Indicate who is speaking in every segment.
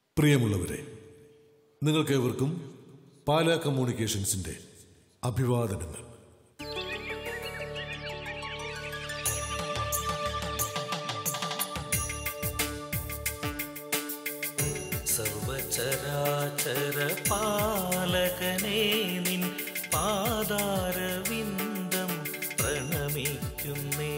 Speaker 1: പ്രിയമുള്ളവരെ നിങ്ങൾക്കേവർക്കും പാലാ കമ്മ്യൂണിക്കേഷൻസിന്റെ അഭിവാദനങ്ങൾ
Speaker 2: സർവചരാചര പാലകനേ നിൻ പാദാരവിന്ദം പ്രണമിക്കുന്നേ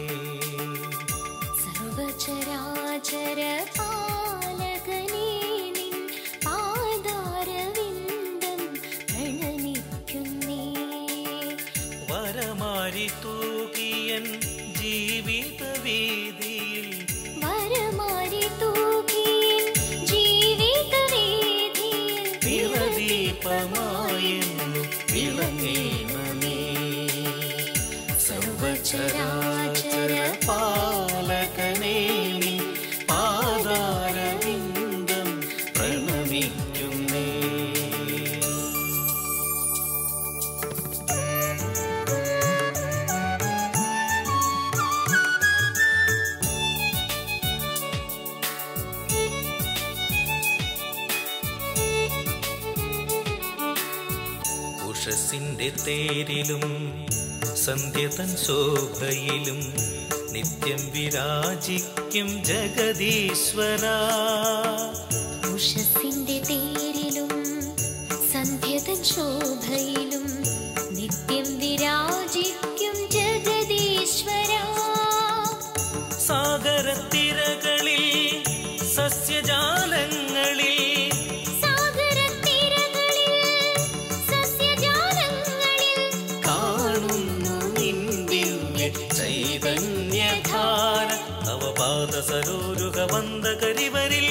Speaker 3: സർവചരാചര പാലകനേ നിൻ പാദാരവിന്ദം പ്രണമിക്കുന്നേ
Speaker 2: വരമാരി തൂകിയൻ ജീവിത വീതിയിൽ
Speaker 3: വരമാരി തൂകിൻ ജീവിതവേദിയിൽ
Speaker 2: നിറദീപമായെന്നു വിളങ്ങേണമേ സർവചരാചര പാലകനേ നിൻ പാദാരവിന്ദം പ്രണമിക്കുന്നേ ഉഷസിന്റെ തേരിലും സന്ധ്യതൻ ശോഭയിലും നിത്യം വിരാജിക്കും ജഗദീശ്വര
Speaker 3: ഉഷസിന്റെ തേരിലും സന്ധ്യതൻ ശോഭയിലും നിത്യം വിരാജിക്കും ജഗദീശ്വര
Speaker 2: സാഗരത്തിരകളിൽ സസ്യജാലങ്ങളിൽ
Speaker 3: സാഗരത്തീരങ്ങളിൽ സസ്യജാലങ്ങളിൽ
Speaker 2: കാണുന്നു നിന്ദിന്യ ചൈതന്യധാര നവപാദ സരോരുക വന്ദകരിവരിൽ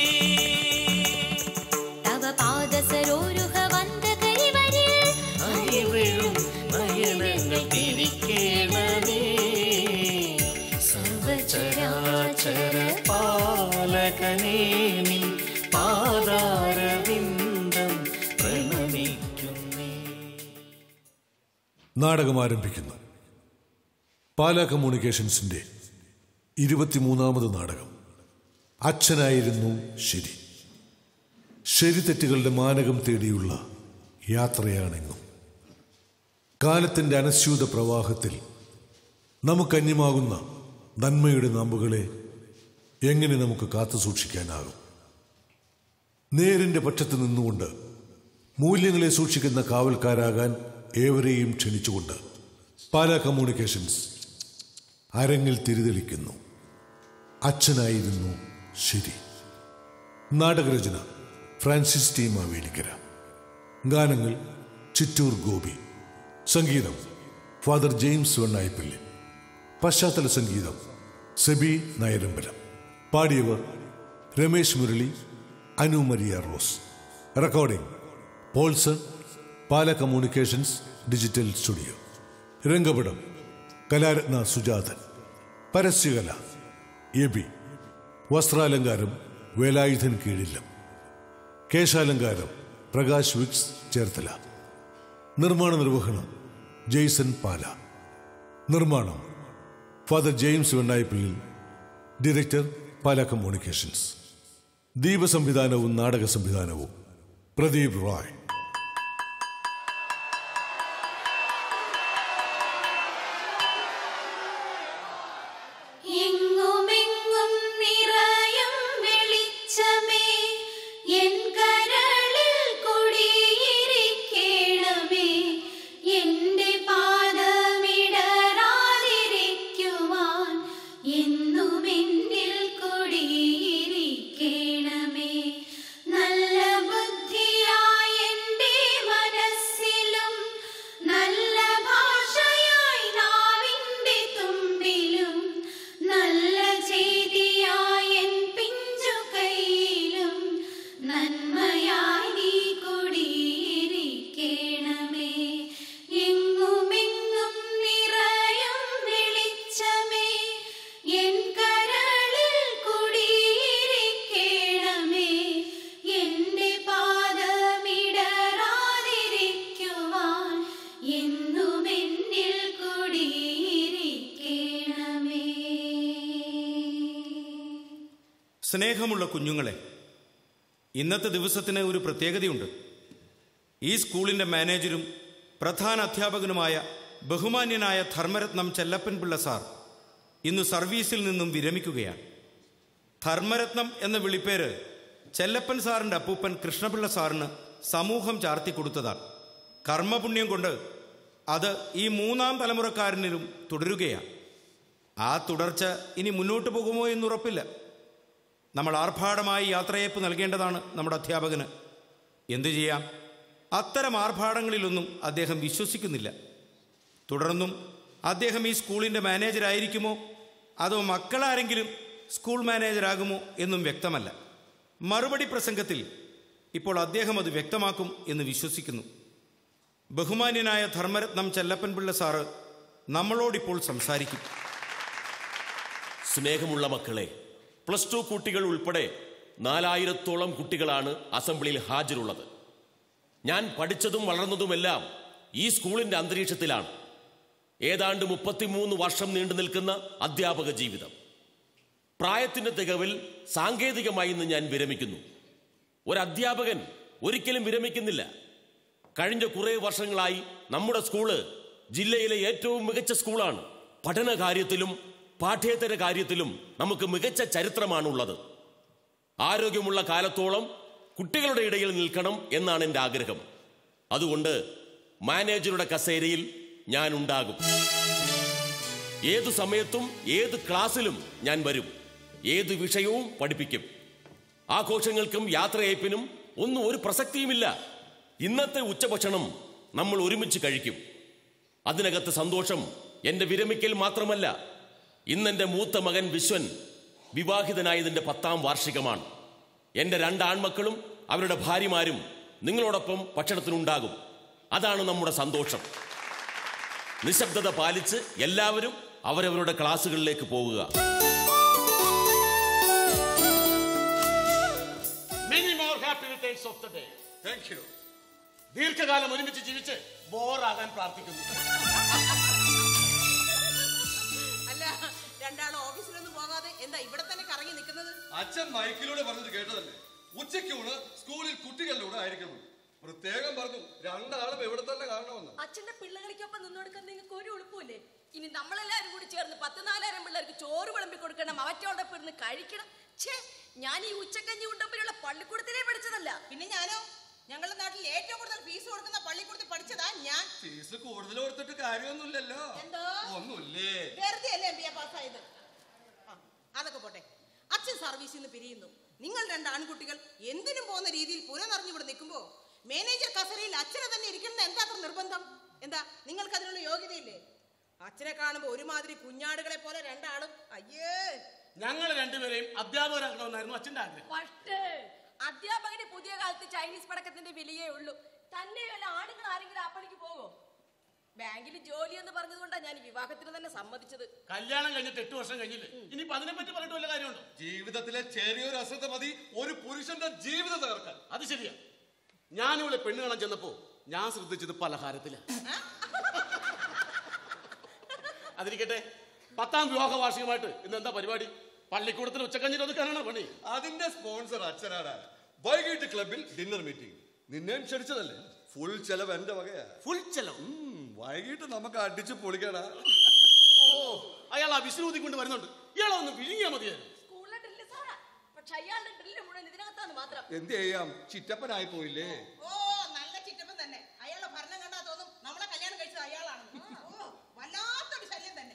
Speaker 3: തവ പാദസരോരുഹ വന്ദകരിവരിൽ
Speaker 2: അരിവെഴും നയനങ്ങൾ തിരിക്കേണമേ സർവചരാചര പാലകനേ നിൻ പാദാരവിന്ദം പ്രണമിക്കുന്നേ
Speaker 1: നാടകം ആരംഭിക്കുന്നു പാലാ കമ്മ്യൂണിക്കേഷൻസിന്റെ ഇരുപത്തിമൂന്നാമത് നാടകം അച്ഛനായിരുന്നു ശരി ശരി തെറ്റുകളുടെ മാനകം തേടിയുള്ള യാത്രയാണെന്നും കാലത്തിന്റെ അനസ്യൂത പ്രവാഹത്തിൽ നമുക്കന്യമാകുന്ന നന്മയുടെ നാമ്പുകളെ എങ്ങനെ നമുക്ക് കാത്തു സൂക്ഷിക്കാനാകും നേരിന്റെ പക്ഷത്ത് നിന്നുകൊണ്ട് മൂല്യങ്ങളെ സൂക്ഷിക്കുന്ന കാവൽക്കാരാകാൻ ഏവരെയും ക്ഷണിച്ചുകൊണ്ട് പാലാ കമ്മ്യൂണിക്കേഷൻസ് അരങ്ങിൽ തിരിതെളിക്കുന്നു അച്ഛനായിരുന്നു ശരി നാടകരചന ഫ്രാൻസിസ് ടി മാവേലിക്കര ഗാനങ്ങൾ ചിറ്റൂർ ഗോപി സംഗീതം ഫാദർ ജെയിംസ് വെണ്ണായിപ്പള്ളി പശ്ചാത്തല സംഗീതം സെബി നയരമ്പലം പാടിയവർ Ramesh Murali Anu Maria Rose recording Paulson Pala communications digital studio രംഗപടം കലാരത്ന സുജാതൻ പരസ്യകല എബി വസ്ത്രാലങ്കാരം വേലായുധൻ കീഴില്ലം കേശാലങ്കാരം പ്രകാശ് വിക്സ് ചേർത്തല നിർമ്മാണ നിർവഹണം ജെയ്സൺ പാല നിർമ്മാണം father James Vennayippally director Pala communications Deepa സംവിധാനവും നാടക സംവിധാനവും പ്രദീപ് റോയ്
Speaker 3: എങ്ങുമെങ്ങും നിറയും വെളിച്ചമേ എൻ കരളിൽ കുടിയിരിക്കണമേ എന്റെ പാദമിടറാതിരിക്കുവാൻ എന്നും എന്നിൽ കുടിയിരിക്കണമേ നല്ല ബുദ്ധിയായ എന്റെ മനസ്സിലും നല്ല ഭാഷയായി നാവിന്റെ തുമ്പിലും നല്ല ചെയ്തിയായ എൻ പിഞ്ചു കയ്യിലും നന്മയായി നീ കുടിയിരിക്കണമേ എങ്ങുമെങ്ങും നിറയും വെളിച്ചമേ എൻ കരളിൽ കുടിയിരിക്കണമേ എന്റെ പാദമിടറാതിരിക്കുവാൻ എന്നും എന്നിൽ കുടിയിരിക്കണമേ
Speaker 4: സ്നേഹമുള്ള കുഞ്ഞുങ്ങളെ ഇന്നത്തെ ദിവസത്തിന് ഒരു പ്രത്യേകതയുണ്ട് ഈ സ്കൂളിൻ്റെ മാനേജരും പ്രധാന അധ്യാപകനുമായ ബഹുമാന്യനായ ധർമ്മരത്നം ചെല്ലപ്പൻ പിള്ള സാർ ഇന്ന് സർവീസിൽ നിന്നും വിരമിക്കുകയാണ് ധർമ്മരത്നം എന്ന വിളിപ്പേര് ചെല്ലപ്പൻ സാറിൻ്റെ അപ്പൂപ്പൻ കൃഷ്ണപിള്ള സാറിന് സമൂഹം ചാർത്തി കൊടുത്തതാണ് കർമ്മപുണ്യം കൊണ്ട് അത് ഈ മൂന്നാം തലമുറക്കാരനിലും തുടരുകയാണ് ആ തുടർച്ച ഇനി മുന്നോട്ട് പോകുമോ എന്നുറപ്പില്ല നമ്മൾ ആർഭാടമായി യാത്രയയപ്പ് നൽകേണ്ടതാണ് നമ്മുടെ അധ്യാപകന് എന്തു ചെയ്യാം അത്തരം ആർഭാടങ്ങളിലൊന്നും അദ്ദേഹം വിശ്വസിക്കുന്നില്ല തുടർന്നും അദ്ദേഹം ഈ സ്കൂളിൻ്റെ മാനേജരായിരിക്കുമോ അതോ മക്കളാരെങ്കിലും സ്കൂൾ മാനേജരാകുമോ എന്നും വ്യക്തമല്ല മറുപടി പ്രസംഗത്തിൽ ഇപ്പോൾ അദ്ദേഹം അത് വ്യക്തമാക്കും എന്ന് വിശ്വസിക്കുന്നു ബഹുമാന്യനായ ധർമ്മരത്നം ചെല്ലപ്പൻപിള്ള സാറ് നമ്മളോടിപ്പോൾ സംസാരിക്കും
Speaker 5: സ്നേഹമുള്ള മക്കളെ പ്ലസ് ടു കുട്ടികൾ ഉൾപ്പെടെ നാലായിരത്തോളം കുട്ടികളാണ് അസംബ്ലിയിൽ ഹാജരുള്ളത് ഞാൻ പഠിച്ചതും വളർന്നതുമെല്ലാം ഈ സ്കൂളിന്റെ അന്തരീക്ഷത്തിലാണ് ഏതാണ്ട് മുപ്പത്തിമൂന്ന് വർഷം നീണ്ടു നിൽക്കുന്ന അധ്യാപക ജീവിതം പ്രായത്തിന്റെ തികവിൽ സാങ്കേതികമായി ഇന്ന് ഞാൻ വിരമിക്കുന്നു ഒരു അധ്യാപകൻ ഒരിക്കലും വിരമിക്കുന്നില്ല കഴിഞ്ഞ കുറേ വർഷങ്ങളായി നമ്മുടെ സ്കൂള് ജില്ലയിലെ ഏറ്റവും മികച്ച സ്കൂളാണ് പഠന കാര്യത്തിലും പാഠ്യേതര കാര്യത്തിലും നമുക്ക് മികച്ച ചരിത്രമാണുള്ളത് ആരോഗ്യമുള്ള കാലത്തോളം കുട്ടികളുടെ ഇടയിൽ നിൽക്കണം എന്നാണ് എൻ്റെ ആഗ്രഹം അതുകൊണ്ട് മാനേജറുടെ കസേരയിൽ ഞാൻ ഉണ്ടാകും ഏതു സമയത്തും ഏത് ക്ലാസ്സിലും ഞാൻ വരും ഏത് വിഷയവും പഠിപ്പിക്കും ആഘോഷങ്ങൾക്കും യാത്രയയപ്പിനും ഒന്നും ഒരു പ്രസക്തിയുമില്ല ഇന്നത്തെ ഉച്ചഭക്ഷണം നമ്മൾ ഒരുമിച്ച് കഴിക്കും അതിനകത്ത് സന്തോഷം എന്റെ വിരമിക്കൽ മാത്രമല്ല ഇന്നെന്റെ മൂത്ത മകൻ വിശ്വൻ വിവാഹിതനായതിന്റെ പത്താം വാർഷികമാണ് എന്റെ രണ്ട് ആൺമക്കളും അവരുടെ ഭാര്യമാരും നിങ്ങളോടൊപ്പം ഭക്ഷണത്തിനുണ്ടാകും അതാണ് നമ്മുടെ സന്തോഷം നിശബ്ദത പാലിച്ച് എല്ലാവരും അവരവരുടെ ക്ലാസ്സുകളിലേക്ക് പോവുക
Speaker 6: many more happy returns of the day thank you ദീർഘകാലം ഒരുമിച്ച് ജീവിച്ച് ബോറാകാൻ പ്രാർത്ഥിക്കുന്നു
Speaker 7: അല്ല രണ്ടാളും ഓഫീസിലൊന്നും പോകാതെ എന്താ ഇവിടെ തന്നെ കറങ്ങി നിൽക്കുന്നത്
Speaker 8: അച്ഛൻ മൈക്കിലൂടെ പറഞ്ഞത് കേട്ടതല്ലേ ഉച്ചയ്ക്കൂണ് സ്കൂളിൽ കുട്ടികളിലൂടെ ആയിരിക്കണം പ്രത്യേകം പറഞ്ഞു രണ്ടാളും എവിടെ തന്നെ കാണണമെന്ന്
Speaker 7: അച്ഛന്റെ പിള്ളേർക്കൊപ്പം നിന്നോടുക്കാൻ നിങ്ങൾക്ക് ഒരു ഉളുപ്പില്ലേ ഇനി നമ്മളെല്ലാരും കൂടി ചേർന്ന് പത്ത് നാലായിരം പിള്ളേർക്ക് ചോറ് വിളമ്പി കൊടുക്കണം അവറ്റോടൊപ്പം ഇരുന്ന് കഴിക്കണം ഛേ ഞാൻ ഈ ഉച്ചക്കഞ്ഞി ഉണ്ടമ്പിലുള്ള പള്ളിക്കൂടത്തിലേ പഠിച്ചതല്ല പിന്നെ ഞാനോ ഞങ്ങളുടെ നാട്ടിൽ ഏറ്റവും കൂടുതൽ ഫീസ് കൊടുക്കുന്ന പള്ളിക്കൂടത്തിൽ പഠിച്ചതാ ഞാൻ
Speaker 8: ഫീസ് കൂടുതൽ കൊടുത്തിട്ട് കാര്യമൊന്നുമില്ലല്ലോ
Speaker 7: എന്തോ?
Speaker 8: ഒന്നുമില്ലേ
Speaker 7: വെറുതെ അല്ലേ എം ബി എ പാസ്സായത് ആ, അതൊക്കെ പോട്ടെ അച്ഛൻ സർവീസിൽ നിന്ന് പിരിയുന്നു നിങ്ങൾ രണ്ട് ആൺകുട്ടികൾ എന്തിനും പോകുന്ന രീതിയിൽ പുര നിറഞ്ഞിവിടെ നിൽക്കുമ്പോ മാനേജർ കസരയിൽ അച്ഛനെ തന്നെ ഇരിക്കണം എന്താ അത്ര നിർബന്ധം എന്താ നിങ്ങൾക്ക് അതിനുള്ള യോഗ്യതയില്ലേ അച്ഛനെ കാണുമ്പോ ഒരുമാതിരി കുഞ്ഞാടുകളെ പോലെ രണ്ടാളും അയ്യേ
Speaker 6: ഞങ്ങൾ രണ്ടുപേരെയും അധ്യാപകരാക്കണമെന്നായിരുന്നു അച്ഛന്റെ ആഗ്രഹം
Speaker 7: പക്ഷേ അധ്യാപകന് പുതിയ കാലത്ത് ചൈനീസ് പടക്കത്തിന്റെ വിലയേ ഉള്ളൂ തന്നെ വല്ല ആണുങ്ങൾ ആരെങ്കിലും ആ പണിക്ക് പോവോ ബാങ്കിൽ ജോലി എന്ന് പറഞ്ഞതുകൊണ്ടാണ് ഞാൻ ഈ വിവാഹത്തിന് തന്നെ സമ്മതിച്ചത്
Speaker 6: കല്യാണം കഴിഞ്ഞിട്ട് എട്ട് വർഷം കഴിഞ്ഞില്ലേ ഇനിയിപ്പോ അതിനെ പറ്റി പറഞ്ഞിട്ട് വല്ല കാര്യമുണ്ടോ
Speaker 8: ജീവിതത്തിലെ ചെറിയൊരു അശ്രദ്ധ മതി ഒരു പുരുഷന്റെ ജീവിതം തകർക്കാൻ
Speaker 6: അത് ശരിയാ ഞാനിവിടെ പെണ്ണ് കാണാൻ ചെന്നപ്പോ ഞാൻ ശ്രദ്ധിച്ചത് പലഹാരത്തില അതിരിക്കട്ടെ പത്താം വിവാഹ വാർഷികമായിട്ട് ഇന്ന് എന്താ പരിപാടി പള്ളിക്കൂടത്തിൽ ഉച്ചക്കഞ്ഞിട്ട് ഒതുക്കാനാണോ പണി
Speaker 8: അതിന്റെ സ്പോൺസർ അച്ഛനാണ് വൈകിട്ട് ക്ലബിൽ ഡിന്നർ മീറ്റിംഗ് നിന്നെയും ക്ഷണിച്ചതല്ലേ ഫുൾ ചെലവ് എന്റെ വകയാ
Speaker 6: ഫുൾ ചെലവ്
Speaker 8: ഉം, വൈകിട്ട് നമുക്ക് അടിച്ചു പൊളിക്കടാ
Speaker 6: ഓ അയാൾ ആ വിഷ്ണു ഊതിക്കൊണ്ട് വരുന്നുണ്ട് ഇയാളൊന്ന് വിഴുങ്ങിയാ മതിയായിരുന്നു
Speaker 7: സ്കൂളിലെ ഡ്രില്ല് സാറാ പക്ഷെ അയാളുടെ ഡ്രില്ല് മുഴുവൻ ഇതിനകത്താണ് മാത്രം
Speaker 8: എന്ത് ചെയ്യാം ചിറ്റപ്പനായി പോയില്ലേ
Speaker 7: ഓ നല്ല ചിറ്റപ്പൻ തന്നെ അയാളുടെ ഭരണം കണ്ടാ തോന്നും നമ്മളെ കല്യാണം കഴിച്ചത് അയാളാണ് ഓ വല്ലാത്തൊരു ശല്യം തന്നെ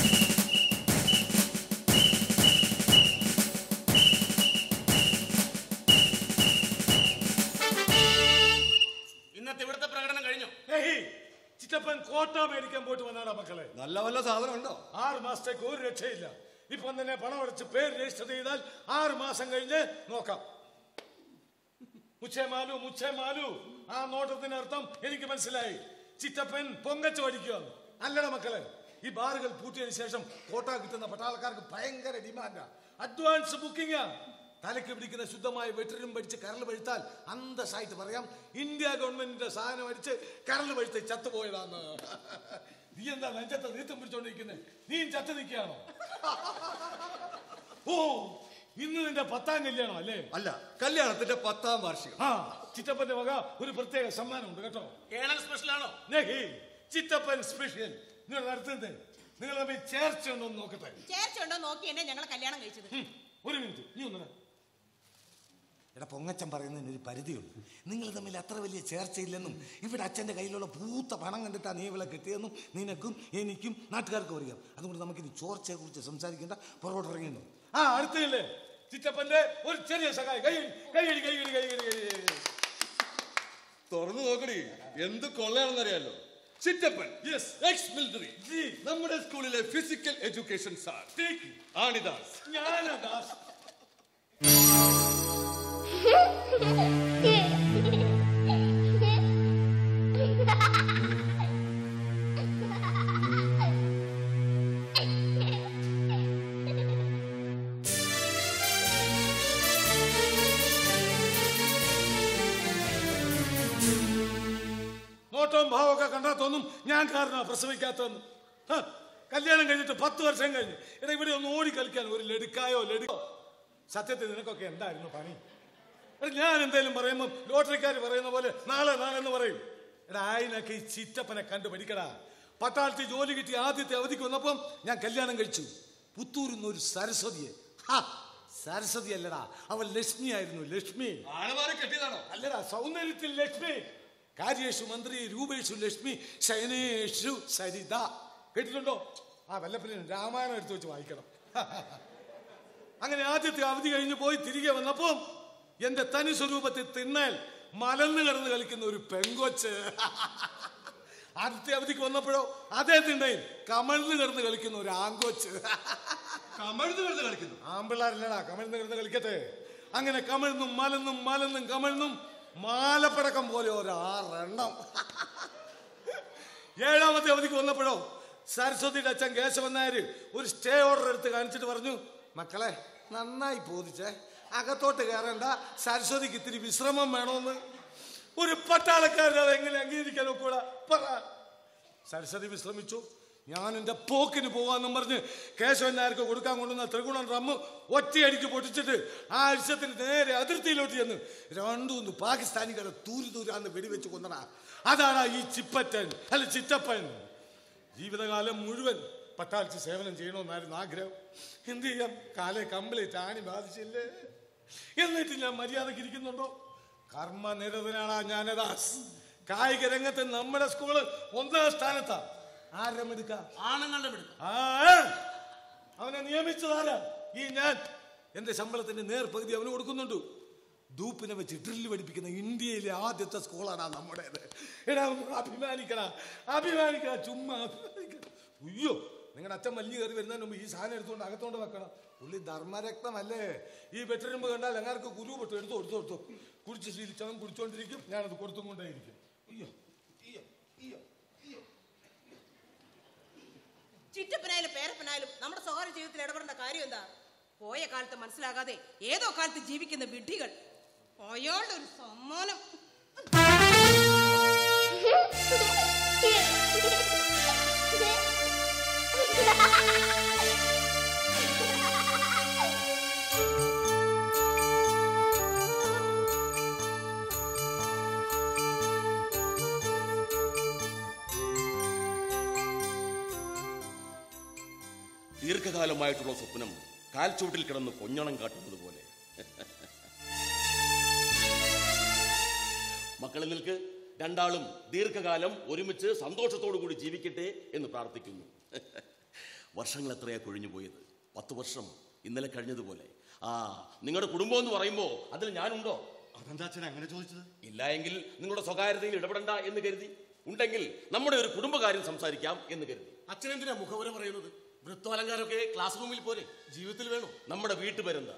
Speaker 6: ഇന്നത്തെ ഇവിടുത്തെ പ്രകടനം കഴിഞ്ഞു
Speaker 9: ഏയ് ചിറ്റപ്പൻ കോട്ട മേടിക്കാൻ പോയിട്ട് വന്നാടാ മക്കളെ
Speaker 8: നല്ല വല്ല സാധനം ഉണ്ടോ
Speaker 9: ആറ് മാസത്തേക്ക് ഒരു രക്ഷയില്ല ഇപ്പം തന്നെ പണം അടച്ച് പേര് രജിസ്റ്റർ ചെയ്താൽ ആറ് മാസം കഴിഞ്ഞ് നോക്കാം മുച്ചേമാലു മുച്ചേമാലു ആ നോട്ടത്തിന്റെ അർത്ഥം എനിക്ക് മനസ്സിലായി ചിറ്റപ്പൻ പൊങ്കച്ച് പഠിക്കുകയാണ് അല്ലട മക്കളെ ഈ ബാറുകൾ പൂട്ടിയതിനു ശേഷം കോട്ട കിട്ടുന്ന പട്ടാളക്കാർക്ക് ഭയങ്കര ഡിമാൻഡാ അഡ്വാൻസ് ബുക്കിംഗാ തലയ്ക്ക് പിടിക്കുന്ന ശുദ്ധമായ വെട്ടരും പഠിച്ച് കരൾ പഴുത്താൽ അന്തസ്സായിട്ട് പറയാം ഇന്ത്യ ഗവൺമെന്റിന്റെ സാധനം അടിച്ച് കരൾ പഴുത്ത് ചത്തുപോയതാന്ന് നീ എന്താ നെഞ്ചത്തെ നീത്തം പിടിച്ചോണ്ടിരിക്കുന്നത് നീ ചത്തു നിൽക്കുകയാണോ ഓ ഇന്ന് നിന്റെ പത്താം കല്യാണം അല്ലേ
Speaker 8: അല്ല കല്യാണത്തിന്റെ പത്താം വാർഷികം
Speaker 9: ആ ചിറ്റപ്പന്റെ വക ഒരു പ്രത്യേക സമ്മാനമുണ്ട് കേട്ടോ
Speaker 6: കേണൽ സ്പെഷ്യൽ ആണോ
Speaker 9: നെഹി ചിറ്റപ്പൻ സ്പെഷ്യൽ നിങ്ങൾ നടത്തുന്നത് നിങ്ങൾ തമ്മിൽ ചേർച്ച ഉണ്ടോ എന്ന് നോക്കട്ടെ
Speaker 7: ചേർച്ച ഉണ്ടോ നോക്കി എന്നെ ഞങ്ങൾ കല്യാണം കഴിച്ചത്
Speaker 9: ഉം, ഒരു മിനിറ്റ് നീ ഒന്ന്
Speaker 10: എടാ പൊങ്ങച്ചൻ പറയുന്നതിന് ഒരു പരിധിയുണ്ട് നിങ്ങൾ തമ്മിൽ അത്ര വലിയ ചേർച്ചയില്ലെന്നും ഇവിടെ അച്ഛൻ്റെ കയ്യിലുള്ള പൂത്ത പണം കണ്ടിട്ടാണ് നീ ഇവളെ കിട്ടിയെന്നും നിനക്കും എനിക്കും നാട്ടുകാർക്കും അറിയാം അതുകൊണ്ട് നമുക്കിനി ചോർച്ചയെ കുറിച്ച് സംസാരിക്കേണ്ട പുറകോട്ടിറങ്ങിയെന്നു
Speaker 9: ആ അടുത്തില്ലേ ചിറ്റപ്പന്റെ ഒരു ചെറിയ സഹായം കൈ കൈയടി കൈയടി കൈയടി കൈയടി
Speaker 8: തുറന്നു നോക്കടി എന്ത് കൊള്ളയാണെന്നറിയാലോ ചിറ്റപ്പൻ
Speaker 9: Yes.
Speaker 8: എക്സ് മിലിറ്ററി നമ്മുടെ സ്കൂളിലെ ഫിസിക്കൽ എഡ്യൂക്കേഷൻ സാർ
Speaker 9: Take.
Speaker 8: ആണിദാസ്
Speaker 9: ഞാനാ ദാസ് നോട്ടവും ഭാവമൊക്കെ കണ്ടാ തോന്നും ഞാൻ കാരണ പ്രസവിക്കാത്തതെന്ന് ഹ, കല്യാണം കഴിഞ്ഞിട്ട് പത്ത് വർഷം കഴിഞ്ഞ് എടാ ഇവിടെ ഒന്ന് ഓടി കളിക്കാൻ ഒരു ലടുക്കായോ ലടുക്കോ സത്യത്തിൽ നിനക്കൊക്കെ എന്തായിരുന്നു പണി എടാ ഞാൻ എന്തേലും പറയുമ്പോൾ ലോട്ടറിക്കാർ പറയുന്ന പോലെ നാളെ നാളെ എന്ന് പറയും എടാ ആയിനൊക്കെ ഈ ചിറ്റപ്പനെ കണ്ടു പഠിക്കടാ പട്ടാളത്തിൽ ജോലി കിട്ടി ആദ്യത്തെ അവധിക്ക് വന്നപ്പം ഞാൻ കല്യാണം കഴിച്ചു പുത്തൂരിൽ നിന്ന് ഒരു സരസ്വതിയെ ഹാ, സരസ്വതി അല്ലടാ അവൾ ലക്ഷ്മി ആയിരുന്നു ലക്ഷ്മി
Speaker 8: ആണമാരെ കെട്ടിയതാണോ
Speaker 9: അല്ലടാ സൗന്ദര്യത്തിൽ ലക്ഷ്മി കാര്യേഷു മന്ത്രി രൂപേഷു ലക്ഷ്മി ശയനേഷു സരിത കേട്ടിട്ടുണ്ടോ ആ വല്ലപ്പനും രാമായണം എടുത്തു വെച്ച് വായിക്കണം അങ്ങനെ ആദ്യത്തെ അവധി കഴിഞ്ഞ് പോയി തിരികെ വന്നപ്പോ എന്റെ തനി സ്വരൂപത്തിൽ തിണ്ണേൽ മലന്ന് കിടന്ന് കളിക്കുന്ന ഒരു പെങ്കൊച്ച് ആദ്യത്തെ അവധിക്ക് വന്നപ്പോഴോ അതേ തിണ്ണയിൽ കമഴ്ന്ന് കിടന്ന് കളിക്കുന്ന ഒരു ആങ്കൊച്ച്
Speaker 8: കമഴ്ന്ന് കിടന്ന് കളിക്കുന്നു
Speaker 9: ആമ്പിള്ളാരില്ലടാ കമഴ്ന്ന് കിടന്ന് കളിക്കട്ടെ അങ്ങനെ കമഴ്ന്നും മലന്നും മലന്നും കമഴ്ന്നും മാലപ്പടക്കം പോലെ ഒരാറെണ്ണം ഏഴാമത്തെ അവധിക്ക് വന്നപ്പോഴോ സരസ്വതിയുടെ അച്ഛൻ കേശവൻ നായർ ഒരു സ്റ്റേ ഓർഡർ എടുത്ത് കാണിച്ചിട്ട് പറഞ്ഞു മക്കളെ നന്നായി പോതിച്ചേ അകത്തോട്ട് കയറണ്ട സരസ്വതിക്ക് ഇത്തിരി വിശ്രമം വേണമെന്ന് ഒരു പട്ടാളക്കാരൻ അത് എങ്ങനെ അംഗീകരിക്കാൻ ഒക്കൂടാ പറ സരസ്വതി വിശ്രമിച്ചു ഞാൻ എൻ്റെ പോക്കിന് പോകാന്നും പറഞ്ഞ് കേശവൻ നായർക്ക് കൊടുക്കാൻ കൊണ്ടുവന്ന ത്രികുണം റമ്മ് ഒറ്റയടിക്ക് പൊട്ടിച്ചിട്ട് ആ അരിശത്തിന് നേരെ അതിർത്തിയിലോട്ട് ചെന്ന് രണ്ടൂന്ന് പാകിസ്ഥാനികളെ തൂരി തൂരാന്ന് വെടിവെച്ച് കൊന്നടാ അതാണ് ഈ ചിപ്പറ്റൻ അല്ല ചിറ്റപ്പൻ ജീവിതകാലം മുഴുവൻ പട്ടാളത്തിൽ സേവനം ചെയ്യണമെന്നായിരുന്നു ആഗ്രഹം എന്ത് ചെയ്യാം കാലെ കംപ്ലീറ്റ് ആണി ബാധിച്ചില്ലേ എന്നിട്ട് ഞാൻ മര്യാദക്ക് ഇരിക്കുന്നുണ്ടോ കർമ്മനിരതനാണ് ഞാനദാസ് കായിക രംഗത്ത് നമ്മുടെ സ്കൂള് ഒന്നാം സ്ഥാനത്താ ആരും എടുക്ക
Speaker 6: ആണുങ്ങളുടെ മിടുക്കം
Speaker 9: ആ അവനെ നിയമിച്ചതാരാ ഈ ഞാൻ എന്റെ ശമ്പളത്തിന്റെ നേർപകുതി അവന് കൊടുക്കുന്നുണ്ട് ധൂപ്പിനെ വെച്ച് ഡ്രില്ല് പഠിപ്പിക്കുന്ന ഇന്ത്യയിലെ ആദ്യത്തെ സ്കൂളാണ് നമ്മുടേത് എടാ അഭിമാനിക്കണ അഭിമാനിക്കണ ചുമ്മാ അഭിമാനിക്കണ അയ്യോ നിങ്ങളുടെ അച്ഛൻ മല്ലി കയറി വരുന്നതിന് മുമ്പ് ഈ സാധനം എടുത്തുകൊണ്ട് അകത്തോണ്ട് വെക്കണം പുള്ളി ധർമ്മരക്തമല്ലേ ഈ വെട്ടരുമ്പ് കണ്ടാൽ അങ്ങാർക്ക് കുരു പൊട്ടു എടുത്തു എടുത്തു എടുത്തു കുടിച്ച് ശീലിച്ചവൻ കുടിച്ചോണ്ടിരിക്കും ഞാനത് കൊടുത്തും കൊണ്ടേയിരിക്കും അയ്യോ അയ്യോ അയ്യോ
Speaker 7: ചിറ്റപ്പനായാലും പേരപ്പനായാലും നമ്മുടെ സ്വകാര്യ ജീവിതത്തിൽ ഇടപെടേണ്ട കാര്യം എന്താ പോയ കാലത്ത് മനസ്സിലാകാതെ ഏതോ കാലത്ത് ജീവിക്കുന്ന വിഡ്ഢികൾ അയാളുടെ ഒരു സമ്മാനം
Speaker 5: ദീർഘകാലമായിട്ടുള്ള സ്വപ്നം കാൽച്ചൂട്ടിൽ കിടന്ന് പൊഞ്ഞണം കാട്ടുന്നത് പോലെ മക്കളിൽ നിൽക്ക് രണ്ടാളും ദീർഘകാലം ഒരുമിച്ച് സന്തോഷത്തോടു കൂടി ജീവിക്കട്ടെ എന്ന് പ്രാർത്ഥിക്കുന്നു വർഷങ്ങൾ എത്രയാ കൊഴിഞ്ഞു പോയത് പത്ത് വർഷം ഇന്നലെ കഴിഞ്ഞതുപോലെ ആ നിങ്ങളുടെ കുടുംബം എന്ന് പറയുമ്പോൾ അതിൽ ഞാനുണ്ടോ
Speaker 8: അതെന്താ അച്ഛൻ അങ്ങനെ ചോദിച്ചത്
Speaker 5: ഇല്ല എങ്കിൽ നിങ്ങളുടെ സ്വകാര്യതയിൽ ഇടപെടണ്ട എന്ന് കരുതി ഉണ്ടെങ്കിൽ നമ്മുടെ ഒരു കുടുംബകാര്യം സംസാരിക്കാം എന്ന് കരുതി
Speaker 6: അച്ഛനെന്തിനാ മുഖവര പറയുന്നത് വൃത്തോലങ്കാരമൊക്കെ ക്ലാസ് റൂമിൽ പോരെ ജീവിതത്തിൽ വേണോ
Speaker 5: നമ്മുടെ വീട്ടുപേരെന്താ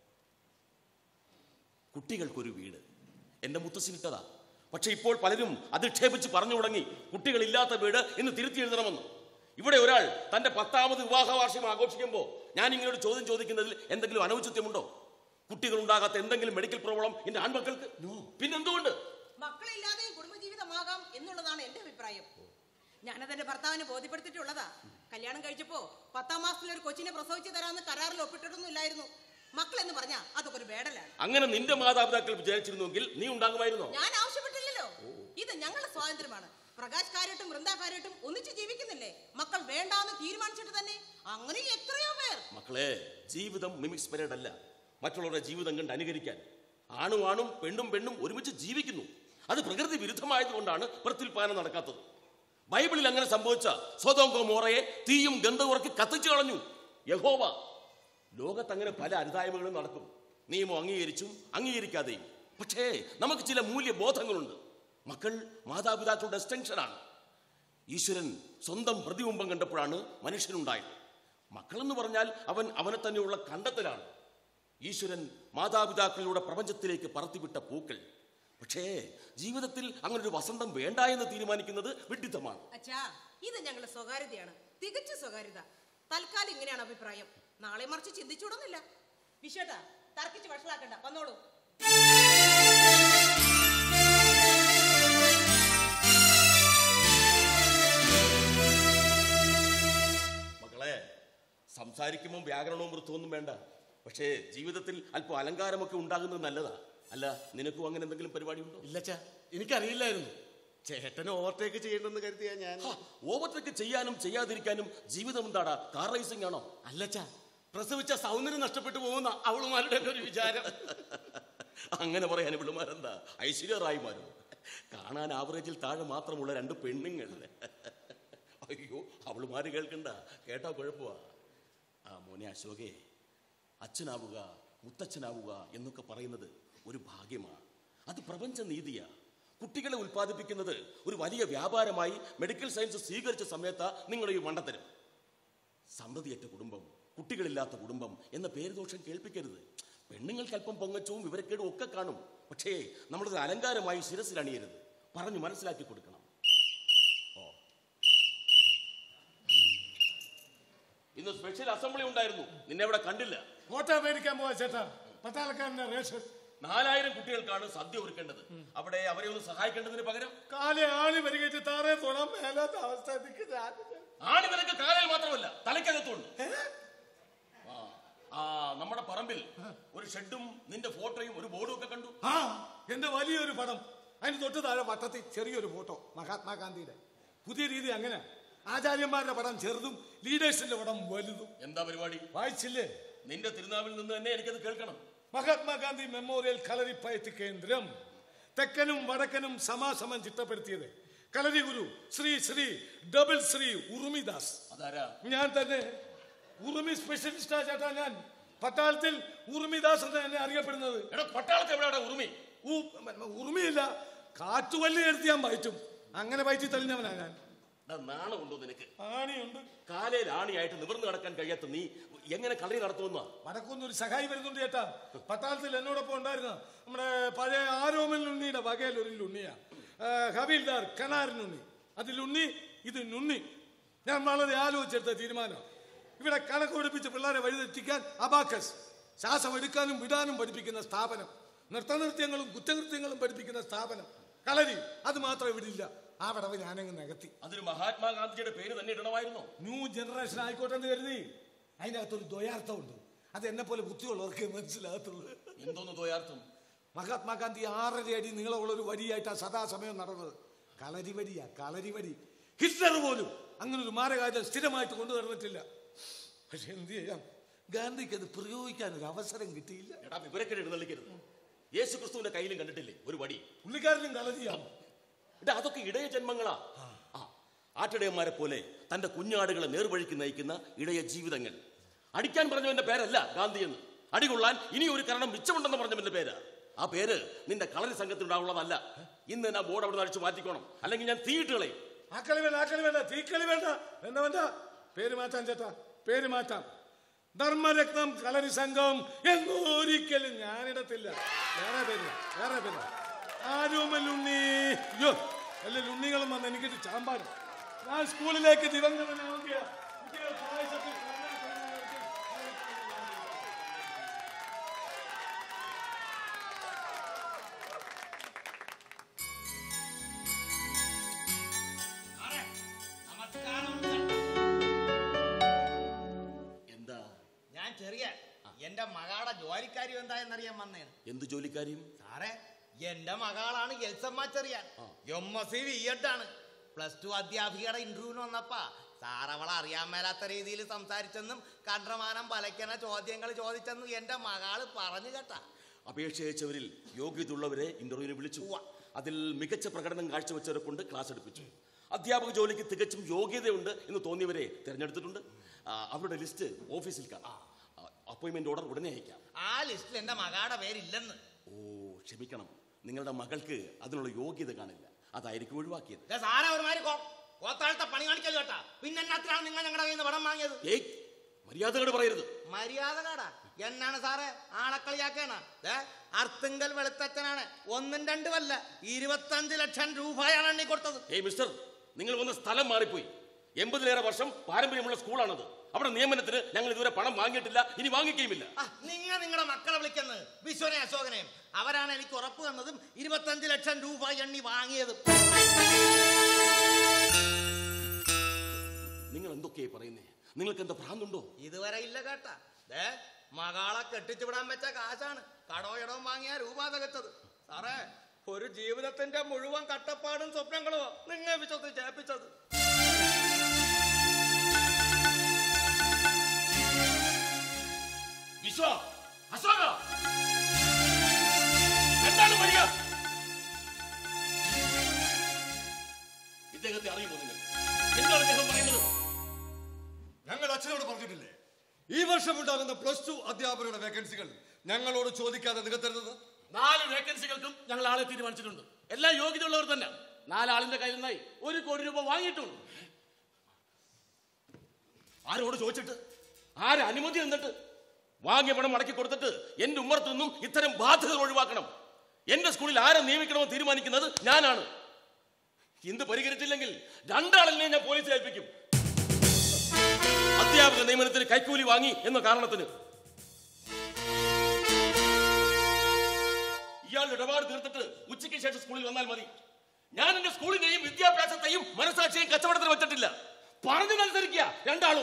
Speaker 5: കുട്ടികൾക്കൊരു വീട് എന്റെ മുത്തശ്ശിനിട്ടതാ പക്ഷെ ഇപ്പോൾ പലരും അധിക്ഷേപിച്ച് പറഞ്ഞു തുടങ്ങി കുട്ടികളില്ലാത്ത വീട് ഇന്ന് തിരുത്തി എഴുതണമെന്ന് ഇവിടെ ഒരാൾ തന്റെ പത്താമത് വിവാഹ വാർഷികം ആഘോഷിക്കുമ്പോൾ ഞാൻ ഇങ്ങനെ ഒരു ചോദ്യം ചോദിക്കുന്നതിൽ എന്തെങ്കിലും അനൗചിത്യമുണ്ടോ കുട്ടികൾ ഉണ്ടാകാത്ത എന്തെങ്കിലും മെഡിക്കൽ പ്രോബ്ലം എന്റെ ആൺമക്കൾക്ക് പിന്നെന്തുകൊണ്ട്
Speaker 7: മക്കളില്ലാതെയും കുടുംബജീവിതമാകാം എന്നുള്ളതാണ് എന്റെ അഭിപ്രായം ഞാനത് എന്റെ ഭർത്താവിനെ ബോധ്യപ്പെടുത്തിയിട്ടുള്ളതാ കല്യാണം കഴിച്ചപ്പോ പത്താം മാസത്തിൽ ഒരു കൊച്ചിനെ പ്രസവിച്ചു തരാമെന്ന് കരാറിൽ ഒപ്പിട്ടിട്ടൊന്നും ഇല്ലായിരുന്നു മക്കൾ എന്ന് പറഞ്ഞാ അതൊക്കെ ഒരു വേടലാണ്
Speaker 5: അങ്ങനെ നിന്റെ മാതാപിതാക്കൾ വിചാരിച്ചിരുന്നുവെങ്കിൽ നീ ഉണ്ടാകുമായിരുന്നോ
Speaker 7: ഞാൻ ആവശ്യപ്പെട്ടില്ലല്ലോ ഇത് ഞങ്ങളുടെ സ്വാതന്ത്ര്യമാണ് പ്രകാശ് കാര്യട്ടും വൃന്ദ കാര്യട്ടും ഒന്നിച്ച് ജീവിക്കുന്നില്ലേ മക്കൾ വേണ്ടാന്ന് തീരുമാനിച്ചിട്ട് തന്നെ അങ്ങനെ എത്രയോ പേർ
Speaker 5: മക്കളെ ജീവിതം മിമിക്സ് പരേഡ് അല്ല മറ്റുള്ളവരുടെ ജീവിതം കണ്ട് അനുകരിക്കാൻ ആണും ആണും പെണ്ണും പെണ്ണും ഒരുമിച്ച് ജീവിക്കുന്നു അത് പ്രകൃതി വിരുദ്ധമായതുകൊണ്ടാണ് പ്രത്യുൽപാദനം നടക്കാത്തത് ബൈബിളിൽ അങ്ങനെ സംഭവിച്ച സ്വതം മോറയെ തീയും ഗന്ധവുറക്കി കത്തിച്ചു കളഞ്ഞു യഹോവ ലോകത്ത് അങ്ങനെ പല അരുതായ്മകളും നടക്കും നിയമം അംഗീകരിച്ചും അംഗീകരിക്കാതെയും പക്ഷേ നമുക്ക് ചില മൂല്യബോധങ്ങളുണ്ട് മക്കൾ മാതാപിതാക്കളുടെ എക്സ്റ്റൻഷനാണ് ഈശ്വരൻ സ്വന്തം പ്രതിബിംബം കണ്ടപ്പോഴാണ് മനുഷ്യനുണ്ടായത് മക്കളെന്ന് പറഞ്ഞാൽ അവൻ അവനെ തന്നെയുള്ള കണ്ടെത്തലാണ് ഈശ്വരൻ മാതാപിതാക്കളിലൂടെ പ്രപഞ്ചത്തിലേക്ക് പറത്തിവിട്ട പൂക്കൾ പക്ഷേ ജീവിതത്തിൽ അങ്ങനെ ഒരു വസന്തം വേണ്ട എന്ന് തീരുമാനിക്കുന്നത് വിഡിത്തമാണ്
Speaker 7: അച്ഛാ ഇത് ഞങ്ങളുടെ സ്വകാര്യതയാണ് തികച്ച സ്വകാര്യത തൽക്കാലം ഇങ്ങനെയാണ് അഭിപ്രായം നാളെ മറിച്ച് ചിന്തിച്ചൂടൊന്നില്ല വിശ്വട്ടാ തർക്കിച്ച് വഷളാക്കണ്ട വന്നോളൂ
Speaker 5: മക്കളെ സംസാരിക്കുമ്പോൾ വ്യാകരണവും വൃത്തമൊന്നും വേണ്ട പക്ഷേ ജീവിതത്തിൽ അല്പം അലങ്കാരമൊക്കെ ഉണ്ടാകുന്നത് നല്ലതാ അല്ല നിനക്കും അങ്ങനെ എന്തെങ്കിലും പരിപാടി ഉണ്ടോ
Speaker 6: ഇല്ലച്ചാ എനിക്കറിയില്ലായിരുന്നു ചേട്ടനെ ഓവർടേക്ക് ചെയ്യണമെന്ന് കരുതിയാ ഞാൻ
Speaker 5: ഓവർടേക്ക് ചെയ്യാനും ചെയ്യാതിരിക്കാനും ജീവിതം എന്താടാ കാർ റേസിംഗ് ആണോ
Speaker 6: അല്ലച്ചാ പ്രസവിച്ച സൗന്ദര്യം നഷ്ടപ്പെട്ടു പോകുന്ന അവളുമാരുടെ ഒക്കെ ഒരു വിചാരം
Speaker 5: അങ്ങനെ പറയാൻ ഇവിടുമാരെന്താ ഐശ്വര്യ റായിമാരോ കാണാൻ ആവറേജിൽ താഴെ മാത്രമുള്ള രണ്ട് പെണ്ണുങ്ങൾ അയ്യോ അവളുമാര് കേൾക്കണ്ട കേട്ടാ കുഴപ്പമാ ആ മോനെ അശോകേ അച്ഛനാവുക മുത്തച്ഛനാവുക എന്നൊക്കെ പറയുന്നത് ഒരു ഭാഗ്യമാണ് അത് പ്രപഞ്ച നീതിയാ കുട്ടികളെ ഉൽപ്പാദിപ്പിക്കുന്നത് ഒരു വലിയ വ്യാപാരമായി മെഡിക്കൽ സയൻസ് സ്വീകരിച്ച സമയത്താ നിങ്ങളുടെ ഈ മണ്ടത്തരം സന്തതിയറ്റ കുടുംബം കുട്ടികളില്ലാത്ത കുടുംബം എന്ന പേരുദോഷം കേൾപ്പിക്കരുത് പെണ്ണുങ്ങൾക്ക് അല്പം പൊങ്ങച്ചവും വിവരക്കേടും ഒക്കെ കാണും പക്ഷേ നമ്മളത് അലങ്കാരമായി ശിരസിൽ അണിയരുത് പറഞ്ഞു മനസ്സിലാക്കി കൊടുക്കണം ഓ ഇന്ന് സ്പെഷ്യൽ അസംബ്ലി ഉണ്ടായിരുന്നു നിന്നെ ഇവിടെ കണ്ടില്ല
Speaker 9: കോട്ട മേടിക്കാൻ പോവാ ചേട്ടാ പട്ടാളക്കാരന്റെ റേഷൻ
Speaker 5: നാലായിരം കുട്ടികൾക്കാണ് സദ്യ ഒരുക്കേണ്ടത് അവിടെ അവരെ ഒന്ന് സഹായിക്കേണ്ടതിന് പകരം
Speaker 9: കാലെ ആണി വരികയിട്ട് താറേ തൊടാൻ മേലാത്ത അവസ്ഥ എനിക്ക് ഞാൻ
Speaker 5: ആണി നിനക്ക് കാലയിൽ മാത്രമല്ല തലയ്ക്കകത്തുണ്ട് ആ, ആ നമ്മുടെ പറമ്പിൽ ഒരു ഷെഡും നിന്റെ ഫോട്ടോയും ഒരു ബോർഡും ഒക്കെ കണ്ടു
Speaker 9: ആ എന്റെ വലിയൊരു പടം അതിന് തൊട്ട് താഴെ വട്ടത്തിൽ ചെറിയൊരു ഫോട്ടോ മഹാത്മാഗാന്ധിയുടെ പുതിയ രീതി അങ്ങനെ ആചാര്യന്മാരുടെ പടം ചെറുതും ലീഡേഴ്സിന്റെ പടം വലുതും
Speaker 5: എന്താ പരിപാടി
Speaker 9: വായിച്ചില്ലേ
Speaker 5: നിന്റെ തിരുനാവിൽ നിന്ന് തന്നെ എനിക്കത് കേൾക്കണം
Speaker 9: മഹാത്മാഗാന്ധി മെമ്മോറിയൽ കളരിപ്പയറ്റ് കേന്ദ്രം തെക്കനും വടക്കനും സമാസമം ചിട്ടപ്പെടുത്തിയത് കളരി ഗുരു ശ്രീ ശ്രീ ഡബിൾ ശ്രീ ഉറുമിദാസ്
Speaker 5: അതാരാ
Speaker 9: ഞാൻ തന്നെ ഉറുമി സ്പെഷ്യലിസ്റ്റാ ചേട്ടാ ഞാൻ പട്ടാളത്തിൽ ഉറുമിദാസ് എന്ന് എന്നെ അറിയപ്പെടുന്നത്
Speaker 5: എടാ പട്ടാളത്തെ എവിടെയാണ് ഉറുമി
Speaker 9: ഊ- ഉറുമിയില്ല കാറ്റുവല്ലി എടുത്ത് ഞാൻ പയറ്റും അങ്ങനെ പയറ്റി തെളിഞ്ഞവനാ ഞാൻ
Speaker 5: എടാ, നാണമുണ്ടോ നിനക്ക്
Speaker 9: ആണിയുണ്ട്
Speaker 5: കാലയിൽ ആണിയായിട്ട് നിവർന്നു കിടക്കാൻ കഴിയാത്ത നീ എങ്ങനെ കളി നടത്തുമെന്നാ
Speaker 9: വടക്കൊന്നും ഒരു സഹായി വരുന്നുണ്ട് ചേട്ടാ പട്ടാളത്തിൽ എന്നോടൊപ്പം ഉണ്ടായിരുന്ന നമ്മുടെ പഴയ ആരോമൽ ഉണ്ണിയുടെ വകയിൽ ഒരു ലുണ്ണിയാ ആ, ഹവീൽദാർ കണാരനുണ്ണി അതിൽ ഉണ്ണി ഇത് നുണ്ണി ഞാൻ വളരെ ആലോചിച്ചെടുത്ത തീരുമാനം ഇവിടെ കണക്ക് പഠിപ്പിച്ച് പിള്ളേരെ വഴിതെറ്റിക്കാൻ അബാക്കസ് ശ്വാസം എടുക്കാനും വിടാനും പഠിപ്പിക്കുന്ന സ്ഥാപനം നൃത്തനൃത്യങ്ങളും കുറ്റകൃത്യങ്ങളും പഠിപ്പിക്കുന്ന സ്ഥാപനം കളരി അത് മാത്രം ഇവിടെ ഇല്ല ആ വിടവ് ഞാനങ്ങ് നികത്തി
Speaker 5: അതൊരു മഹാത്മാഗാന്ധിജിയുടെ പേര് തന്നെ ഇടണമായിരുന്നോ
Speaker 9: ന്യൂ ജനറേഷൻ ആയിക്കോട്ടെ എന്ന് കരുതി അതിനകത്തൊരു ദ്വയാർത്ഥമുണ്ട് അത് എന്നെ പോലെ ബുദ്ധിയുള്ളവർക്കേ മനസ്സിലാകത്തുള്ളൂ
Speaker 5: എന്തോന്ന് ദ്വയാർത്ഥം
Speaker 9: മഹാത്മാഗാന്ധി ആറര അടി നീളമുള്ള ഒരു വടിയായിട്ടാണ് സദാസമയം നടന്നത് കളരി വടിയാ കളരി വടി ഹിറ്റ്ലർ പോലും അങ്ങനെ ഒരു മാരകായുധം സ്ഥിരമായിട്ട് കൊണ്ടുവന്നിട്ടില്ല പക്ഷെ എന്ത് ചെയ്യാം ഗാന്ധിക്ക് അത് പ്രയോഗിക്കാൻ ഒരു അവസരം കിട്ടിയില്ല
Speaker 5: എടാ വിവരക്കേട് എഴുന്നള്ളിക്കരുത് യേശു ക്രിസ്തുവിന്റെ കയ്യിലും കണ്ടിട്ടില്ലേ ഒരു വടി
Speaker 9: പുള്ളിക്കാരനും കളരിയാണ്
Speaker 5: എടാ അതൊക്കെ ഇടയ ജന്മങ്ങളാ ആ ആട്ടിടയന്മാരെ പോലെ തന്റെ കുഞ്ഞാടുകളെ നേർവഴിക്ക് നയിക്കുന്ന ഇടയ ജീവിതങ്ങൾ അടിക്കാൻ പറഞ്ഞവന്റെ പേരല്ല ഗാന്ധി എന്ന് അടികൊള്ളാൻ ഇനി ഒരു കാരണം മിച്ചമുണ്ടെന്ന് പറഞ്ഞവന്റെ പേരാ ആ പേര് നിന്റെ കളരി സംഘത്തിൽ ഉണ്ടാവുള്ളതല്ല ഇന്ന് തന്നെ ആ ബോർഡ് അവിടെ അടിച്ചു മാറ്റിക്കോണം അല്ലെങ്കിൽ ഞാൻ തീയിട്ട് കളയും
Speaker 9: ആക്കളി വേണ്ട ആക്കളി വേണ്ട തീക്കളി വേണ്ട വേണ്ട വേണ്ട പേര് മാറ്റാം ചേട്ടാ പേര് മാറ്റാം ധർമ്മരത്നം കളരി സംഘം എന്നൊരിക്കലും ഞാനിടത്തില്ല വേറെ പേര് വേറെ പേര് ആരുമലുണ്ണി അയ്യോ എല്ലാ ഉണ്ണികളും വന്ന് എനിക്കിട്ട് ചാമ്പാടും ഞാൻ സ്കൂളിലേക്ക് ദിവംഗതനാവുക കുട്ടികൾ പായസത്തിൽ കണ്ണാടി കണ്ണാടി
Speaker 5: എന്താ
Speaker 11: ഞാൻ ചെറിയ എന്റെ മകാടെ ജോലിക്കാര്യം എന്തായെന്നറിയാൻ വന്നേണ്
Speaker 5: എന്ത് ജോലിക്കാരിയും
Speaker 11: സാറേ എന്റെ മകളാണ് Elsamma Cheriyan M S C V ആണ് പ്ലസ് ടു അധ്യാപികയുടെ ഇന്റർവ്യൂവിന് വന്നപ്പാ സാർ അവളെ അറിയാൻ മേലാത്ത രീതിയിൽ സംസാരിച്ചെന്നും കണ്ട്രമാനം പലയ്ക്കണ ചോദ്യങ്ങൾ ചോദിച്ചെന്നും എന്റെ മകള് പറഞ്ഞു കേട്ടാ
Speaker 5: അപേക്ഷ അയച്ചവരിൽ യോഗ്യതയുള്ളവരെ ഇന്റർവ്യൂവിന് വിളിച്ചു അതിൽ മികച്ച പ്രകടനം കാഴ്ചവെച്ചവരെ കൊണ്ട് ക്ലാസ് എടുപ്പിച്ചു അധ്യാപക ജോലിക്ക് തികച്ചും യോഗ്യതയുണ്ട് എന്ന് തോന്നിയവരെ തിരഞ്ഞെടുത്തിട്ടുണ്ട് ആ, അവരുടെ ലിസ്റ്റ് ഓഫീസിൽ കാണാം അപ്പോയിന്റ്മെന്റ് ഓർഡർ ഉടനെ അയക്കാം
Speaker 11: ആ ലിസ്റ്റിൽ എന്റെ മകാടെ പേരില്ലെന്ന്
Speaker 5: ഓ ക്ഷമിക്കണം നിങ്ങളുടെ മകൾക്ക് അതിനുള്ള യോഗ്യത കാണില്ല അതായിരിക്കും ഒഴിവാക്കിയത്
Speaker 11: ദേ സാറേ ഒരുമാതിരി കോ- കോത്താഴത്തെ പണി കാണിക്കല്ലോ കേട്ടാ പിന്നെ എന്നാത്തിനാണ് നിങ്ങൾ ഞങ്ങളുടെ കയ്യിൽ നിന്ന് പണം വാങ്ങിയത്
Speaker 5: ഏയ് മര്യാദകൾ പറയരുത്
Speaker 11: മര്യാദ കാടാ എന്നാണ് സാറേ ആളക്കളിയാക്കാണ് ദേ അർത്തുങ്കൽ വെളുത്തച്ഛനാണ് ഒന്നും രണ്ടുമല്ല ഇരുപത്തഞ്ച് ലക്ഷം രൂപയാണ് എണ്ണി കൊടുത്തത്
Speaker 5: ഏയ് മിസ്റ്റർ നിങ്ങൾ വന്ന സ്ഥലം മാറിപ്പോയി എൺപതിലേറെ വർഷം പാരമ്പര്യമുള്ള സ്കൂളാണത് അവിടെ നിയമനത്തിന് ഞങ്ങൾ ഇതുവരെ പണം വാങ്ങിയിട്ടില്ല ഇനി വാങ്ങിക്കുകയുമില്ല
Speaker 11: ആ, നിങ്ങൾ നിങ്ങളുടെ മക്കളെ വിളിക്കുന്നത് വിശ്വനെ അശോകനെയും അവരാണ് എനിക്ക് ഉറപ്പ് തന്നതും ഇരുപത്തഞ്ച് ലക്ഷം രൂപ എണ്ണി വാങ്ങിയതും
Speaker 5: നിങ്ങൾ എന്തൊക്കെയായി പറയുന്നേ നിങ്ങൾക്ക് എന്താ ഭ്രാന്തുണ്ടോ
Speaker 11: ഇതുവരെ ഇല്ല കേട്ടാ ദേ മകളെ കെട്ടിച്ചു വിടാൻ വെച്ച കാശാണ് കടോ ഇടവും വാങ്ങിയ രൂപ തികച്ചത് സാറേ ഒരു ജീവിതത്തിന്റെ മുഴുവൻ കട്ടപ്പാടും സ്വപ്നങ്ങളും നിങ്ങൾ വിശ്വസിച്ച് ചേപ്പിച്ചത്
Speaker 5: വിശ്വ അശോക എന്താണ് വരിക ഇദ്ദേഹത്തെ അറിയുമോ നിങ്ങൾ എന്താണ് അദ്ദേഹം പറയുന്നത്
Speaker 8: ഞങ്ങൾ അച്ഛനോട് പറഞ്ഞിട്ടില്ലേ ഈ വർഷം ഉണ്ടാകുന്ന പ്ലസ് ടു അധ്യാപകരുടെ വേക്കൻസികൾ ഞങ്ങളോട് ചോദിക്കാതെ നികത്തരുന്നത്
Speaker 6: നാല് വേക്കൻസികൾക്കും ഞങ്ങൾ ആളെ തീരുമാനിച്ചിട്ടുണ്ട് എല്ലാം യോഗ്യതയുള്ളവർ തന്നെ നാലാളിന്റെ കയ്യിൽ നിന്നായി ഒരു കോടി രൂപ വാങ്ങിയിട്ടുണ്ട്
Speaker 5: ആരോട് ചോദിച്ചിട്ട് ആര് അനുമതി എന്നിട്ട് വാങ്ങിയ പണം മടക്കി കൊടുത്തിട്ട് എന്റെ ഉമ്മറത്തു നിന്നും ഇത്തരം ബാധ്യതകൾ ഒഴിവാക്കണം എന്റെ സ്കൂളിൽ ആരെ നിയമിക്കണമെന്ന് തീരുമാനിക്കുന്നത് ഞാനാണ് ഇത് പരിഹരിച്ചില്ലെങ്കിൽ രണ്ടാളിനെ ഞാൻ പോലീസിൽ ഏൽപ്പിക്കും അധ്യാപക നിയമനത്തിന് കൈക്കൂലി വാങ്ങി എന്ന കാരണത്തിന് ഇയാളുടെ ഇടപാട് തീർത്തിട്ട് ഉച്ചയ്ക്ക് ശേഷം സ്കൂളിൽ വന്നാൽ മതി ഞാൻ എന്റെ സ്കൂളിനെയും വിദ്യാഭ്യാസത്തെയും മനസാക്ഷിയെയും കച്ചവടത്തിന് വെച്ചിട്ടില്ല പറഞ്ഞു മത്സരിക്കുക രണ്ടാളും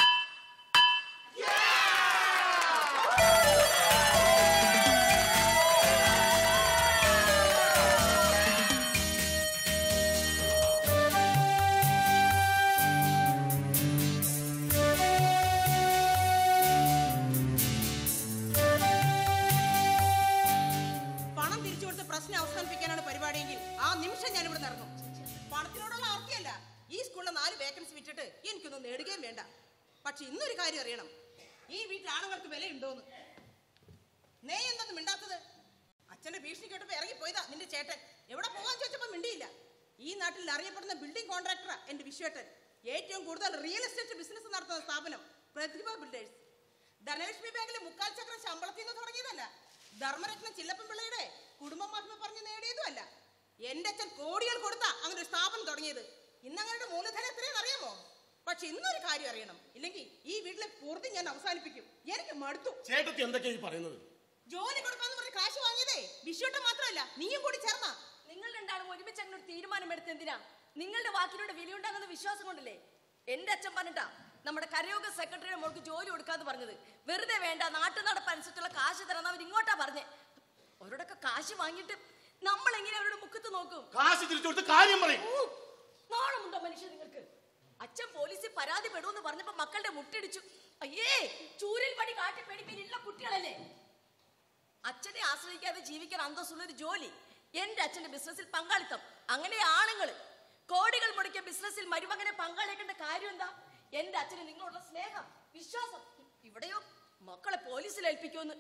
Speaker 7: പണം തിരിച്ചു കൊടുത്ത് പ്രശ്നം അവസാനിപ്പിക്കാനാണ് പരിപാടിയെങ്കിൽ ആ നിമിഷം ഞാൻ ഇവിടെ നടന്നു പണത്തിനോടുള്ള ആർത്തിയല്ല ഈ സ്കൂളിലെ നാല് വേക്കൻസി വിറ്റിട്ട് എനിക്കൊന്നും നേടുകയും വേണ്ട പക്ഷെ ഇന്നൊരു കാര്യം അറിയണം ഈ വീട്ടിൽ ആണുങ്ങൾക്ക് വിലയുണ്ടോന്ന് നേ എന്തൊന്നും മിണ്ടാത്തത് അച്ഛന്റെ ഭീഷണി കേട്ടപ്പോ ഇറങ്ങിപ്പോയതാ നിന്റെ ചേട്ടൻ എവിടെ പോകാൻ ചോദിച്ചപ്പോ മിണ്ടിയില്ല ഈ നാട്ടിൽ അറിയപ്പെടുന്ന ബിൽഡിംഗ് കോൺട്രാക്ടറാ എന്റെ വിശ്വേട്ടൻ ഏറ്റവും കൂടുതൽ റിയൽ എസ്റ്റേറ്റ് ബിസിനസ് നടത്തുന്ന സ്ഥാപനം പ്രതിഭ ബിൽഡേഴ്സ് ധനലക്ഷ്മി ബാങ്കിലെ മുക്കാൽ ചക്രം ശമ്പളത്തിൽ നിന്ന് തുടങ്ങിയതല്ല ധർമ്മരത്നം ചില്ലപ്പൻ പിള്ളയുടെ കുടുംബ മഹിമ പറഞ്ഞ് നേടിയതുമല്ല എന്റെ അച്ഛൻ കോടികൾ കൊടുത്താ അങ്ങനെ ഒരു സ്ഥാപനം തുടങ്ങിയത് ഇന്ന് അങ്ങനെ മൂലധനം എത്രയെന്ന് അറിയാമോ പക്ഷെ ഇന്നൊരു കാര്യം അറിയണം ഇല്ലെങ്കിൽ ഈ വീട്ടിലെ പൂർത്തി ഞാൻ അവസാനിപ്പിക്കും എനിക്ക് മടുത്തു
Speaker 6: ചേട്ടത്തി എന്തൊക്കെയാ ഈ പറയുന്നത്
Speaker 7: ജോലി കൊടുക്കാന്ന് പറഞ്ഞ് കാശ് വാങ്ങിയതേ വിഷുവട്ടം മാത്രമല്ല നീയും കൂടി ചേർന്നാ
Speaker 12: നിങ്ങൾ രണ്ടാളും ഒരുമിച്ച് അങ്ങനെ ഒരു തീരുമാനം എടുത്ത് എന്തിനാ നിങ്ങളുടെ വാക്കിലൂടെ വിലയുണ്ടാകുന്ന വിശ്വാസം കൊണ്ടല്ലേ എന്റെ അച്ഛൻ പറഞ്ഞിട്ടാ നമ്മുടെ കരയോഗ സെക്രട്ടറിയുടെ മോൾക്ക് ജോലി കൊടുക്കാന്ന് പറഞ്ഞത് വെറുതെ വേണ്ട നാട്ടു നടപ്പനുസരിച്ചുള്ള കാശ് തരാൻ അവർ ഇങ്ങോട്ടാ പറഞ്ഞേ അവരോടൊക്കെ കാശ് വാങ്ങിയിട്ട് നമ്മൾ എങ്ങനെ അവരുടെ മുഖത്ത് നോക്കും
Speaker 6: കാശ് തിരിച്ചു കൊടുത്ത് കാര്യം പറയും
Speaker 12: ഊ, നാണമുണ്ടോ മനുഷ്യ നിങ്ങൾക്ക് അച്ഛൻ പോലീസിൽ പരാതിപ്പെടുമെന്ന് പറഞ്ഞപ്പോ മക്കളുടെ മുട്ടിടിച്ചു അയ്യേ ചൂരൽ പണി കാട്ടി പേടിപ്പില്ല കുട്ടികളല്ലേ അച്ഛനെ ആശ്രയിക്കാതെ ജീവിക്കാൻ അന്തസ്സുള്ള ഒരു ജോലി എന്റെ അച്ഛന്റെ ബിസിനസ്സിൽ പങ്കാളിത്തം അങ്ങനെ ആണുങ്ങൾ കോടികൾ മുടക്കിയ ബിസിനസ്സിൽ മരുമകനെ പങ്കാളിക്കേണ്ട കാര്യം എന്താ എന്റെ അച്ഛന് നിങ്ങളോടുള്ള സ്നേഹം വിശ്വാസം ഇവിടെയോ മക്കളെ പോലീസിൽ ഏൽപ്പിക്കുമെന്ന്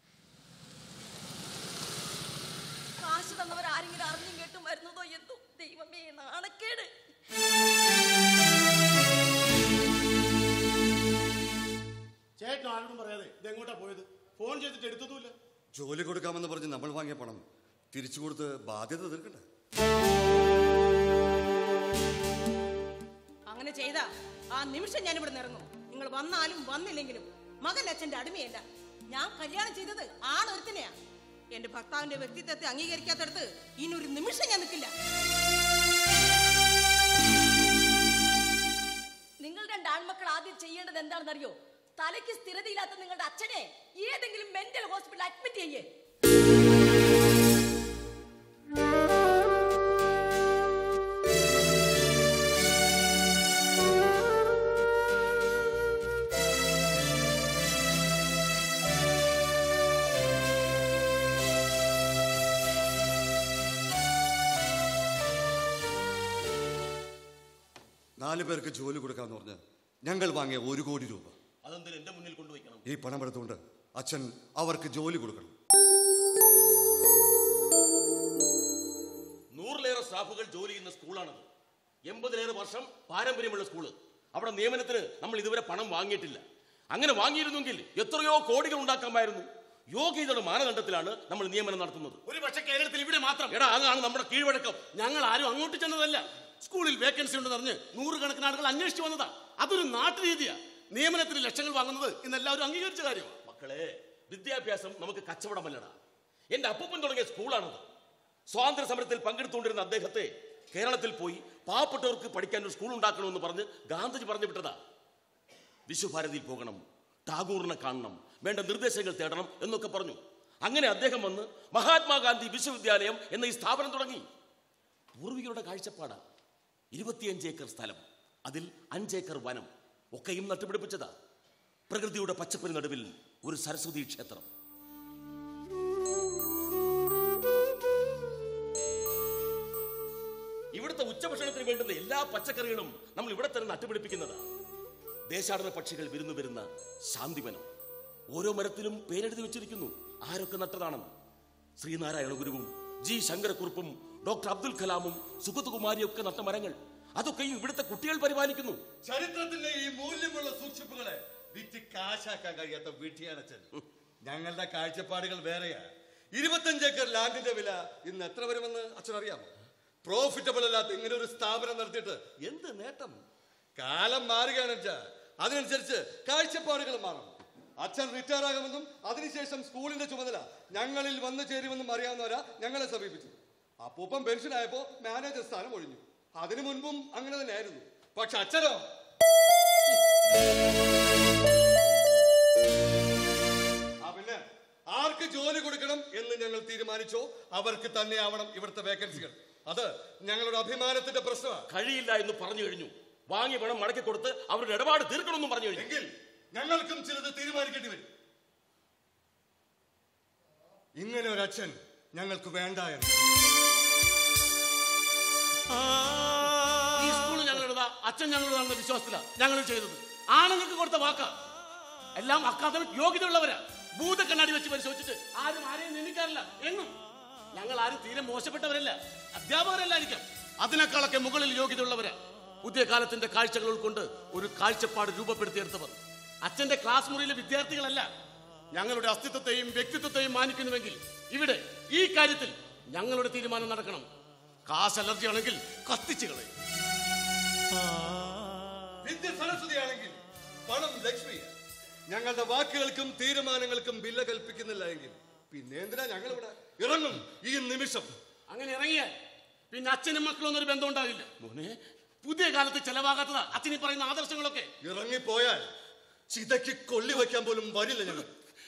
Speaker 12: കാശ് തന്നവർ ആരെങ്കിലും അറിഞ്ഞും കേട്ടും വരുന്നതോ എന്തോ ദൈവമേ നാണക്കേട്
Speaker 6: ചേട്ടൻ ആരോടും പറയാതെ ഇത് എങ്ങോട്ടാ പോയത് ഫോൺ ചെയ്തിട്ട് എടുത്തതുമില്ല
Speaker 8: ജോലി കൊടുക്കാമെന്ന് പറഞ്ഞ് നമ്മൾ വാങ്ങിയ പണം തിരിച്ചു കൊടുത്ത് ബാധ്യത തീർക്കണ്ടേ
Speaker 7: അങ്ങനെ ചെയ്ത ആ നിമിഷം ഞാൻ ഇവിടെ ഇറങ്ങും നിങ്ങൾ വന്നാലും വന്നില്ലെങ്കിലും മകൻ അച്ഛന്റെ അടിമയല്ല ഞാൻ കല്യാണം ചെയ്തത് ആണൊരുത്തനെയാ എന്റെ ഭർത്താവിന്റെ വ്യക്തിത്വത്തെ അംഗീകരിക്കാത്തടത്ത് ഇനി ഒരു നിമിഷം ഞാൻ നിൽക്കില്ല
Speaker 12: നിങ്ങൾ രണ്ട് ആൺമക്കൾ ആദ്യം ചെയ്യേണ്ടത് എന്താണെന്നറിയോ തലയ്ക്ക് സ്ഥിരതയില്ലാത്ത നിങ്ങളുടെ അച്ഛനെ ഏതെങ്കിലും മെന്റൽ ഹോസ്പിറ്റലിൽ അഡ്മിറ്റ് ചെയ്യേ
Speaker 8: നാല് പേർക്ക് ജോലി കൊടുക്കാന്ന് പറഞ്ഞ് ഞങ്ങൾ വാങ്ങിയ ഒരു കോടി രൂപ
Speaker 5: അതെന്തിനും എന്റെ മുന്നിൽ കൊണ്ടുവയ്ക്കണം
Speaker 8: ഈ പണം എടുത്തുകൊണ്ട് അച്ഛൻ അവർക്ക് ജോലി കൊടുക്കണം
Speaker 5: നൂറിലേറെ സ്റ്റാഫുകൾ ജോലി ചെയ്യുന്ന സ്കൂളാണത് എൺപതിലേറെ വർഷം പാരമ്പര്യമുള്ള സ്കൂള് അവിടെ നിയമനത്തിന് നമ്മൾ ഇതുവരെ പണം വാങ്ങിയിട്ടില്ല അങ്ങനെ വാങ്ങിയിരുന്നെങ്കിൽ എത്രയോ കോടികൾ ഉണ്ടാക്കാമായിരുന്നു യോഗ്യതയുടെ മാനദണ്ഡത്തിലാണ് നമ്മൾ നിയമനം നടത്തുന്നത്
Speaker 6: ഒരു പക്ഷെ കേരളത്തിൽ ഇവിടെ മാത്രം
Speaker 5: എടാ അതാണ് നമ്മുടെ കീഴ്വഴക്കം
Speaker 6: ഞങ്ങൾ ആരും അങ്ങോട്ട് ചെന്നതല്ല സ്കൂളിൽ വേക്കൻസി ഉണ്ടെന്ന് അറിഞ്ഞ് നൂറുകണക്കിന് ആളുകൾ അന്വേഷിച്ചു വന്നതാ അതൊരു നാട്ടുരീതിയാ നിയമനത്തിന് ലക്ഷങ്ങൾ വാങ്ങുന്നത് ഇന്ന് എല്ലാവരും അംഗീകരിച്ച കാര്യമാണ്
Speaker 5: മക്കളെ വിദ്യാഭ്യാസം നമുക്ക് കച്ചവടമല്ലടാ എന്റെ അപ്പൂപ്പൻ തുടങ്ങിയ സ്കൂളാണത് സ്വാതന്ത്ര്യ സമരത്തിൽ പങ്കെടുത്തുകൊണ്ടിരുന്ന അദ്ദേഹത്തെ കേരളത്തിൽ പോയി പാവപ്പെട്ടവർക്ക് പഠിക്കാൻ ഒരു സ്കൂൾ ഉണ്ടാക്കണമെന്ന് പറഞ്ഞ് ഗാന്ധിജി പറഞ്ഞു വിട്ടതാ വിശ്വഭാരതിയിൽ പോകണം ടാഗോറിനെ കാണണം വേണ്ട നിർദ്ദേശങ്ങൾ തേടണം എന്നൊക്കെ പറഞ്ഞു അങ്ങനെ അദ്ദേഹം വന്ന് മഹാത്മാഗാന്ധി വിശ്വവിദ്യാലയം എന്ന ഈ സ്ഥാപനം തുടങ്ങി പൂർവികരുടെ കാഴ്ചപ്പാടാ ഇരുപത്തിയഞ്ച് ഏക്കർ സ്ഥലം അതിൽ അഞ്ചേക്കർ വനം ഒക്കെയും നട്ടുപിടിപ്പിച്ചതാ പ്രകൃതിയുടെ പച്ചപ്പിന് നടുവിൽ ഒരു സരസ്വതി ക്ഷേത്രം ഇവിടുത്തെ ഉച്ചഭക്ഷണത്തിന് വേണ്ടുന്ന എല്ലാ പച്ചക്കറികളും നമ്മൾ ഇവിടെ തന്നെ നട്ടുപിടിപ്പിക്കുന്നതാ ദേശാടന പക്ഷികൾ വിരുന്നു വരുന്ന ശാന്തിവനം ഓരോ മരത്തിലും പേരെഴുതി വെച്ചിരിക്കുന്നു ആരൊക്കെ നട്ടതാണെന്ന് ശ്രീനാരായണ ഗുരുവും ജി ശങ്കരക്കുറുപ്പും ഡോക്ടർ അബ്ദുൽ കലാമും സുഗതകുമാരിയും ഒക്കെ നട്ട മരങ്ങൾ അതൊക്കെയും ഇവിടുത്തെ കുട്ടികൾ പരിപാലിക്കുന്നു
Speaker 8: ചരിത്രത്തിന്റെ ഈ മൂല്യമുള്ള സൂക്ഷിപ്പുകളെ വിറ്റ് കാശാക്കാൻ കഴിയാത്ത വീട്ടിയാണച്ചൻ ഞങ്ങളുടെ കാഴ്ചപ്പാടുകൾ വേറെയാ ഇരുപത്തഞ്ച് ഏക്കർ ലാൻഡിന്റെ വില ഇന്ന് എത്ര വരുമെന്ന് അച്ഛൻ അറിയാമോ പ്രോഫിറ്റബിൾ അല്ലാത്ത ഇങ്ങനെ ഒരു സ്ഥാപനം നടത്തിയിട്ട് എന്ത് നേട്ടം കാലം മാറുകയാണ് അച്ഛാ അതിനനുസരിച്ച് കാഴ്ചപ്പാടുകൾ മാറും അച്ഛൻ റിട്ടയർ ആകുമെന്നും അതിനുശേഷം സ്കൂളിന്റെ ചുമതല ഞങ്ങളിൽ വന്നു ചേരുമെന്നും അറിയാവുന്നവരാ ഞങ്ങളെ സമീപിച്ചു അപ്പൂപ്പം പെൻഷൻ ആയപ്പോ മാനേജർ സ്ഥാനം ഒഴിഞ്ഞു അതിനു മുൻപും അങ്ങനെ തന്നെയായിരുന്നു പക്ഷെ അച്ഛനോ ആ പിന്നെ ആർക്ക് ജോലി കൊടുക്കണം എന്ന് ഞങ്ങൾ തീരുമാനിച്ചോ അവർക്ക് തന്നെ ആവണം ഇവിടുത്തെ വേക്കൻസികൾ അത് ഞങ്ങളുടെ അഭിമാനത്തിന്റെ പ്രശ്നമാണ്
Speaker 5: കഴിയില്ല എന്ന് പറഞ്ഞു കഴിഞ്ഞു വാങ്ങിയ പണം മടക്കി കൊടുത്ത് അവരുടെ ഇടപാട് തീർക്കണമെന്നും പറഞ്ഞു കഴിഞ്ഞു
Speaker 8: എങ്കിൽ ഞങ്ങൾക്കും ചിലത് തീരുമാനിക്കേണ്ടി വരും ഇങ്ങനെ ഒരു അച്ഛൻ ഞങ്ങൾക്ക് വേണ്ട എന്ന്
Speaker 6: ഈ സ്കൂൾ ഞങ്ങളുടേതാ അച്ഛൻ ഞങ്ങളുടേതാണെന്ന വിശ്വാസത്തിലാണ് ഞങ്ങൾ ചെയ്തത് ആണുങ്ങൾക്ക് കൊടുത്ത വാക്കാ എല്ലാം അക്കാദമിക് യോഗ്യതയുള്ളവരാ ഭൂതക്കണ്ണാടി വെച്ച് പരിശോധിച്ചിട്ട് ആരും ആരെയും നിയമിക്കാറില്ല എന്നും ഞങ്ങൾ ആരും തീരെ മോശപ്പെട്ടവരല്ല അധ്യാപകരല്ലായിരിക്കാം അതിനേക്കാളൊക്കെ മുകളിൽ യോഗ്യതയുള്ളവരാ പുതിയ കാലത്തിന്റെ കാഴ്ചകൾ ഉൾക്കൊണ്ട് ഒരു കാഴ്ചപ്പാട് രൂപപ്പെടുത്തിയെടുത്തവർ അച്ഛന്റെ ക്ലാസ് മുറിയിലെ വിദ്യാർത്ഥികളല്ല ഞങ്ങളുടെ അസ്തിത്വത്തെയും വ്യക്തിത്വത്തെയും മാനിക്കുന്നുവെങ്കിൽ ഇവിടെ ഈ കാര്യത്തിൽ ഞങ്ങളുടെ തീരുമാനം നടക്കണം കാശ് അലർജി ആണെങ്കിൽ കത്തിച്ചു കളയും
Speaker 8: വിദ്യ സരസ്വതിയാണെങ്കിൽ പണം ലക്ഷ്മി ഞങ്ങളുടെ വാക്കുകൾക്കും തീരുമാനങ്ങൾക്കും വില കൽപ്പിക്കുന്നില്ല എങ്കിൽ പിന്നെ എന്തിനാ ഞങ്ങൾ ഇവിടെ ഇറങ്ങും ഈ നിമിഷം
Speaker 6: അങ്ങനെ ഇറങ്ങിയാൽ പിന്നെ അച്ഛനും മക്കളും ഒന്നൊരു ബന്ധം ഉണ്ടാകില്ല മോനെ പുതിയ കാലത്ത് ചെലവാകാത്തതാ അച്ഛനീ പറയുന്ന ആദർശങ്ങളൊക്കെ
Speaker 8: ഇറങ്ങിപ്പോയാൽ ചിതയ്ക്ക് കൊള്ളി വയ്ക്കാൻ പോലും വരില്ല ഞങ്ങൾ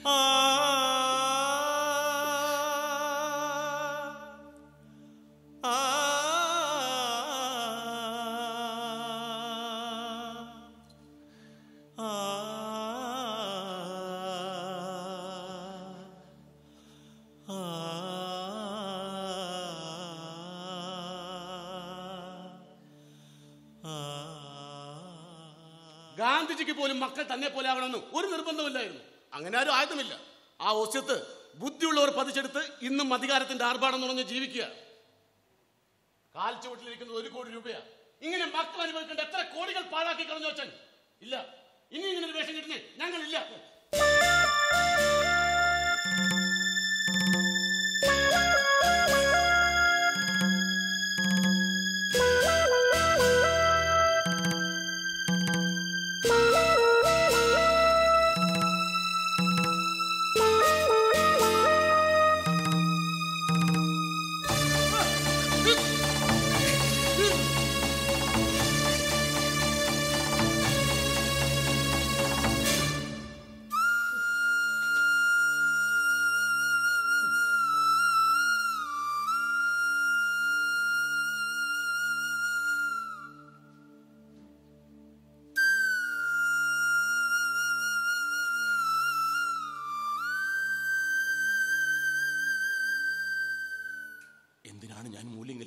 Speaker 6: ഗാന്ധിജിക്ക് പോലും മക്കൾ തന്നെ പോലെ ആവണമെന്ന് ഒരു നിർബന്ധമില്ലായിരുന്നു അങ്ങനെ ആരും ആയതുമില്ല ആ ഒസ്യത്ത് ബുദ്ധിയുള്ളവർ പതിച്ചെടുത്ത് ഇന്നും അധികാരത്തിന്റെ ആർഭാടം തുടങ്ങി ജീവിക്കുക കാൽച്ചുവട്ടിലിരിക്കുന്നത് ഒരു കോടി രൂപയാ ഇങ്ങനെ മക്കൾ അനുഭവിക്കേണ്ട എത്ര കോടികൾ പാഴാക്കി കളഞ്ഞു വെച്ചാൽ ഇല്ല ഇനി ഇങ്ങനെ ഒരു വേഷം കിട്ടുന്നേ ഞങ്ങളില്ല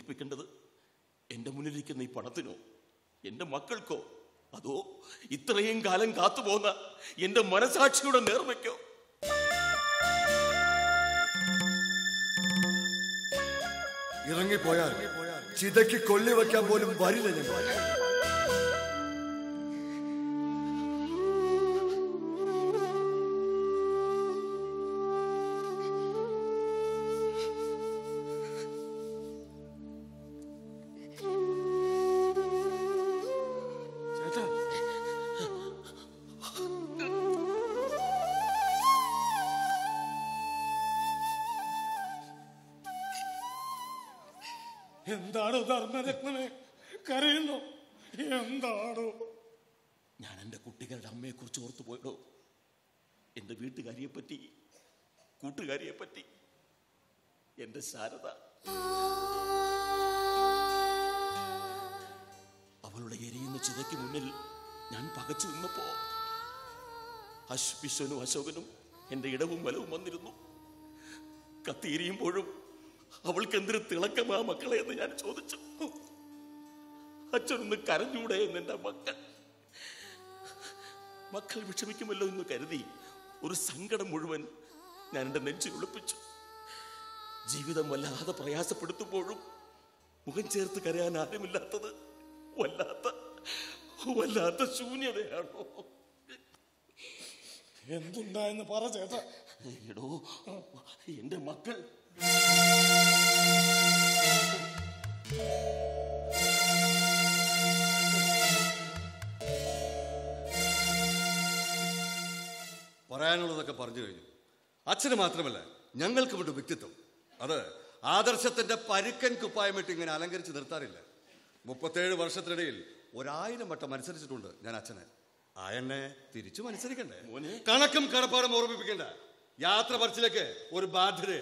Speaker 5: ഏൽപ്പിക്കേണ്ടത് എൻ്റെ മുന്നിലിരിക്കുന്ന ഈ പണത്തിനോ എൻ്റെ മക്കൾക്കോ അതോ ഇത്രയും കാലം കാത്തുപോകുന്ന എൻ്റെ മനസാക്ഷിയുടെ നേർമയ്ക്കോ
Speaker 8: ഇറങ്ങിപ്പോയാൽ ചിതയ്ക്ക് കൊള്ളി വയ്ക്കാൻ പോലും വരില്ല ഞങ്ങൾ
Speaker 9: ചേട്ടാ എന്താണോ ധർമ്മരത്നമേ കരയുന്നു എന്താണോ
Speaker 5: ഞാൻ എൻ്റെ കുട്ടികളുടെ അമ്മയെ കുറിച്ച് ഓർത്തു പോയടോ എൻ്റെ വീട്ടുകാരിയെ പറ്റി കൂട്ടുകാരിയെ പറ്റി എൻ്റെ ശാരദ അവളുടെ എരിയുന്ന ചിതയ്ക്ക് മുന്നിൽ ഞാൻ പകച്ചു നിന്നപ്പോ അശ്വിശ്വനും അശോകനും എൻ്റെ ഇടവും വലവും വന്നിരുന്നു കത്തിയിരിയുമ്പോഴും അവൾക്ക് എന്തൊരു തിളക്കമാ മക്കളെ എന്ന് ഞാൻ ചോദിച്ചു അച്ഛനൊന്ന് കരഞ്ഞൂടെ എന്ന് എൻ്റെ മക്കൾ മക്കൾ വിഷമിക്കുമല്ലോ എന്ന് കരുതി ഒരു സങ്കടം മുഴുവൻ ഞാൻ എൻ്റെ നെഞ്ചിൽ ഒളിപ്പിച്ചു ജീവിതം വല്ലാതെ പ്രയാസപ്പെടുത്തുമ്പോഴും മുഖം ചേർത്ത് കരയാൻ ആരുമില്ലാത്തത് വല്ലാത്ത വല്ലാത്ത ശൂന്യതയാണോ
Speaker 9: എന്തുണ്ടായെന്ന് പറ ചേട്ടാ
Speaker 5: എടോ എന്റെ മക്കൾ
Speaker 8: പറയാനുള്ളതൊക്കെ പറഞ്ഞു കഴിഞ്ഞു അച്ഛന് മാത്രമല്ല ഞങ്ങൾക്ക് ഇവിടെ വ്യക്തിത്വം അത് ആദർശത്തിന്റെ പരുക്കൻ കുപ്പായമിട്ട് ഇങ്ങനെ അലങ്കരിച്ച് നിർത്താറില്ല മുപ്പത്തേഴ് വർഷത്തിനിടയിൽ ഒരായിരം വട്ടം മത്സരിച്ചിട്ടുണ്ട് ഞാൻ അച്ഛനെ ആ എന്നെ തിരിച്ചു മത്സരിക്കണ്ടേ കണക്കും കടപ്പാടും ഓർമ്മിപ്പിക്കണ്ട യാത്ര പറച്ചിലേക്ക് ഒരു ബാധ്യതയാ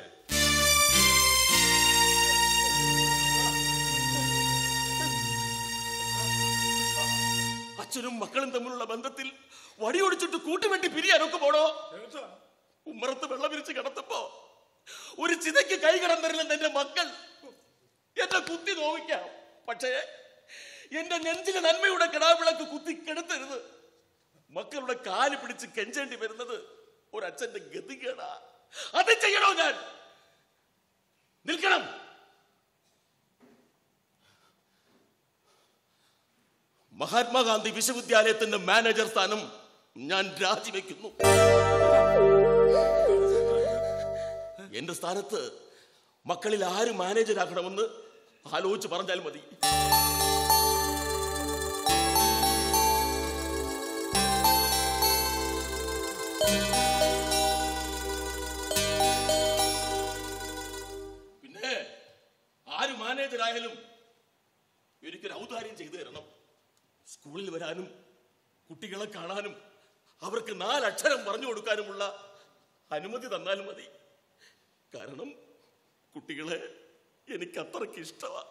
Speaker 5: അച്ഛനും മക്കളും തമ്മിലുള്ള ബന്ധത്തിൽ വടിയൊടിച്ചിട്ട് കൂട്ടുവെട്ടി പിരിയാനൊക്കെ പോടോ ഉമ്മറത്ത് വെള്ളം വിരിച്ച് കിടത്തുമ്പോ ഒരു ചിതയ്ക്ക് കൈ കിടന്നിരുന്ന എന്റെ മക്കൾ എന്നെ കുത്തി നോവിക്കാം പക്ഷേ എന്റെ നെഞ്ചിലെ നന്മയുടെ കിടാവിളക്ക് കുത്തി കെടുത്തരുത് മക്കളുടെ കാല് പിടിച്ച് കെഞ്ചേണ്ടി വരുന്നത് ഒരച്ഛന്റെ ഗതികേടാ അത് ചെയ്യണോ ഞാൻ നിൽക്കണം മഹാത്മാഗാന്ധി വിശ്വവിദ്യാലയത്തിന്റെ മാനേജർ സ്ഥാനം ഞാൻ രാജിവെക്കുന്നു എന്റെ സ്ഥാനത്ത് മക്കളിൽ ആര് മാനേജർ ആക്കണമെന്ന് ആലോചിച്ച് പറഞ്ഞാൽ മതി പിന്നെ ആര് മാനേജർ ആയാലും എനിക്കൊരു ഔദാര്യം ചെയ്തു തരണം സ്കൂളിൽ വരാനും കുട്ടികളെ കാണാനും അവർക്ക് നാലക്ഷരം പറഞ്ഞു കൊടുക്കാനുമുള്ള അനുമതി തന്നാലും മതി കാരണം കുട്ടികളെ എനിക്ക് അത്രയ്ക്ക് ഇഷ്ടമാണ്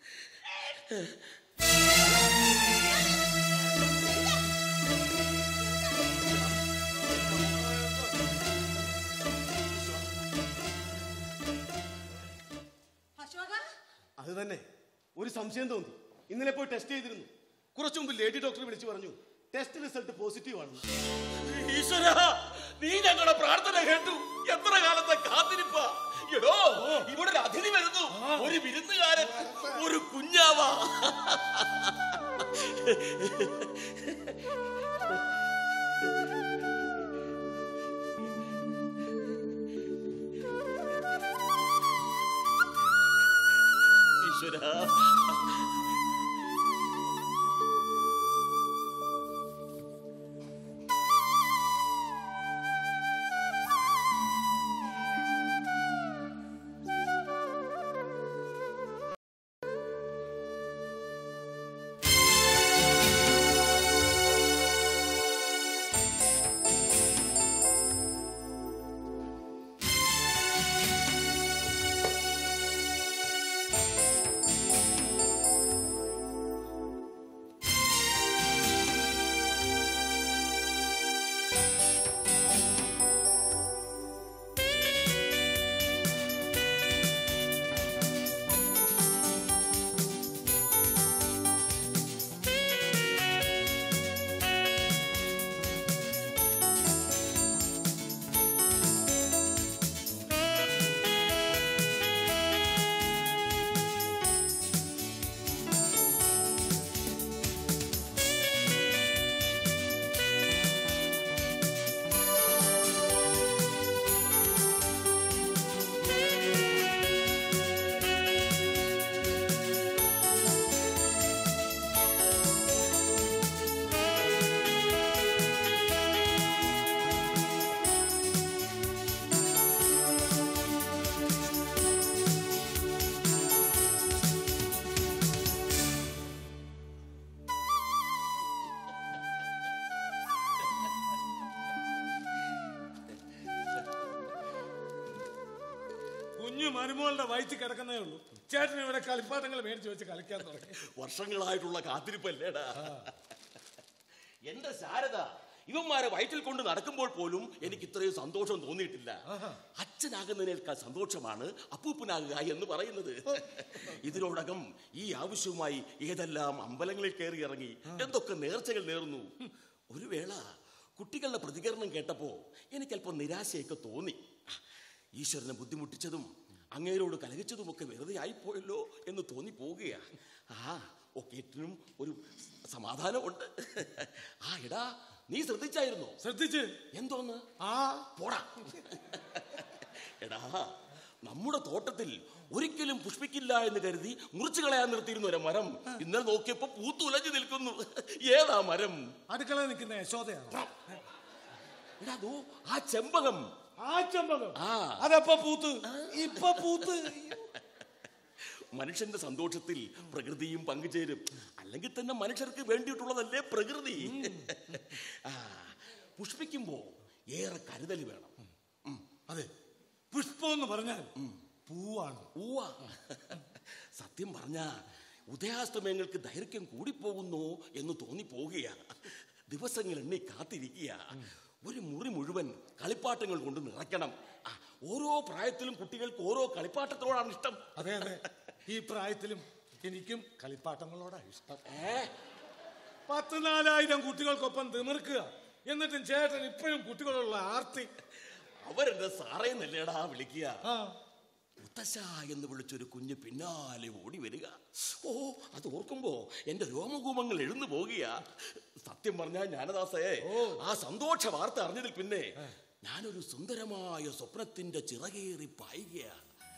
Speaker 7: അശോക
Speaker 13: അത് തന്നെ ഒരു സംശയം തോന്നി ഇന്നലെ പോയി ടെസ്റ്റ് ചെയ്തിരുന്നു കുറച്ചു മുമ്പ് ലേഡി ഡോക്ടർ വിളിച്ചു പറഞ്ഞു ടെസ്റ്റ് റിസൾട്ട് പോസിറ്റീവ് ആണെന്ന്
Speaker 5: ഈശ്വര നീ ഞങ്ങളുടെ പ്രാർത്ഥന കേട്ടു എത്ര കാലത്തെ കാത്തിരിപ്പ എടോ ഇവിടെ ഒരു അതിഥി വരുന്നു ഒരു വിരുന്നുകാരൻ ഒരു കുഞ്ഞാവ ഈശ്വര
Speaker 9: മരുമോളുടെ വയറ്റിൽ കിടക്കുന്നേ ഉള്ളൂ ചേട്ടൻ ഇവിടെ കളിപ്പാട്ടങ്ങൾ മേടിച്ച് വെച്ച് കളിക്കാൻ തുടങ്ങി
Speaker 5: വർഷങ്ങളായിട്ടുള്ള കാത്തിരിപ്പല്ലേടാ എന്റെ ശാരദ ഇവന്മാരെ വയറ്റിൽ കൊണ്ട് നടക്കുമ്പോൾ പോലും എനിക്ക് ഇത്രയും സന്തോഷം തോന്നിയിട്ടില്ല അച്ഛനാകുന്നതിനേക്കാൾ സന്തോഷമാണ് അപ്പൂപ്പനാകുക എന്ന് പറയുന്നത് ഇതിനോടകം ഈ ആവശ്യവുമായി ഏതെല്ലാം അമ്പലങ്ങളിൽ കയറി ഇറങ്ങി എന്തൊക്കെ നേർച്ചകൾ നേർന്നു ഒരു വേള കുട്ടികളുടെ പ്രതികരണം കേട്ടപ്പോ എനിക്ക് അല്പം നിരാശയൊക്കെ തോന്നി ഈശ്വരനെ ബുദ്ധിമുട്ടിച്ചതും അങ്ങേരോട് കലഹിച്ചതുമൊക്കെ വെറുതെ ആയിപ്പോയല്ലോ എന്ന് തോന്നി പോവുകയാ ആ ഒക്കേറ്റിനും ഒരു സമാധാനമുണ്ട് ആ എടാ നീ ശ്രദ്ധിച്ചായിരുന്നോ
Speaker 9: ശ്രദ്ധിച്ച്
Speaker 5: എന്തോന്ന്
Speaker 9: ആ
Speaker 5: പോടാ എടാ നമ്മുടെ തോട്ടത്തിൽ ഒരിക്കലും പുഷ്പിക്കില്ല എന്ന് കരുതി മുറിച്ചു കളയാൻ നിർത്തിയിരുന്ന ഒരു മരം ഇന്നലെ നോക്കിയപ്പോ പൂത്തുലഞ്ഞു നിൽക്കുന്നു ഏതാ മരം
Speaker 9: അടുക്കള നിൽക്കുന്ന യശോദയാണ്
Speaker 5: എടാ ദോ, ആ ചെമ്പകം
Speaker 9: ആ ചെമ്പകം
Speaker 5: ആ
Speaker 9: അതപ്പ പൂത്ത് ഇപ്പൊ പൂത്ത്
Speaker 5: മനുഷ്യന്റെ സന്തോഷത്തിൽ പ്രകൃതിയും പങ്കുചേരും അല്ലെങ്കിൽ തന്നെ മനുഷ്യർക്ക് വേണ്ടിയിട്ടുള്ളതല്ലേ പ്രകൃതി ആ, പുഷ്പിക്കുമ്പോ ഏറെ കരുതൽ വേണം
Speaker 9: അതെ പുഷ്പം എന്ന് പറഞ്ഞാൽ പൂവാണ്
Speaker 5: പൂവാ സത്യം പറഞ്ഞ ഉദയാസ്തമയങ്ങൾക്ക് ദൈർഘ്യം കൂടിപ്പോകുന്നു എന്ന് തോന്നിപ്പോവുകയാ ദിവസങ്ങൾ എണ്ണി കാത്തിരിക്കുക ഒരു മുറി മുഴുവൻ കളിപ്പാട്ടങ്ങൾ കൊണ്ട് നിറയ്ക്കണം ആ, ഓരോ പ്രായത്തിലും കുട്ടികൾക്ക് ഓരോ കളിപ്പാട്ടത്തോടാണ് ഇഷ്ടം
Speaker 9: അതെ അതെ ഈ പ്രായത്തിലും എനിക്കും കളിപ്പാട്ടങ്ങളോടാ ഇഷ്ടം പത്ത് നാലായിരം കുട്ടികൾക്കൊപ്പം തിമിർക്കുക എന്നിട്ടും ചേട്ടൻ ഇപ്പോഴും കുട്ടികളുള്ള ആർത്തി
Speaker 5: അവരെന്റെ സാറേന്നല്ലേടാ വിളിക്കുക
Speaker 9: ആ
Speaker 5: മുത്തശ്ശ എന്ന് വിളിച്ചൊരു കുഞ്ഞ് പിന്നാലെ ഓടി വരിക ഓ അത് ഓർക്കുമ്പോ എന്റെ രോമകൂമങ്ങൾ എഴുന്നു പോകുക സത്യം പറഞ്ഞാൽ ജ്ഞാനദാസേ ആ സന്തോഷ വാർത്ത അറിഞ്ഞതിൽ പിന്നെ ഞാനൊരു സുന്ദരമായ സ്വപ്നത്തിന്റെ ചിറകേറി പായുക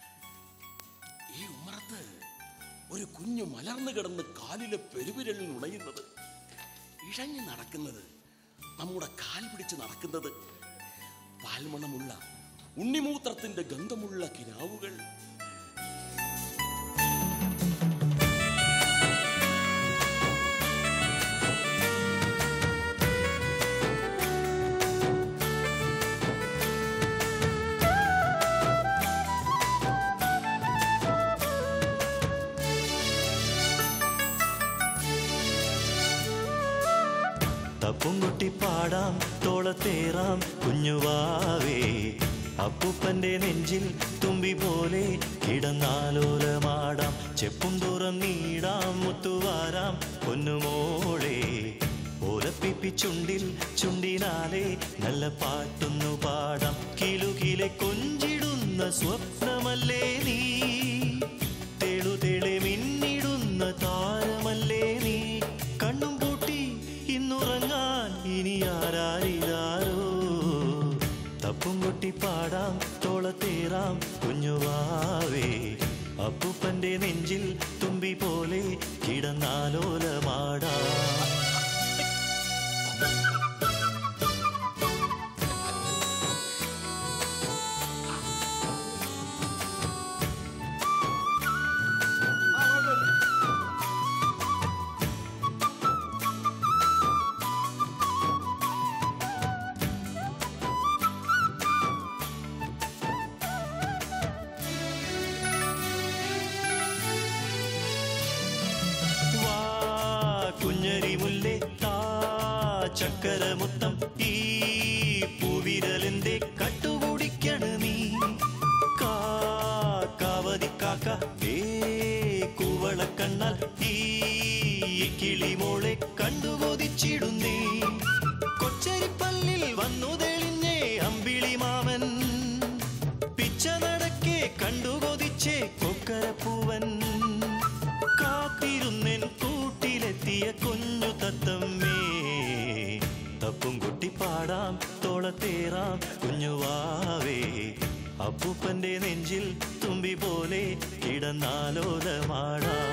Speaker 5: ഈ ഉമ്മറത്ത് ഒരു കുഞ്ഞു മലർന്നു കിടന്ന് കാലിലെ പെരുവിരലിൽ ഉണയുന്നത് ഇഴഞ്ഞു നടക്കുന്നത് നമ്മുടെ കാൽ പിടിച്ച് നടക്കുന്നത് പാൽമണമുള്ള ഉണ്ണിമൂത്രത്തിന്റെ ഗന്ധമുള്ള കിനാവുകൾ
Speaker 2: തപ്പുംകുട്ടി പാടാം തോളത്തേറാം കുഞ്ഞുവാവേ അപ്പൂപ്പന്റെ നെഞ്ചിൽ തുമ്പി പോലെ കിടന്നാലോലമാടാം ചെപ്പും തുറം നീടാം മുത്തുവാരാം പൊന്നുമോളെ ഓലപ്പിപ്പി ചുണ്ടിൽ ചുണ്ടിനാലെ നല്ല പാട്ടൊന്നു പാടാം കിലുകിലെ കൊഞ്ചിടുന്ന സ്വപ്നമല്ലേ നീ തെളുതെളെ മിന്നിടുന്ന താരമല്ലേ നീ കണ്ണും പൂട്ടി ഇന്നുറങ്ങാൻ ഇനി ആരാരിതാരോ തപ്പും കൊട്ടി പാടാം തോളത്തേറാം കുഞ്ഞുവാവേ അപ്പൂപ്പന്റെ നെഞ്ചിൽ തുമ്പി പോലെ കിടന്നാലോലമാടാം വാ കുഞ്ഞരി മുല്ലേ താ ചക്കരമുത്തം ഈ പൂവിരലിന്റെ കട്ടുകുടിക്കണ് നീ കാ കാവതി കാക്ക ഏ കൂവളക്കണ്ണാൽ ഈ കിളിമോളെ കണ്ടുകൊതിച്ചിടുന്നേ കൊച്ചരിപ്പല്ലിൽ വന്നു തെളിഞ്ഞേ അമ്പിളി മാമൻ പിച്ച നടക്കെ കണ്ടുകൊതിച്ചേ കൊക്കരപ്പൂവൻ കാത്തിരുന്നെൻ കൂട്ടിലെത്തിയ കുഞ്ഞു തത്തമ്മേ തപ്പും കുട്ടി പാടാം തോളത്തേറാം കുഞ്ഞുവാവേ അപ്പൂപ്പന്റെ നെഞ്ചിൽ തുമ്പി പോലെ കിടന്നാലോലമാടാം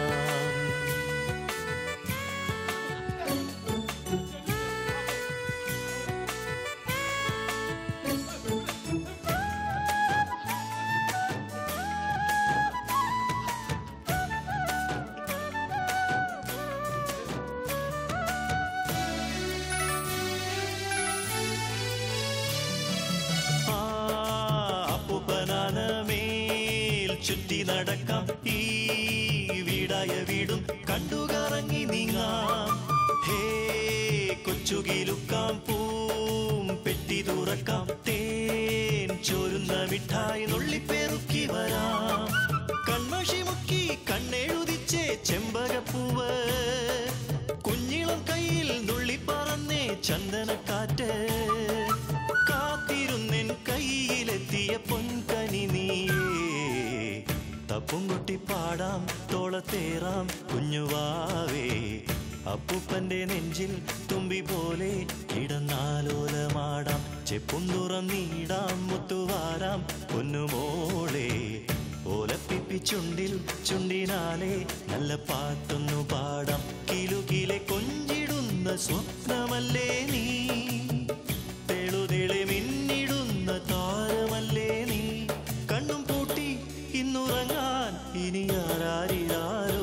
Speaker 2: ആ അപ്പൂപ്പനാന മേൽ ചുറ്റി നടക്കാം ഈ വീടായ വീടും കണ്ടുകറങ്ങി നീങ്ങാം ഹേ കൊച്ചുകിലുക്കാം പൂം പെട്ടി തുറക്കാം തേൻ ചോരുന്ന മിഠായി നുള്ളിപ്പെറുക്കി വരാം കൺമഷി മുക്കി കണ്ണെഴുതിച്ചേ ചെമ്പകപ്പൂവ് കുഞ്ഞിളം കയ്യിൽ നുള്ളിപ്പറന്നേ ചന്ദനക്കാറ്റ് കാത്തിരുന്നെൻ കയ്യിലെത്തിയ പൊൻകനി നീയേ തപ്പും കൊട്ടി പാടാം തോളത്തേറാം കുഞ്ഞുവാവേ അപ്പൂപ്പന്റെ നെഞ്ചിൽ തുമ്പി പോലെ ഇടന്നാലോലമാടാം ചെപ്പും തുറന്നീടാം മുത്തുവാരാം പൊന്നുമോളെ ഓലപ്പിപ്പി ചുണ്ടിൽ ചുണ്ടിനാലെ നല്ല പാട്ടൊന്നു പാടാം കിലുകിലെ കൊഞ്ചിടുന്ന സ്വപ്നമല്ലേ നീ തെളുതെളി മിന്നിടുന്ന താരമല്ലേ നീ കണ്ണും പൂട്ടി ഇന്നുറങ്ങാൻ ഇനി ആരാരിരാരോ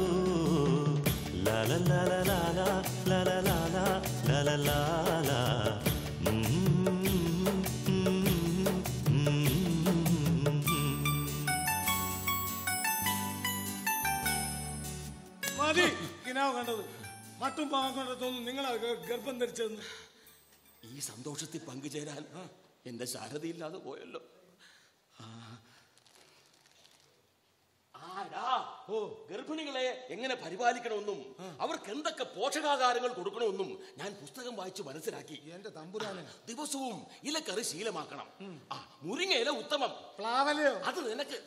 Speaker 2: ലലലലലാല, ലലലാല, ലലലാല. ഉം, ഉം, ഉം, ഉം.
Speaker 9: മതി കിനാവ് കണ്ടത് മട്ടും പാകം കണ്ടെത്തൊന്നും നിങ്ങളാ ഗ- ഗർഭം ധരിച്ചതെന്ന്
Speaker 5: ഈ സന്തോഷത്തിൽ പങ്കുചേരാൻ എന്റെ ശാരദയില്ലാതെ പോയല്ലോ ആ. ആടാ ഓ ഗർഭിണികളെ എങ്ങനെ പരിപാലിക്കണമെന്നും അവർക്ക് എന്തൊക്കെ പോഷകാഹാരങ്ങൾ കൊടുക്കണമെന്നും ഞാൻ പുസ്തകം വായിച്ച് മനസ്സിലാക്കി
Speaker 10: എന്റെ തമ്പുരാനെ
Speaker 5: ദിവസവും ഇലക്കറി ശീലമാക്കണം ആ മുരിങ്ങയില ഉത്തമം
Speaker 9: പ്ലാവലയോ
Speaker 5: അത് നിനക്ക്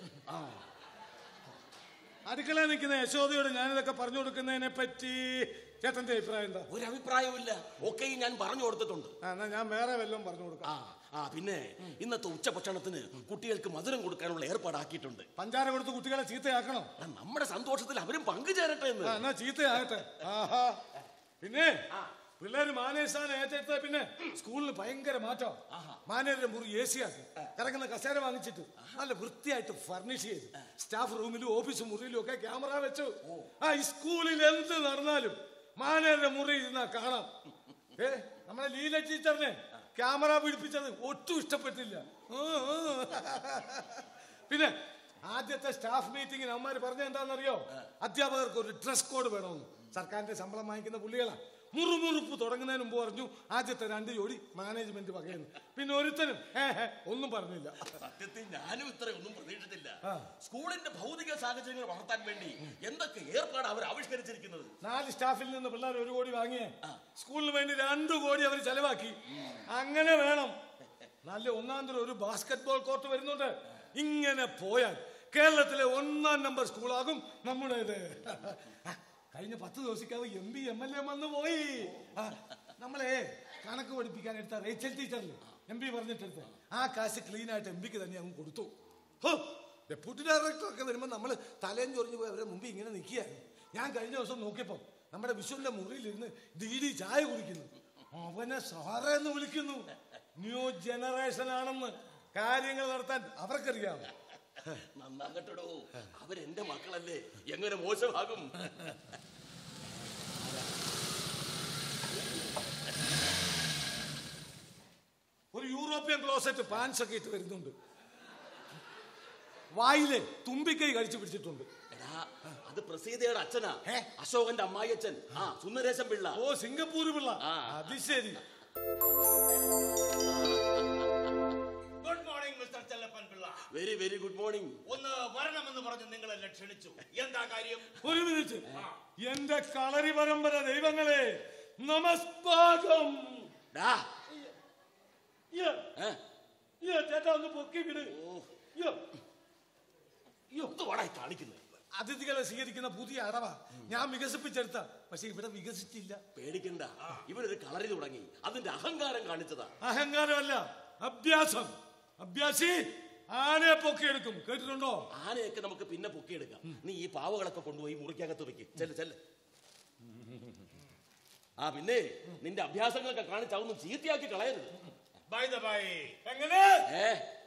Speaker 9: അടുക്കള നിൽക്കുന്ന യശോദയോട് ഞാനിതൊക്കെ പറഞ്ഞു കൊടുക്കുന്നതിനെ പറ്റി ചേട്ടന്റെ അഭിപ്രായം എന്താ
Speaker 5: ഒരു അഭിപ്രായമില്ല ഒക്കെയും ഞാൻ പറഞ്ഞു കൊടുത്തിട്ടുണ്ട്
Speaker 9: ആ, എന്നാ ഞാൻ വേറെ വല്ലതും പറഞ്ഞു കൊടുക്കാം
Speaker 5: ആ ആ പിന്നെ ഇന്നത്തെ ഉച്ചഭക്ഷണത്തിന് കുട്ടികൾക്ക് മധുരം കൊടുക്കാനുള്ള ഏർപ്പാടാക്കിയിട്ടുണ്ട്
Speaker 9: പഞ്ചാര കൊടുത്ത് കുട്ടികളെ ചീത്തയാക്കണം
Speaker 5: ആ, നമ്മുടെ സന്തോഷത്തിൽ അവരും പങ്കുചേരട്ടെ എന്ന്
Speaker 9: ആ, എന്നാ ചീത്തയാകട്ടെ ആഹാ പിന്നെ പിള്ളേര് മാനേജ് ഏറ്റെടുത്ത പിന്നെ സ്കൂളിൽ ഭയങ്കര മാറ്റം മാനേജരുടെ മുറി എ സി ആക്കി കിടക്കുന്ന കസേര വാങ്ങിച്ചിട്ട് നല്ല വൃത്തിയായിട്ട് ഫർണിഷ് ചെയ്ത് സ്റ്റാഫ് റൂമിലും ഓഫീസ് മുറിയിലും ഒക്കെ ക്യാമറ വെച്ചു ആ ഈ സ്കൂളിൽ എന്ത് നടന്നാലും മാനേജരുടെ മുറി ഇരുന്നാ കാണാം ഏ നമ്മളെ ലീല ടീച്ചറിനെ ക്യാമറ പിടിപ്പിച്ചത് ഒട്ടും ഇഷ്ടപ്പെട്ടില്ല ആ, ആ. പിന്നെ ആദ്യത്തെ സ്റ്റാഫ് മീറ്റിംഗിന് അമ്മമാര് പറഞ്ഞ എന്താണെന്നറിയോ അധ്യാപകർക്ക് ഒരു ഡ്രസ് കോഡ് വേണമെന്ന് സർക്കാരിന്റെ ശമ്പളം വാങ്ങിക്കുന്ന പുള്ളികളാ മുറുമുറുപ്പ് തുടങ്ങുന്നതിന് മുമ്പ് പറഞ്ഞു ആദ്യത്തെ രണ്ട് ജോഡി മാനേജ്മെന്റ് വകയെന്ന് പിന്നെ ഒരുത്തനും ഏ ഹേ, ഒന്നും പറഞ്ഞില്ല
Speaker 5: സത്യത്തിൽ ഞാനും ഇത്രയൊന്നും പ്രതീക്ഷിച്ചില്ല സ്കൂളിന്റെ ഭൗതിക സാഹചര്യങ്ങൾ വളർത്താൻ വേണ്ടി എന്തൊക്കെ ഏർപ്പാട് അവർ ആവിഷ്കരിച്ചിരിക്കുന്നത്
Speaker 9: നാല് സ്റ്റാഫിൽ നിന്ന് പിള്ളേർ ഒരു കോടി വാങ്ങിയേ സ്കൂളിന് വേണ്ടി രണ്ടു കോടി അവർ ചെലവാക്കി അങ്ങനെ വേണം നല്ല ഒന്നാം തരം ഒരു ബാസ്കറ്റ് ബോൾ കോർട്ട് വരുന്നുണ്ട് ഇങ്ങനെ പോയാൽ കേരളത്തിലെ ഒന്നാം നമ്പർ സ്കൂളാകും നമ്മുടേത് ആ, കഴിഞ്ഞ പത്ത് ദിവസിക്കാവ് M P M L A വന്ന് പോയി ആ, നമ്മളെ കണക്ക് പഠിപ്പിക്കാൻ എടുത്ത റേച്ചൽ ടീച്ചറിൽ എം പി പറഞ്ഞിട്ടെടുത്ത് ആ കാശ് ക്ലീൻ ആയിട്ട് എം പിക്ക് തന്നെ അങ്ങ് കൊടുത്തു ഹോ, ഡെപ്യൂട്ടി ഡയറക്ടർ ഒക്കെ വരുമ്പോൾ നമ്മൾ തലയും ചൊറിഞ്ഞു പോയി അവരുടെ മുമ്പിൽ ഇങ്ങനെ നിൽക്കുകയായിരുന്നു ഞാൻ കഴിഞ്ഞ ദിവസം നോക്കിയപ്പോൾ നമ്മുടെ വിഷുവിന്റെ മുറിയിലിരുന്ന് ഡി ചായ കുടിക്കുന്നു അവനെ സാറേ എന്ന് വിളിക്കുന്നു ന്യൂ ജനറേഷൻ ആണെന്ന് കാര്യങ്ങൾ നടത്താൻ അവർക്കറിയാം
Speaker 5: നന്നാകട്ടോ അവരെന്റെ മക്കളല്ലേ എങ്ങനെ മോശമാകും
Speaker 9: ഒരു യൂറോപ്യൻ ക്ലോസറ്റ് പാൻസ് ഒക്കെ ഇട്ട് വരുന്നുണ്ട് വായിലെ തുമ്പിക്കൈ കഴിച്ചു പിടിച്ചിട്ടുണ്ട്
Speaker 5: എടാ അത് പ്രസീതയുടെ അച്ഛനാ അശോകന്റെ അമ്മായി അച്ഛൻ ആ സുന്ദരേശൻ പിള്ള
Speaker 9: ഓ സിംഗപ്പൂർ പിള്ള അത് ശരി
Speaker 11: good morning mister Chellappan Pillai
Speaker 5: very very good morning
Speaker 11: ഒന്ന് വരണമെന്ന് പറഞ്ഞ് നിങ്ങളെല്ലാം ക്ഷണിച്ചു എന്താ കാര്യം
Speaker 9: ഒരു മിനിറ്റ് എന്റെ കളരി പരമ്പര ദൈവങ്ങളെ നമസ്കാരം
Speaker 5: ഡാ
Speaker 9: ഇയ്യോ. ഇയ്യോ, ചേട്ടാ ഒന്ന് പൊക്കി വിട് ഇയ്യോ. ഇയ്യോ.
Speaker 5: കാണിക്കുന്നത്
Speaker 9: അതിഥികളെ സ്വീകരിക്കുന്ന പുതിയ അടവാ ഞാൻ വികസിപ്പിച്ചെടുത്ത പക്ഷെ ഇവിടെ വികസിച്ചില്ല
Speaker 5: പേടിക്കണ്ട ഇവരൊരു കളരി തുടങ്ങി അതിന്റെ അഹങ്കാരം കാണിച്ചതാ
Speaker 9: അഹങ്കാരമല്ല അഭ്യാസം അഭ്യാസി ആനയെ പൊക്കിയെടുക്കും കേട്ടിട്ടുണ്ടോ
Speaker 5: ആനയൊക്കെ നമുക്ക് പിന്നെ പൊക്കിയെടുക്കാം നീ ഈ പാവകളൊക്കെ കൊണ്ടുപോയി മുറിക്കകത്ത് വെക്ക് ചെല്ല് ചെല്ല് ആ പിന്നെ നിന്റെ അഭ്യാസങ്ങളൊക്കെ കാണിച്ച് അതൊന്നും ചീത്തയാക്കി കളയരുത്
Speaker 11: ബൈ ദ ബൈ
Speaker 9: എങ്ങനെ
Speaker 5: ഏ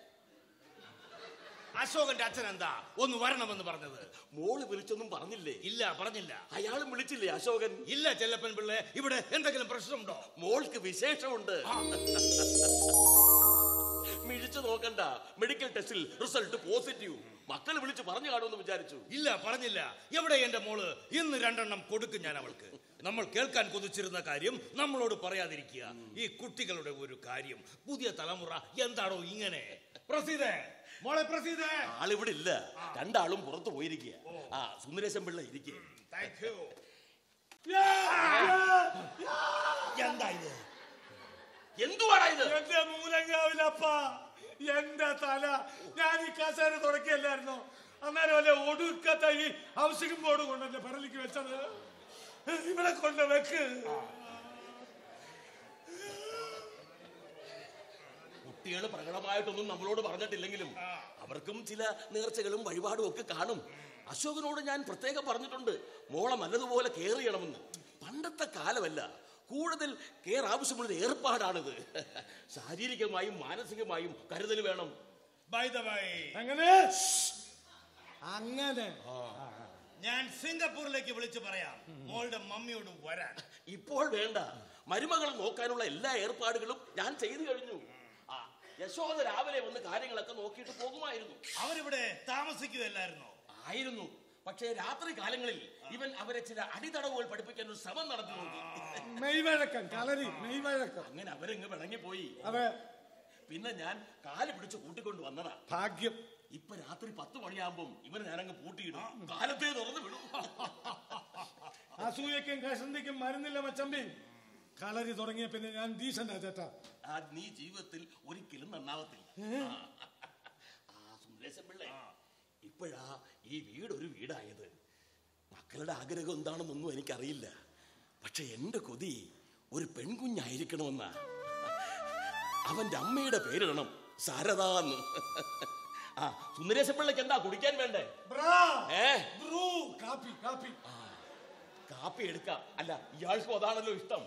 Speaker 11: അശോകന്റെ അച്ഛൻ എന്താ ഒന്ന് വരണമെന്ന് പറഞ്ഞത്
Speaker 5: മോള് വിളിച്ചൊന്നും പറഞ്ഞില്ലേ
Speaker 11: ഇല്ല പറഞ്ഞില്ല
Speaker 5: അയാളും വിളിച്ചില്ലേ അശോകൻ
Speaker 11: ഇല്ല ചെല്ലപ്പൻ പിള്ളേ ഇവിടെ എന്തെങ്കിലും പ്രശ്നമുണ്ടോ
Speaker 5: മോൾക്ക് വിശേഷമുണ്ട് മിഴിച്ചു നോക്കണ്ട മെഡിക്കൽ ടെസ്റ്റിൽ റിസൾട്ട് പോസിറ്റീവ് മക്കൾ വിളിച്ച് പറഞ്ഞു കാണുമെന്ന് വിചാരിച്ചു
Speaker 14: ഇല്ല പറഞ്ഞില്ല എവിടെ എന്റെ മോള് ഇന്ന് രണ്ടെണ്ണം കൊടുക്കും ഞാൻ അവൾക്ക് നമ്മൾ കേൾക്കാൻ കൊതിച്ചിരുന്ന കാര്യം നമ്മളോട് പറയാതിരിക്കുക ഈ കുട്ടികളുടെ ഒരു കാര്യം പുതിയ തലമുറ എന്താണോ ഇങ്ങനെ പ്രസീതേ മോളെ പ്രസീതേ
Speaker 5: ആളിവിടെ ഇല്ല രണ്ടാളും പുറത്തു പോയിരിക്കുക ആ സുന്ദരേശൻ പിള്ള ഇരിക്കുക
Speaker 14: താങ്ക് യു എന്താ ഇത്
Speaker 5: എന്തുവാടാ ഇത്
Speaker 9: എന്റെ മൂലങ്കാവിലപ്പ എന്റെ തല ഞാൻ ഈ കസേര തുടക്കിയല്ലായിരുന്നോ അന്നേരം വല്ല ഒടുക്കത്തെ ഈ ഹൗസിംഗ് ബോർഡ് കൊണ്ടല്ലേ പെടലിക്ക് വെച്ചത് ഇവിടെ കൊണ്ട് വെക്ക്
Speaker 5: കുട്ടികൾ പ്രകടമായിട്ടൊന്നും നമ്മളോട് പറഞ്ഞിട്ടില്ലെങ്കിലും അവർക്കും ചില നേർച്ചകളും വഴിപാടും ഒക്കെ കാണും അശോകനോട് ഞാൻ പ്രത്യേകം പറഞ്ഞിട്ടുണ്ട് മോളെ നല്ലതുപോലെ കെയർ ചെയ്യണമെന്ന് പണ്ടത്തെ കാലമല്ല കൂടുതൽ കെയർ ആവശ്യമുള്ള ഏർപ്പാടാണിത് ശാരീരികമായും മാനസികമായും കരുതൽ വേണം
Speaker 14: ബൈ ദ ബൈ
Speaker 9: അങ്ങനെ അങ്ങനെ
Speaker 14: ഞാൻ സിംഗപ്പൂരിലേക്ക് വിളിച്ചു പറയാം മോളുടെ മമ്മിയോട് വരാൻ
Speaker 5: ഇപ്പോൾ വേണ്ട മരുമകളെ നോക്കാനുള്ള എല്ലാ ഏർപ്പാടുകളും ഞാൻ ചെയ്തു കഴിഞ്ഞു ആ യശോദ രാവിലെ വന്ന് കാര്യങ്ങളൊക്കെ നോക്കിയിട്ട് പോകുമായിരുന്നു
Speaker 14: അവരിവിടെ താമസിക്കുകയല്ലായിരുന്നോ
Speaker 5: ആയിരുന്നു പക്ഷേ രാത്രി കാലങ്ങളിൽ ഇവൻ അവരെ ചില അടിതടവുകൾ പഠിപ്പിക്കാൻ ഒരു ശ്രമം നടത്തി നോക്കി
Speaker 9: മെയ്വഴക്കം കളരി മെയ്വഴക്കം
Speaker 5: അങ്ങനെ അവരങ്ങ് പിണങ്ങിപ്പോയി
Speaker 9: അതെ
Speaker 5: പിന്നെ ഞാൻ കാല് പിടിച്ച് കൂട്ടിക്കൊണ്ട് വന്നതാ
Speaker 9: ഭാഗ്യം
Speaker 5: ഇപ്പൊ രാത്രി പത്ത് മണിയാകുമ്പം ഇവനെ ഞാനങ്ങ് പൂട്ടിയിടും കാലത്തെ തുറന്നു വിടും
Speaker 9: അസൂയക്കും കഷന്തിക്കും മരുന്നില്ല മച്ചമ്പി കളരി തുടങ്ങിയ പിന്നെ ഞാൻ ഡീസന്റാ ചേട്ടാ
Speaker 5: ആ നീ ജീവിതത്തിൽ ഒരിക്കലും നന്നാവത്തില്ല ആ, ആ സുന്ദരേശൻ പിള്ളേ ഇപ്പോഴാ ഈ വീട് ഒരു വീടായത് മക്കളുടെ ആഗ്രഹം എന്താണെന്നൊന്നും എനിക്കറിയില്ല പക്ഷെ എന്റെ കൊതി ഒരു പെൺകുഞ്ഞായിരിക്കണമെന്നാ അവന്റെ അമ്മയുടെ പേരിടണം ശാരദാന്ന് ആ സുന്ദരേശൻ പിള്ളയ്ക്ക് എന്താ കുടിക്കാൻ വേണ്ടേ
Speaker 9: ബ്രാ
Speaker 5: ഏ
Speaker 9: ബ്രൂ കാപ്പി കാപ്പി
Speaker 5: കാപ്പി എടുക്കാം അല്ല ഇയാൾക്കും അതാണല്ലോ ഇഷ്ടം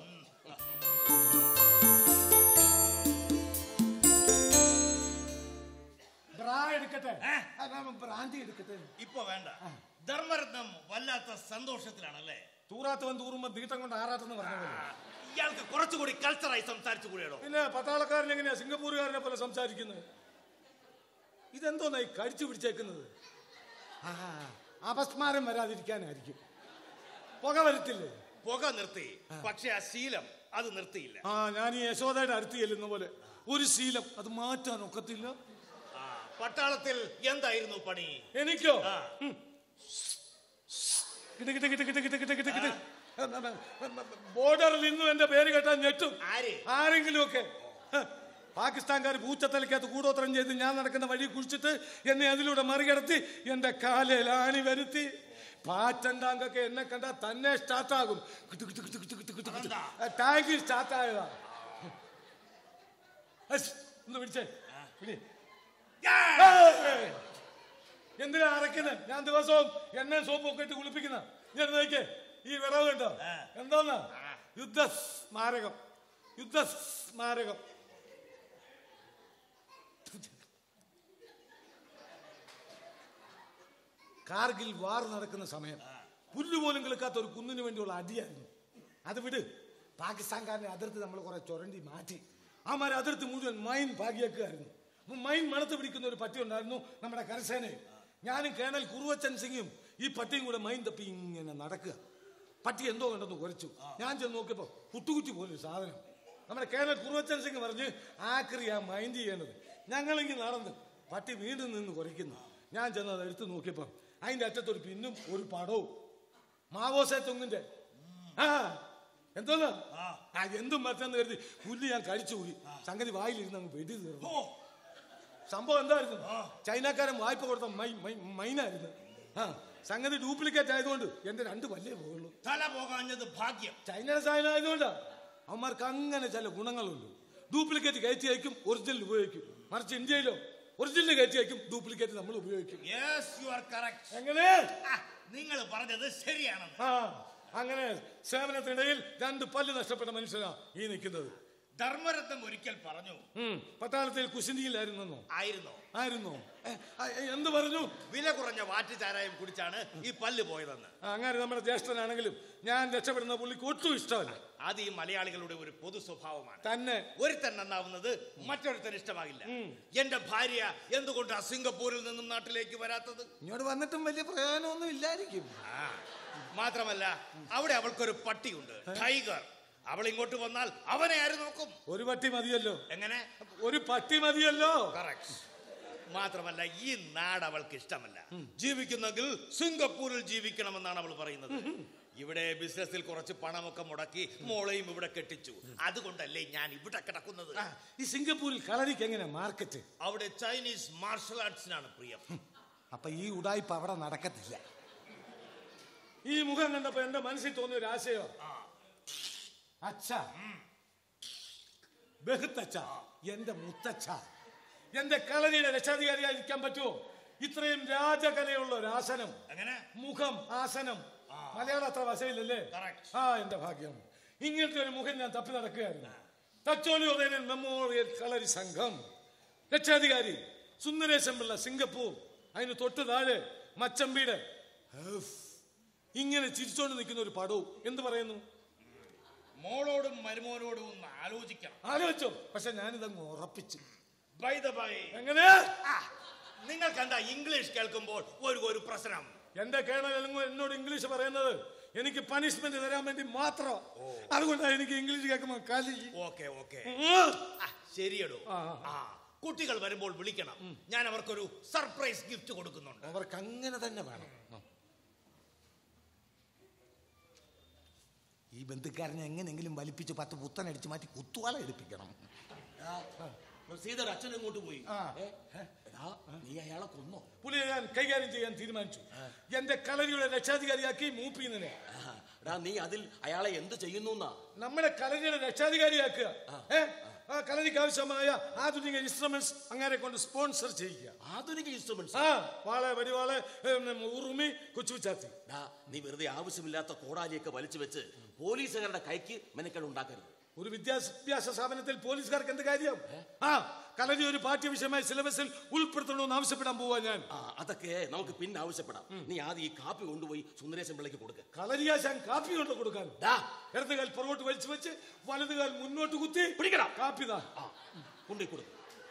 Speaker 9: ബ്രാ എടുക്കട്ടെ അല്ല, ബ്രാൻഡി എടുക്കട്ടെ
Speaker 14: ഇപ്പൊ വേണ്ട ധർമ്മരത്നം വല്ലാത്ത സന്തോഷത്തിലാണല്ലേ
Speaker 9: തൂറാത്തവൻ തൂറുമ്പോ തീട്ടം കൊണ്ട് ആറാട്ടെന്ന് പറഞ്ഞ പോലെ
Speaker 14: ഇയാൾക്ക് കുറച്ചുകൂടി കൾച്ചറായി സംസാരിച്ചു കൂടിയാണോ
Speaker 9: പിന്നെ പട്ടാളക്കാരൻ എങ്ങനെയാ സിംഗപ്പൂരുകാരനെ പോലെ സംസാരിക്കുന്നത് ഇതെന്തോന്നാ ഈ കടിച്ചു പിടിച്ചേക്കുന്നത് ആ അപസ്മാരം വരാതിരിക്കാനായിരിക്കും പുക വരത്തില്ലേ
Speaker 14: പുക നിർത്തി പക്ഷെ ആ ശീലം അത് നിർത്തിയില്ല
Speaker 9: ആ ഞാൻ ഈ യശോദയുടെ അടുത്ത് ചെല്ലുന്ന പോലെ ഒരു ശീലം അത് മാറ്റാൻ ഒക്കത്തില്ല
Speaker 14: ആ, പട്ടാളത്തിൽ എന്തായിരുന്നു പണി
Speaker 9: എനിക്കോ
Speaker 14: ആ.
Speaker 9: ഉം. കിട്ട് കിട്ട് കിട്ട് കിട്ട് കിട്ട് കിട്ട് കിട്ട് കിട്ട്. ബോർഡറിൽ ഇന്നും എന്റെ പേര് കേട്ടാൽ ഞെട്ടും
Speaker 14: ആര്
Speaker 9: ആരെങ്കിലും ഒക്കെ പാകിസ്ഥാൻകാർ പൂച്ചത്തലക്കകത്ത് കൂടോത്രം ചെയ്ത് ഞാൻ നടക്കുന്ന വഴി കുഴിച്ചിട്ട് എന്നെ അതിലൂടെ മറികടത്തി എന്റെ കാലിൽ ആണി വരുത്തി പാറ്റണ്ടാങ്കൊക്കെ എന്നെ കണ്ടാൽ തന്നെ സ്റ്റാർട്ടാകും ടാങ്കിൽ സ്റ്റാർട്ടായതാ അസ്, ഒന്ന് പിടിച്ചേ പിടി ഏയ്! എന്തിനാ അറക്കുന്നത് ഞാൻ ദിവസവും എണ്ണ സോപ്പും ഒക്കെ ഇട്ട് കുളിപ്പിക്കുന്ന ഞാൻ നോക്കിയേ ഈ വിറവ് കണ്ടോ എന്തോന്നാ യുദ്ധ സ്മാരകം യുദ്ധ സ്മാരകം കാർഗിൽ വാർ നടക്കുന്ന സമയം പുല്ലുപോലും കിളുക്കാത്ത ഒരു കുന്നിന് വേണ്ടിയുള്ള അടിയായിരുന്നു അത് വിട് പാകിസ്ഥാൻകാരനെ അതിർത്തി നമ്മൾ കുറെ ചുരണ്ടി മാറ്റി അവന്മാർ അതിർത്തി മുഴുവൻ മൈൻ ഭാഗ്യക്കായിരുന്നു അപ്പൊ മൈൻ മണത്ത് പിടിക്കുന്ന ഒരു പട്ടി ഉണ്ടായിരുന്നു നമ്മുടെ കരസേനയിൽ ഞാനും കേണൽ കുറുവച്ചൻ സിംഗും ഈ പട്ടിയും കൂടെ മൈൻ തപ്പി ഇങ്ങനെ നടക്കുക പട്ടി എന്തോ കണ്ടെന്ന് കുറച്ചു ഞാൻ ചെന്ന് നോക്കിയപ്പോ കുട്ടുകുറ്റി പോലൊരു സാധനം നമ്മുടെ കേണൽ കുറുവച്ചൻ സിംഗ് പറഞ്ഞ് ആക്രി ആ മൈൻഡ് ചെയ്യേണ്ടത് ഞങ്ങളിങ്ങനെ നടന്ന് പട്ടി വീണ്ടും നിന്ന് കുറയ്ക്കുന്നു ഞാൻ ചെന്ന് അത് എടുത്ത് നോക്കിയപ്പോ അതിന്റെ അറ്റത്തൊരു പിന്നും ഒരു പടവും മാവോസെ തൊങ്ങിന്റെ ആ എന്തോന്നാ ആ എന്തും മറ്റെന്ന് കരുതി പുല്ല് ഞാൻ കഴിച്ചു കൂടി സംഗതി വായിലിരുന്ന് അങ്ങ് വെടി തീർന്നു സംഭവം എന്തായിരുന്നു ചൈനക്കാരൻ വായ്പ കൊടുത്ത മൈ മൈ- മൈനായിരുന്നു ആ സംഗതി ഡ്യൂപ്ലിക്കേറ്റ് ആയതുകൊണ്ട് എന്റെ രണ്ട് പല്ലേ പോകുള്ളൂ
Speaker 14: തല പോകാഞ്ഞത് ഭാഗ്യം
Speaker 9: ചൈനയുടെ സാധനം ആയതുകൊണ്ടാ അവന്മാർക്ക് അങ്ങനെ ചില ഗുണങ്ങളുണ്ട് ഡ്യൂപ്ലിക്കേറ്റ് കയറ്റി അയക്കും ഒറിജിനൽ ഉപയോഗിക്കും മറിച്ച് ഇന്ത്യയിലോ ഒറിജിനൽ കയറ്റി അയക്കും ഡ്യൂപ്ലിക്കേറ്റ് നമ്മൾ ഉപയോഗിക്കും
Speaker 14: യെസ് യു ആർ കറക്റ്റ്
Speaker 9: എങ്ങനെ
Speaker 14: നിങ്ങൾ പറഞ്ഞത് ശരിയാണെന്ന്
Speaker 9: ആ അങ്ങനെ സേവനത്തിനിടയിൽ രണ്ട് പല്ല് നഷ്ടപ്പെട്ട മനുഷ്യനാ ഈ നിൽക്കുന്നത്
Speaker 14: ധർമ്മരത്നം ഒരിക്കൽ പറഞ്ഞു
Speaker 9: ഉം, പട്ടാളത്തിൽ കുശിനിയിലായിരുന്നോ
Speaker 14: ആയിരുന്നോ
Speaker 9: ആയിരുന്നോ ഏ, ആ, ഏ, എന്ത് പറഞ്ഞു
Speaker 14: വില കുറഞ്ഞ വാറ്റുചാരായം കുടിച്ചാണ് ഈ പല്ല് പോയതെന്ന്
Speaker 9: ആ, അങ്ങനെ നമ്മുടെ ജ്യേഷ്ഠനാണെങ്കിലും ഞാൻ രക്ഷപ്പെടുന്ന പുള്ളിക്ക് ഒട്ടും ഇഷ്ടമല്ല
Speaker 14: അത് ഈ മലയാളികളുടെ ഒരു പൊതു സ്വഭാവമാണ്
Speaker 9: തന്നെ
Speaker 14: ഒരുത്തൻ നന്നാവുന്നത് മറ്റൊരുത്തൻ ഇഷ്ടമാകില്ല എന്റെ ഭാര്യ എന്തുകൊണ്ടാ സിംഗപ്പൂരിൽ നിന്നും നാട്ടിലേക്ക് വരാത്തത്
Speaker 10: ഇങ്ങോട്ട് വന്നിട്ടും വലിയ പ്രയോജനമൊന്നും ഇല്ലായിരിക്കും
Speaker 14: ആ, മാത്രമല്ല അവിടെ അവൾക്കൊരു പട്ടിയുണ്ട് ടൈഗർ അവൾ ഇങ്ങോട്ട് വന്നാൽ അവനെ ആര് നോക്കും
Speaker 9: ഒരു പട്ടി മതിയല്ലോ
Speaker 14: എങ്ങനെ
Speaker 9: ഒരു പട്ടി മതിയല്ലോ
Speaker 14: കറക്റ്റ് മാത്രമല്ല ഈ നാട് അവൾക്ക് ഇഷ്ടമല്ല ജീവിക്കുന്നെങ്കിൽ സിംഗപ്പൂരിൽ ജീവിക്കണമെന്നാണ് അവൾ പറയുന്നത് ഇവിടെ ബിസിനസ്സിൽ കുറച്ച് പണമൊക്കെ മുടക്കി മോളെയും ഇവിടെ കെട്ടിച്ചു അതുകൊണ്ടല്ലേ ഞാൻ ഇവിടെ കിടക്കുന്നത്
Speaker 9: ആ, ഈ സിംഗപ്പൂരിൽ കളരിക്ക് എങ്ങനെ മാർക്കറ്റ്
Speaker 14: അവിടെ ചൈനീസ് മാർഷൽ ആർട്സിനാണ് പ്രിയം
Speaker 10: അപ്പൊ ഈ ഉടായ്പ അവിടെ നടക്കത്തില്ല
Speaker 9: ഈ മുഖം കണ്ടപ്പോ എന്റെ മനസ്സിൽ തോന്നിയ ഒരു ആശയം അച്ഛ ബഹുത്തച്ഛ എന്റെ മുത്തച്ഛ എന്റെ കളരിയുടെ രക്ഷാധികാരിയായിരിക്കാൻ പറ്റുമോ ഇത്രയും രാജകലയുള്ള ഒരു ആസനം
Speaker 14: അങ്ങനെ
Speaker 9: മുഖം ആസനം മലയാളം അത്ര വശയില്ലല്ലേ ആ എന്റെ ഭാഗ്യം ഇങ്ങനത്തെ ഒരു മുഖം ഞാൻ തപ്പി നടക്കുകയായിരുന്നു തച്ചോലി ഉദയനൻ മെമ്മോറിയൽ കളരി സംഘം രക്ഷാധികാരി സുന്ദരേശൻ പിള്ള സിംഗപ്പൂർ അതിന് തൊട്ട് താഴെ മച്ചമ്പീട് ഹഫ്. ഇങ്ങനെ ചിരിച്ചോണ്ട് നിൽക്കുന്ന ഒരു പടവും എന്ത് പറയുന്നു
Speaker 14: മോളോടും മരുമോനോടും ഒന്ന് ആലോചിക്കണം
Speaker 9: ആലോചിച്ചോ പക്ഷെ ഞാനിതങ്ങ് ഉറപ്പിച്ചു
Speaker 14: ബൈ ദ ബൈ
Speaker 9: എങ്ങനെ
Speaker 14: നിങ്ങൾക്ക് എന്താ ഇംഗ്ലീഷ് കേൾക്കുമ്പോൾ ഒരു ഒരു പ്രശ്നം
Speaker 9: എന്റെ കേണൽ എന്നോട് ഇംഗ്ലീഷ് പറയുന്നത് എനിക്ക് പണിഷ്മെന്റ് തരാൻ വേണ്ടി മാത്രം അതുകൊണ്ടാണ് എനിക്ക് ഇംഗ്ലീഷ് കേൾക്കുമ്പോൾ കലി
Speaker 14: ഓക്കെ ഓക്കെ
Speaker 9: ഉം.
Speaker 14: ശരിയടോ ആ കുട്ടികൾ വരുമ്പോൾ വിളിക്കണം ഞാൻ അവർക്കൊരു സർപ്രൈസ് ഗിഫ്റ്റ് കൊടുക്കുന്നുണ്ട്
Speaker 10: അവർക്ക് അങ്ങനെ തന്നെ വേണം ആ. ഈ ബന്ധുക്കാരനെ എങ്ങനെയെങ്കിലും വലിപ്പിച്ച് പത്ത് പുത്തനടിച്ച് മാറ്റി കുത്തുവാല എടുപ്പിക്കണം
Speaker 5: സീതർ അച്ഛൻ എങ്ങോട്ട് പോയി
Speaker 9: ആ.
Speaker 5: ഏ? എടാ, നീ അയാളെ കൊന്നോ
Speaker 9: പുള്ളിയെ ഞാൻ കൈകാര്യം ചെയ്യാൻ തീരുമാനിച്ചു എന്റെ കളരിയുടെ രക്ഷാധികാരിയാക്കി മൂപ്പിന്നതിനെ
Speaker 5: ആഹാ. എടാ നീ അതിൽ അയാളെ എന്ത് ചെയ്യുന്നു എന്നാ
Speaker 9: നമ്മുടെ കളരിയുടെ രക്ഷാധികാരിയാക്കുക ഏ? ആ കളരിക്ക് ആവശ്യമായ ആധുനിക ഇൻസ്ട്രുമെന്റ്സ് അങ്ങനെ കൊണ്ട് സ്പോൺസർ ചെയ്യുക
Speaker 5: ആധുനിക ഇൻസ്ട്രുമെന്റ്സ്
Speaker 9: ആ വാളെ വടിവാള് ഉം, ഉറുമി കൊച്ചുവിച്ചാത്തി
Speaker 5: ഡാ നീ വെറുതെ ആവശ്യമില്ലാത്ത കോടാലിയൊക്കെ വലിച്ചു വെച്ച് പോലീസുകാരുടെ കൈക്ക് മെനക്കേട് ഉണ്ടാക്കരുത്
Speaker 9: ഒരു വിദ്യാഭ്യാസ സ്ഥാപനത്തിൽ പോലീസുകാർക്ക് എന്ത് കാര്യം ആ കളരി ഒരു പാഠ്യവിഷയമായി സിലബസിൽ ഉൾപ്പെടുത്തണമെന്ന് ആവശ്യപ്പെടാൻ പോവാ ഞാൻ
Speaker 5: ആ അതൊക്കെ നമുക്ക് പിന്നെ ആവശ്യപ്പെടാം നീ ആദ്യം ഈ കാപ്പി കൊണ്ടുപോയി സുന്ദരേശൻ പിള്ളയ്ക്ക് കൊടുക്ക
Speaker 9: കളരിയാശാൻ കാപ്പി കൊണ്ട് കൊടുക്കാൻ ഇടതുകാൽ പുറകോട്ട് വലിച്ചു വെച്ച് വലതുകാൽ മുന്നോട്ട് കുത്തി
Speaker 5: പിടിക്കണം
Speaker 9: കാപ്പി താ
Speaker 5: കൊണ്ടുപോയി കൊടുക്ക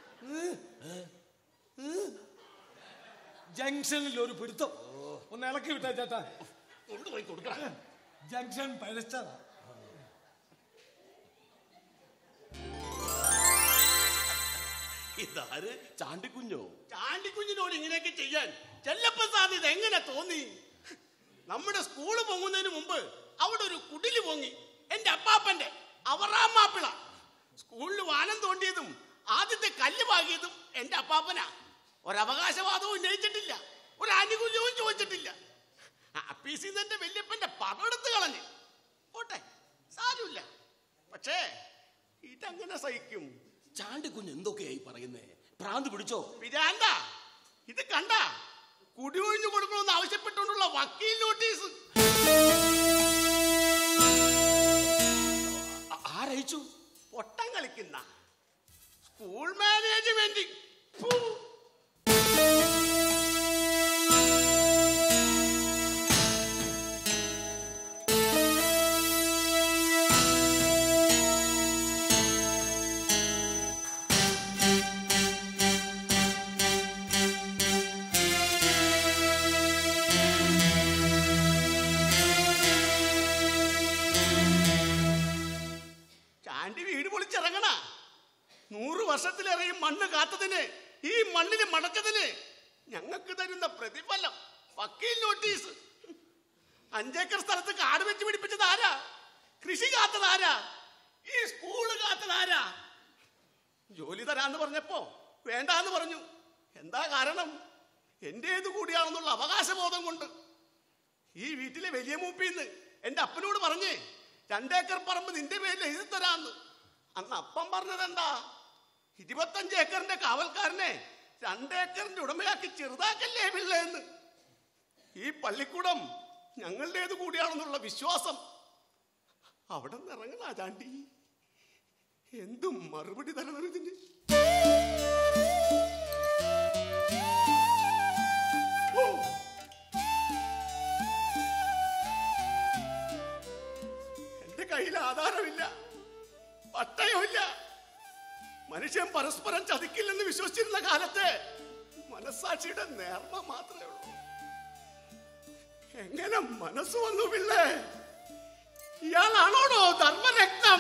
Speaker 9: ജംഗ്ഷനിൽ ഒരു പിടുത്തം ഒന്ന് ഇളക്കി വിട്ടാ ചേട്ടാ
Speaker 5: കൊണ്ടുപോയി കൊടുക്കണം
Speaker 9: ജംഗ്ഷൻ പഴച്ചതാ
Speaker 5: ഇതാര് ചാണ്ടിക്കുഞ്ഞോ
Speaker 6: ചാണ്ടിക്കുഞ്ഞിനോട് ഇങ്ങനെയൊക്കെ ചെയ്യാൻ ചെല്ലപ്പൻ സാറിന് ഇത് എങ്ങനെ തോന്നി നമ്മുടെ സ്കൂള് പൊങ്ങുന്നതിന് മുമ്പ് അവിടെ ഒരു കുടില് പൊങ്ങി എന്റെ അപ്പാപ്പന്റെ അവറാമാപ്പിള സ്കൂളിൽ വാനം തോണ്ടിയതും ആദ്യത്തെ കല്ല് പാകിയതും എന്റെ അപ്പാപ്പനാ ഒരവകാശവാദവും ഉന്നയിച്ചിട്ടില്ല ഒരു ആനുകൂല്യവും ചോദിച്ചിട്ടില്ല അപ്പീസിൽ നിന്ന് എന്റെ വല്യപ്പന്റെ പടമെടുത്ത് കളഞ്ഞ് പോട്ടെ സാരമില്ല പക്ഷേ ഇതങ്ങനെ സഹിക്കും
Speaker 5: ചാണ്ടിക്കുഞ്ഞ് എന്തൊക്കെയായി പറയുന്നേ ഭ്രാന്ത് പിടിച്ചോ
Speaker 6: പിരാന്ത ഇത് കണ്ട കുടിയൊഴിഞ്ഞു കൊടുക്കണമെന്ന് ആവശ്യപ്പെട്ടുകൊണ്ടുള്ള വക്കീൽ നോട്ടീസ്
Speaker 5: ആ- ആരയച്ചു
Speaker 6: പൊട്ടം കളിക്കുന്ന സ്കൂൾ മാനേജ്മെന്റ് ഫു. ചാണ്ടി വീട് പൊളിച്ചിറങ്ങണ നൂറ് വർഷത്തിലേറെയും മണ്ണ് കാത്തതിന് ഈ മണ്ണിന് മടച്ചതിന് ഞങ്ങൾക്ക് തരുന്ന പ്രതിഫലം വക്കീൽ നോട്ടീസ് അഞ്ചേക്കർ സ്ഥലത്ത് കാട് വെച്ച് പിടിപ്പിച്ചത് ആരാ കൃഷി കാത്തത് ആരാ ഈ സ്കൂള് കാത്തത് ആരാ ജോലി തരാന്ന് പറഞ്ഞപ്പോ വേണ്ടാന്ന് പറഞ്ഞു എന്താ കാരണം എന്റേത് കൂടിയാണെന്നുള്ള അവകാശബോധം കൊണ്ട് ഈ വീട്ടിലെ വലിയ മൂപ്പിന്ന് എന്റെ അപ്പനോട് പറഞ്ഞേ രണ്ടേക്കർ പറമ്പ് നിന്റെ പേരിൽ എഴുതി തരാന്ന് അന്ന് അപ്പം പറഞ്ഞതെന്താ ഇരുപത്തഞ്ച് ഏക്കറിന്റെ കാവൽക്കാരനെ രണ്ടേക്കറിന്റെ ഉടമയാക്കി ചെറുതാക്കല്ലേ പിള്ളേന്ന് ഈ പള്ളിക്കൂടം ഞങ്ങളുടേത് കൂടിയാണെന്നുള്ള വിശ്വാസം അവിടെ നിന്ന് ഇറങ്ങണ ചാണ്ടി എന്തും മറുപടി തരണം ഇതിന് ഓ എന്റെ കയ്യിൽ ആധാരമില്ല
Speaker 13: പരസ്പരം ചതിക്കില്ലെന്ന് വിശ്വസിച്ചിരുന്ന കാലത്ത് മനസാക്ഷിയുടെ നേർമ മാത്രമേ ഉള്ളൂ എങ്ങനെ മനസ്സ് വന്നു പിള്ളേ ഇയാളാണോടോ ധർമ്മരക്തം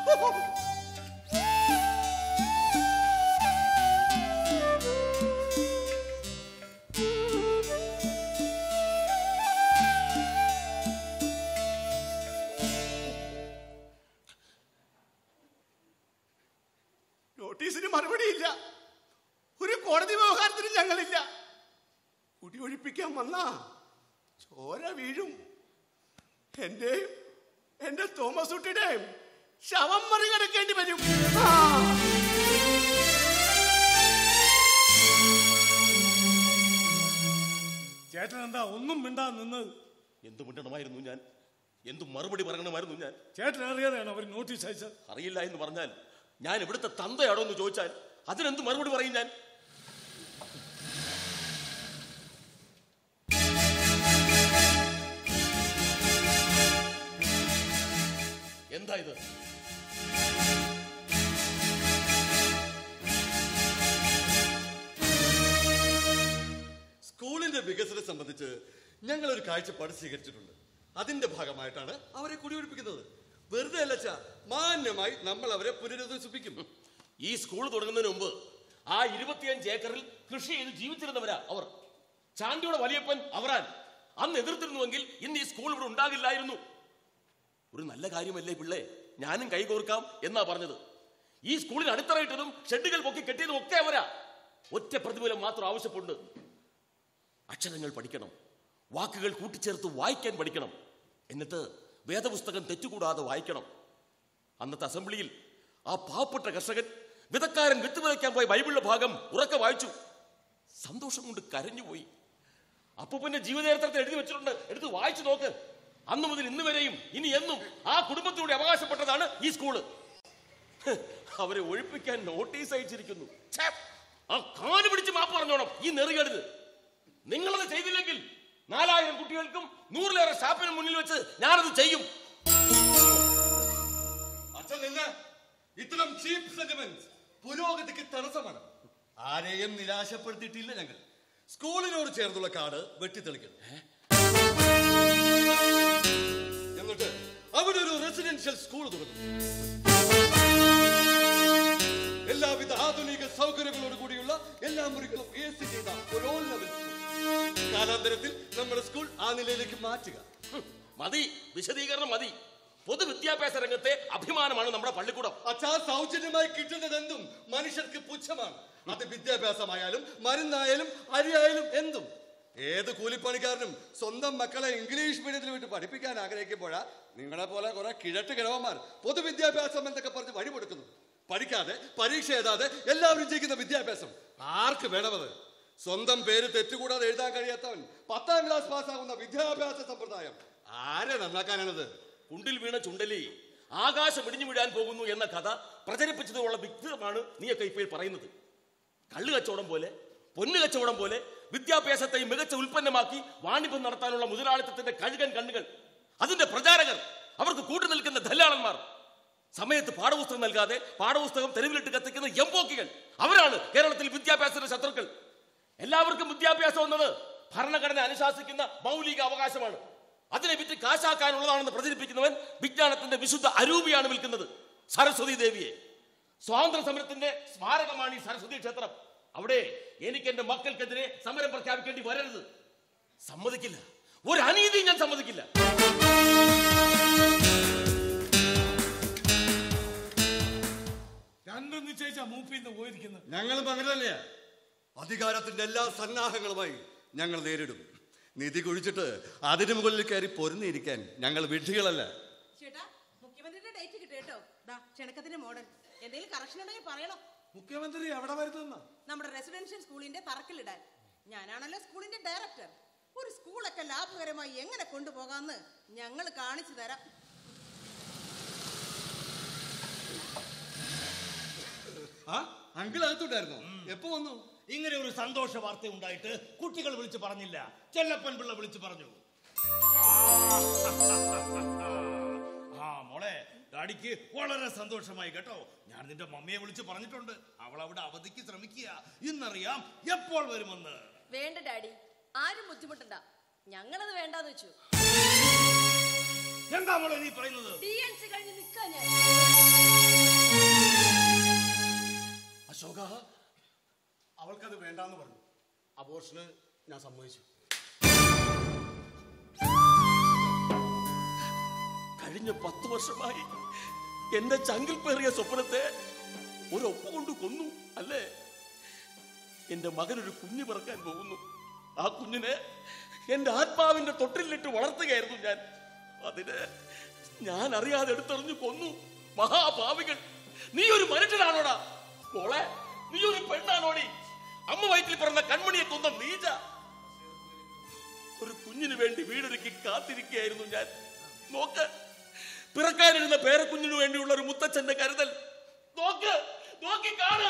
Speaker 13: നോട്ടീസിന് മറുപടിയില്ല ഒരു കോടതി വ്യവഹാരത്തിന് ഞങ്ങളില്ല കുടിയൊഴിപ്പിക്കാൻ വന്ന ചോര വീഴും എന്റെയും എന്റെ തോമസ് കുട്ടിയുടെയും ശവം മറികടക്കേണ്ടി വരും ആ.
Speaker 9: ചേട്ടൻ എന്താ ഒന്നും മിണ്ടാ നിന്നത്
Speaker 5: എന്തു മിണ്ടണമായിരുന്നു ഞാൻ എന്തു മറുപടി പറയണമായിരുന്നു ഞാൻ
Speaker 9: ചേട്ടൻ അറിയാതെയാണ് അവർ നോട്ടീസ് അയച്ചത്
Speaker 5: അറിയില്ല എന്ന് പറഞ്ഞാൽ ഞാൻ ഇവിടുത്തെ തന്തയാണോ എന്ന് ചോദിച്ചാൽ അതിനെന്ത് മറുപടി പറയും ഞാൻ എന്താ ഇത്
Speaker 8: സ്കൂളിന്റെ വികസനം സംബന്ധിച്ച് ഞങ്ങൾ ഒരു കാഴ്ചപ്പാട് സ്വീകരിച്ചിട്ടുണ്ട് അതിന്റെ ഭാഗമായിട്ടാണ് അവരെ കുടിയൊഴിപ്പിക്കുന്നത് വെറുതെ അല്ലച്ച മാന്യമായി നമ്മൾ അവരെ പുനരധിവസിപ്പിക്കും
Speaker 5: ഈ സ്കൂൾ തുടങ്ങുന്നതിന് മുമ്പ് ആ ഇരുപത്തിയഞ്ച് ഏക്കറിൽ കൃഷി ചെയ്ത് ജീവിച്ചിരുന്നവരാ അവർ ചാണ്ടിയുടെ വലിയപ്പൻ അവരാൻ അന്ന് എതിർത്തിരുന്നുവെങ്കിൽ ഇന്ന് ഈ സ്കൂൾ ഇവിടെ ഉണ്ടാകില്ലായിരുന്നു ഒരു നല്ല കാര്യമല്ലേ പിള്ളേ ഞാനും കൈകോർക്കാം എന്നാ പറഞ്ഞത് ഈ സ്കൂളിന് അടിത്തറയിട്ടതും ഷെഡുകൾ പൊക്കി കെട്ടിയതും ഒക്കെ അവരാ ഒറ്റ പ്രതിഫലം മാത്രം ആവശ്യപ്പെടുന്നു അക്ഷരങ്ങൾ പഠിക്കണം വാക്കുകൾ കൂട്ടിച്ചേർത്ത് വായിക്കാൻ പഠിക്കണം എന്നിട്ട് വേദപുസ്തകം തെറ്റുകൂടാതെ വായിക്കണം അന്നത്തെ അസംബ്ലിയിൽ ആ പാവപ്പെട്ട കർഷകൻ വിതക്കാരൻ വിത്ത് വിതയ്ക്കാൻ പോയ ബൈബിളിലെ ഭാഗം ഉറക്കെ വായിച്ചു സന്തോഷം കൊണ്ട് കരഞ്ഞുപോയി അപ്പൂപ്പന്റെ ജീവചരിത്രത്തിൽ എഴുതി വെച്ചിട്ടുണ്ട് എടുത്ത് വായിച്ചു നോക്ക് അന്നു മുതൽ ഇന്ന് വരെയും ഇനി എന്നും ആ കുടുംബത്തിലൂടെ അവകാശപ്പെട്ടതാണ് ഈ സ്കൂള് ഹ്, അവരെ ഒഴിപ്പിക്കാൻ നോട്ടീസ് അയച്ചിരിക്കുന്നു ഛേ, ആ കാല് പിടിച്ച് മാപ്പ് പറഞ്ഞോണം ഈ നെറികരുത് നിങ്ങളത് ചെയ്തില്ലെങ്കിൽ നാലായിരം കുട്ടികൾക്കും നൂറിലേറെ സ്റ്റാഫിന് മുന്നിൽ വെച്ച് ഞാനത് ചെയ്യും
Speaker 8: അച്ഛൻ നിന്ന് ഇത്തരം ചീപ്പ് സെന്റിമെന്റ്സ് പുരോഗതിക്ക് തടസ്സമാണ് ആരെയും നിരാശപ്പെടുത്തിയിട്ടില്ല ഞങ്ങൾ സ്കൂളിനോട് ചേർന്നുള്ള കാട് വെട്ടിത്തെളിക്കണം എന്നിട്ട് അവിടെ ഒരു റെസിഡൻഷ്യൽ സ്കൂൾ തുടങ്ങും എല്ലാവിധ ആധുനിക സൗകര്യങ്ങളോട് കൂടിയുള്ള എല്ലാ മുറികളും എ സി ചെയ്ത ഒരു ഓൾ ലെവൽ സ്കൂൾ കാലാന്തരത്തിൽ നമ്മുടെ സ്കൂൾ ആ നിലയിലേക്ക് മാറ്റുക
Speaker 5: ഹും, മതി വിശദീകരണം മതി പൊതുവിദ്യാഭ്യാസ രംഗത്തെ അഭിമാനമാണ് നമ്മുടെ പള്ളിക്കൂടം
Speaker 8: അച്ഛാ സൗജന്യമായി കിട്ടുന്നതെന്തും മനുഷ്യർക്ക് പുച്ഛമാണ് അത് വിദ്യാഭ്യാസമായാലും മരുന്നായാലും അരിയായാലും എന്തും ഏത് കൂലിപ്പണിക്കാരനും സ്വന്തം മക്കളെ ഇംഗ്ലീഷ് മീഡിയത്തിൽ വിട്ട് പഠിപ്പിക്കാൻ ആഗ്രഹിക്കുമ്പോഴാ നിങ്ങളെ പോലെ കുറെ കിഴട്ട് കിഴവന്മാർ പൊതുവിദ്യാഭ്യാസം എന്നൊക്കെ പറഞ്ഞ് വഴി കൊടുക്കുന്നു പഠിക്കാതെ പരീക്ഷ എഴുതാതെ എല്ലാവരും ജയിക്കുന്ന വിദ്യാഭ്യാസം ആർക്ക് വേണമത് സ്വന്തം പേര് തെറ്റുകൂടാതെ എഴുതാൻ കഴിയാത്തവൻ പത്താം ക്ലാസ് പാസ്സാകുന്ന വിദ്യാഭ്യാസ സമ്പ്രദായം ആരെ നന്നാക്കാനാണത്
Speaker 5: കുണ്ടിൽ വീണ ചുണ്ടലി ആകാശം ഇടിഞ്ഞു വീഴാൻ പോകുന്നു എന്ന കഥ പ്രചരിപ്പിച്ചതിനുള്ള വിഗ്രഹമാണ് നീയൊക്കെ ഇപ്പോൾ പറയുന്നത് കള്ളു കച്ചവടം പോലെ പൊന്നു കച്ചവടം പോലെ വിദ്യാഭ്യാസത്തെ മികച്ച ഉൽപ്പന്നമാക്കി വാണിഭം നടത്താനുള്ള മുതലാളിത്തത്തിന്റെ കഴുകൻ കണ്ണുകൾ അതിന്റെ പ്രചാരകർ അവർക്ക് കൂട്ടു നിൽക്കുന്ന ദല്ലാളന്മാർ സമയത്ത് പാഠപുസ്തകം നൽകാതെ പാഠപുസ്തകം തെരുവിലിട്ട് കത്തിക്കുന്ന എംപോക്കികൾ അവരാണ് കേരളത്തിൽ വിദ്യാഭ്യാസത്തിന്റെ ശത്രുക്കൾ എല്ലാവർക്കും വിദ്യാഭ്യാസം എന്നത് ഭരണഘടന അനുശാസിക്കുന്ന മൗലിക അവകാശമാണ് അതിനെ വിറ്റ് കാശാക്കാനുള്ളതാണെന്ന് പ്രചരിപ്പിക്കുന്നവൻ വിജ്ഞാനത്തിന്റെ വിശുദ്ധ അരൂപിയാണ് വിൽക്കുന്നത് സരസ്വതി ദേവിയെ സ്വാതന്ത്ര്യ സമരത്തിന്റെ സ്മാരകമാണ് ഈ സരസ്വതി ക്ഷേത്രം അവിടെ എനിക്ക് എന്റെ മക്കൾക്കെതിരെ സമരം പ്രഖ്യാപിക്കേണ്ടി വരരുത് സമ്മതിക്കില്ല ഒരു അനീതി ഞാൻ സമ്മതിക്കില്ല
Speaker 9: രണ്ടും നിശ്ചയിച്ചാ മൂപ്പിന്ന് പോയിരിക്കുന്നത്
Speaker 8: ഞങ്ങളും അങ്ങനെ തന്നെയാ അധികാരത്തിന്റെ എല്ലാ സന്നാഹങ്ങളുമായി ഞങ്ങൾ നേരിടും നിധി കുഴിച്ചിട്ട് അതിനു മുകളിൽ കയറി പൊരുന്നിരിക്കാൻ ഞങ്ങൾ വിഡ്ഢികളല്ല
Speaker 7: ചേട്ടാ മുഖ്യമന്ത്രിയുടെ ഡേറ്റ് കിട്ടും കേട്ടോ ദാ ക്ഷണക്കത്തിന്റെ മോഡൽ എന്തെങ്കിലും കറക്ഷൻ ഉണ്ടെങ്കിൽ പറയണം
Speaker 9: മുഖ്യമന്ത്രി എവിടെ വരുന്ന
Speaker 7: നമ്മുടെ റെസിഡൻഷ്യൽ സ്കൂളിന്റെ തറക്കല്ലിടാൻ ഞാനാണല്ലോ സ്കൂളിന്റെ ഡയറക്ടർ ഒരു സ്കൂളൊക്കെ ലാഭകരമായി എങ്ങനെ കൊണ്ടുപോകാമെന്ന് ഞങ്ങൾ കാണിച്ചു തരാം
Speaker 8: ആ അങ്കിൾ അകത്തുണ്ടായിരുന്നോ എപ്പോ വന്നു
Speaker 14: ഇങ്ങനെ ഒരു സന്തോഷ വാർത്ത ഉണ്ടായിട്ട് കുട്ടികൾ വിളിച്ചു പറഞ്ഞില്ല ചെല്ലപ്പൻ പിള്ള വിളിച്ചു പറഞ്ഞു ആ മോളെ ഡാഡിക്ക് വളരെ സന്തോഷമായി കേട്ടോ ഞാൻ നിന്റെ മമ്മിയെ വിളിച്ച് പറഞ്ഞിട്ടുണ്ട് അവൾ അവിടെ അവധിക്ക് ശ്രമിക്കുക ഇന്നറിയാം എപ്പോൾ വരുമെന്ന്
Speaker 12: വേണ്ട ഡാഡി ആരും ബുദ്ധിമുട്ടണ്ട ഞങ്ങളത് വേണ്ടാന്ന് വെച്ചു
Speaker 14: എന്താ മോളെ നീ പറയുന്നത്
Speaker 12: ഡി എൻ സി കഴിഞ്ഞ് നിൽക്കാൻ ഞാൻ
Speaker 13: അശോക അവൾക്കത് വേണ്ടാന്ന് പറഞ്ഞു അബോർഷന് ഞാൻ സമ്മതിച്ചു
Speaker 5: കഴിഞ്ഞ പത്ത് വർഷമായി എന്റെ ചങ്കിൽ പേറിയ സ്വപ്നത്തെ ഒരൊപ്പ് കൊണ്ട് കൊന്നു അല്ലേ എന്റെ മകൻ ഒരു കുഞ്ഞ് പിറക്കാൻ പോകുന്നു ആ കുഞ്ഞിനെ എന്റെ ആത്മാവിന്റെ തൊട്ടിലിട്ട് വളർത്തുകയായിരുന്നു ഞാൻ അതിന് ഞാൻ അറിയാതെ എടുത്തെറിഞ്ഞു കൊന്നു മഹാഭാവികൾ നീ ഒരു മനുഷ്യനാണോടാ മോളെ നീ ഒരു പെണ്ണാണോടി അമ്മ വയറ്റിൽ പിറന്ന കൺമണിയെ കൊന്ന നീജ ഒരു കുഞ്ഞിന് വേണ്ടി വീടൊരുക്കി കാത്തിരിക്കുകയായിരുന്നു ഞാൻ നോക്ക് പിറക്കാനിരുന്ന പേരക്കുഞ്ഞിനു വേണ്ടിയുള്ള ഒരു മുത്തച്ഛന്റെ കരുതൽ നോക്ക് നോക്കി കാണ്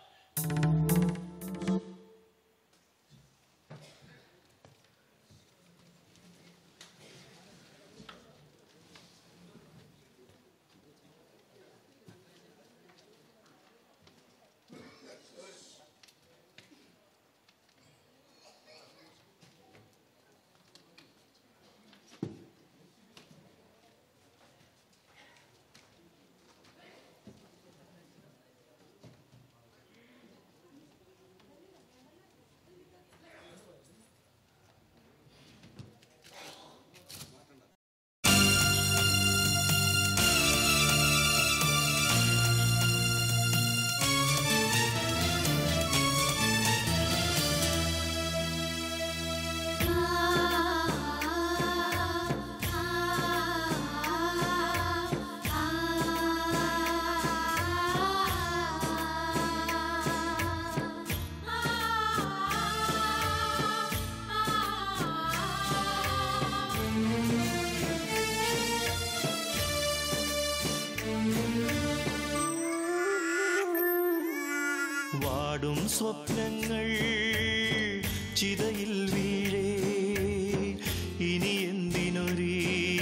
Speaker 2: വാടും സ്വപ്നങ്ങൾ ചിതയിൽ വീഴേ ഇനി എന്തിനൊരീ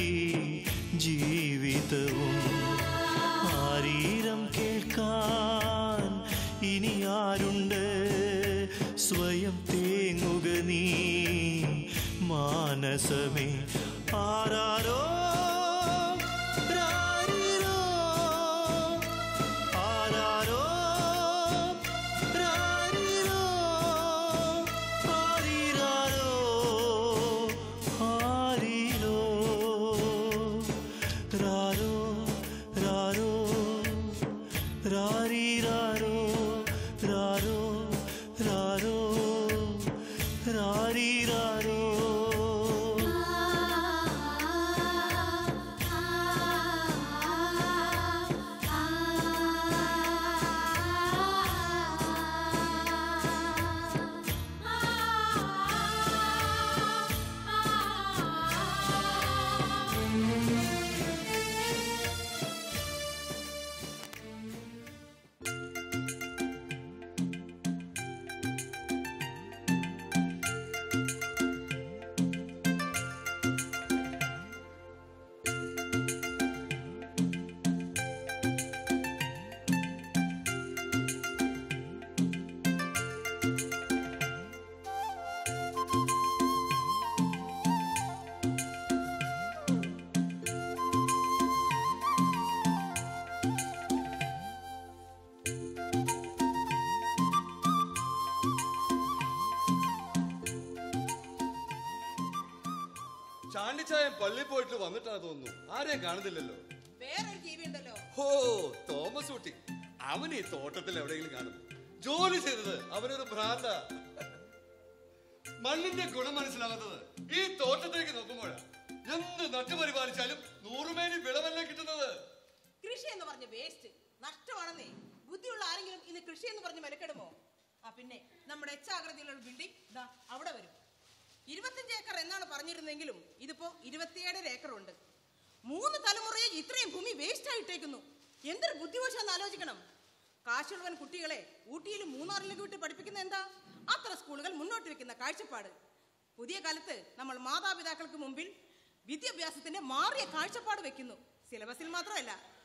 Speaker 2: ജീവിതവും ആരീരം കേൾക്കാൻ ഇനി ആരുണ്ട് സ്വയം തേങ്ങുക നീ മാനസമേ ആരാരോ രാരിരോ, ആരാരോ രാരിരോ, ആരിരാരോ, ആരിരോ, രാരോ, രാരോ, രാരിരാരോ, രാരോ, രാരോ, രാരിരാരോ.
Speaker 8: ചാണ്ടിച്ചായൻ പള്ളി പോയിട്ട് വന്നിട്ടാണ് തോന്നുന്നു ആരെയും കാണുന്നില്ലല്ലോ
Speaker 7: വേറൊരു ജീവി ഉണ്ടല്ലോ
Speaker 8: ഓ തോമസ് കുട്ടി അവൻ ഈ തോട്ടത്തിൽ എവിടെയെങ്കിലും കാണും ജോലി ചെയ്തത് അവനൊരു ഭ്രാന്ത മണ്ണിന്റെ ഗുണം മനസ്സിലാവുന്നത് ഈ തോട്ടത്തിലേക്ക് നോക്കുമ്പോഴാ എന്ത് നട്ടുപരിപാലിച്ചാലും നൂറുമേനി വിളവല്ല കിട്ടുന്നത്
Speaker 7: കൃഷി എന്ന് പറഞ്ഞ വേസ്റ്റ് നഷ്ടമാണെന്നേ ബുദ്ധിയുള്ള ആരെങ്കിലും ഇന്ന് കൃഷി എന്ന് പറഞ്ഞ് മെനക്കെടുമോ ആ പിന്നെ നമ്മുടെ എച്ചാകൃതിയിലുള്ള ബിൽഡിംഗ് ദാ അവിടെ വരും ഇരുപത്തിയഞ്ച് ഏക്കർ എന്നാണ് പറഞ്ഞിരുന്നെങ്കിലും ഇതിപ്പോ ഇരുപത്തിയേഴര ഏക്കർ ഉണ്ട് മൂന്ന് തലമുറയെ ഇത്രയും ഭൂമി വേസ്റ്റ് ആയിട്ടേക്കുന്നു എന്തൊരു ബുദ്ധിവശാന്ന് ആലോചിക്കണം കാശുള്ളവൻ കുട്ടികളെ ഊട്ടിയിലും മൂന്നാറിലേക്ക് വിട്ട് പഠിപ്പിക്കുന്ന എന്താ അത്ര സ്കൂളുകൾ മുന്നോട്ട് വെക്കുന്ന കാഴ്ചപ്പാട് പുതിയ കാലത്ത് നമ്മൾ മാതാപിതാക്കൾക്ക് മുമ്പിൽ വിദ്യാഭ്യാസത്തിന്റെ മാറിയ കാഴ്ചപ്പാട് വെക്കുന്നു സിലബസിൽ മാത്രമല്ല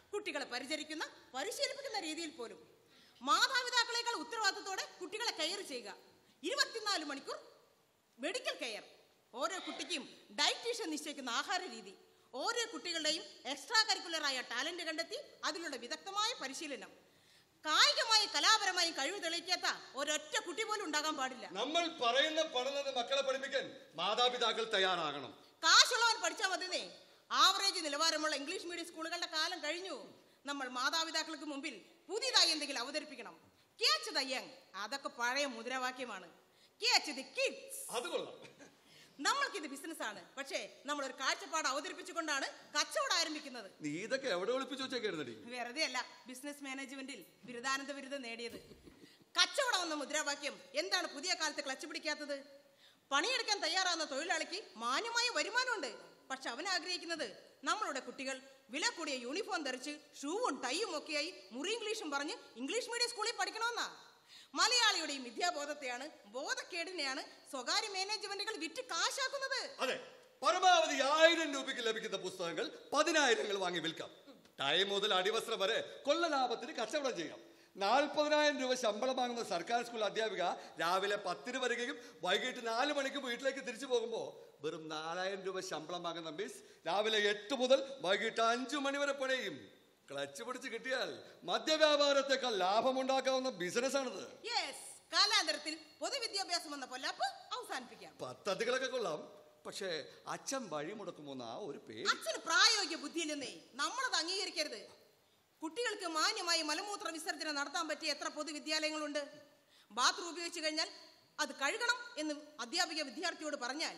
Speaker 7: കുട്ടികളെ പരിചരിക്കുന്ന പരിശീലിപ്പിക്കുന്ന രീതിയിൽ പോലും മാതാപിതാക്കളെക്കാൾ ഉത്തരവാദിത്തത്തോടെ കുട്ടികളെ കെയർ ചെയ്യുക ഇരുപത്തിനാല് മണിക്കൂർ മെഡിക്കൽ കെയർ ഓരോ കുട്ടിക്കും ഡയറ്റീഷ്യൻ നിശ്ചയിക്കുന്ന ആഹാര രീതി ഓരോ കുട്ടികളുടെയും എക്സ്ട്രാ കരിക്കുലറായ ടാലന്റ് കണ്ടെത്തി അതിലുള്ള വിദഗ്ധമായ പരിശീലനം കായികമായും കലാപരമായും കഴിവ് തെളിയിക്കാത്ത ഒരൊറ്റ കുട്ടി പോലും ഉണ്ടാകാൻ പാടില്ല
Speaker 8: നമ്മൾ പറയുന്ന പഠനം മക്കളെ പഠിപ്പിക്കാൻ മാതാപിതാക്കൾ തയ്യാറാകണം
Speaker 7: കാശുള്ളവൻ പഠിച്ചാൽ മതിന്നേ ആവറേജ് നിലവാരമുള്ള ഇംഗ്ലീഷ് മീഡിയം സ്കൂളുകളുടെ കാലം കഴിഞ്ഞു നമ്മൾ മാതാപിതാക്കൾക്ക് മുമ്പിൽ പുതിയതായി എന്തെങ്കിലും അവതരിപ്പിക്കണം ക്യാച്ച് ദ യങ് അതൊക്കെ പഴയ മുദ്രാവാക്യമാണ് ക്യാച്ച് ദി കിഡ്സ്
Speaker 8: അത് കൊള്ളാം
Speaker 7: നമ്മൾക്കിത് ബിസിനസ് ആണ് പക്ഷേ നമ്മൾ ഒരു കാഴ്ചപ്പാട് അവതരിപ്പിച്ചുകൊണ്ടാണ് കച്ചവടം ആരംഭിക്കുന്നത്
Speaker 8: നീ ഇതൊക്കെ എവിടെ ഒളിപ്പിച്ചു വെച്ചേക്കായിരുന്നടി
Speaker 7: വെറുതെ അല്ല ബിസിനസ് മാനേജ്മെന്റിൽ ബിരുദാനന്ദ ബിരുദം നേടിയത് കച്ചവടം എന്ന മുദ്രാവാക്യം എന്താണ് പുതിയ കാലത്ത് ക്ലച്ച് പിടിക്കാത്തത് പണിയെടുക്കാൻ തയ്യാറാകുന്ന തൊഴിലാളിക്ക് മാന്യമായ വരുമാനമുണ്ട് പക്ഷെ അവൻ ആഗ്രഹിക്കുന്നത് നമ്മളുടെ കുട്ടികൾ വില കൂടിയ യൂണിഫോം ധരിച്ച് ഷൂവും ടൈയും ഒക്കെയായി മുറി ഇംഗ്ലീഷും പറഞ്ഞ് ഇംഗ്ലീഷ് മീഡിയം സ്കൂളിൽ പഠിക്കണമെന്നാ മലയാളിയുടെയും വിദ്യാബോധത്തെയാണ് ബോധക്കേടിനെയാണ് സ്വകാര്യ മാനേജ്മെന്റുകൾ വിറ്റ് കാശാക്കുന്നത്
Speaker 8: അതെ പരമാവധി ആയിരം രൂപയ്ക്ക് ലഭിക്കുന്ന പുസ്തകങ്ങൾ പതിനായിരങ്ങൾ വാങ്ങി വിൽക്കാം ടൈം മുതൽ അടിവസ്ത്രം വരെ കൊള്ള ലാഭത്തിന് കച്ചവടം ചെയ്യാം നാൽപ്പതിനായിരം രൂപ ശമ്പളം വാങ്ങുന്ന സർക്കാർ സ്കൂൾ അധ്യാപിക രാവിലെ പത്തിന് വരികയും വൈകിട്ട് നാല് മണിക്ക് വീട്ടിലേക്ക് തിരിച്ചു പോകുമ്പോൾ വെറും നാലായിരം രൂപ ശമ്പളം വാങ്ങുന്ന മിസ് രാവിലെ എട്ട് മുതൽ വൈകിട്ട് അഞ്ചു മണി വരെ പണിയും ക്ലച്ച് പിടിച്ച് കിട്ടിയാൽ മദ്യവ്യാപാരത്തെക്കാൾ ലാഭമുണ്ടാക്കാവുന്ന ബിസിനസ്സാണിത്
Speaker 7: യെസ് കാലാന്തരത്തിൽ പൊതുവിദ്യാഭ്യാസം എന്ന പൊല്ലാപ്പ് അവസാനിപ്പിക്കാം
Speaker 8: പദ്ധതികളൊക്കെ കൊള്ളാം പക്ഷേ അച്ഛൻ വഴി മുടക്കുമോന്ന ആ ഒരു പേര്
Speaker 7: അച്ഛന് പ്രായോഗിക ബുദ്ധിയില്ലെന്നേ നമ്മളത് അംഗീകരിക്കരുത് കുട്ടികൾക്ക് മാന്യമായി മലമൂത്ര വിസർജനം നടത്താൻ പറ്റിയ എത്ര പൊതുവിദ്യാലയങ്ങളുണ്ട് ബാത്റൂം ഉപയോഗിച്ചു കഴിഞ്ഞാൽ അത് കഴുകണം എന്ന് അധ്യാപിക വിദ്യാർത്ഥിയോട് പറഞ്ഞാൽ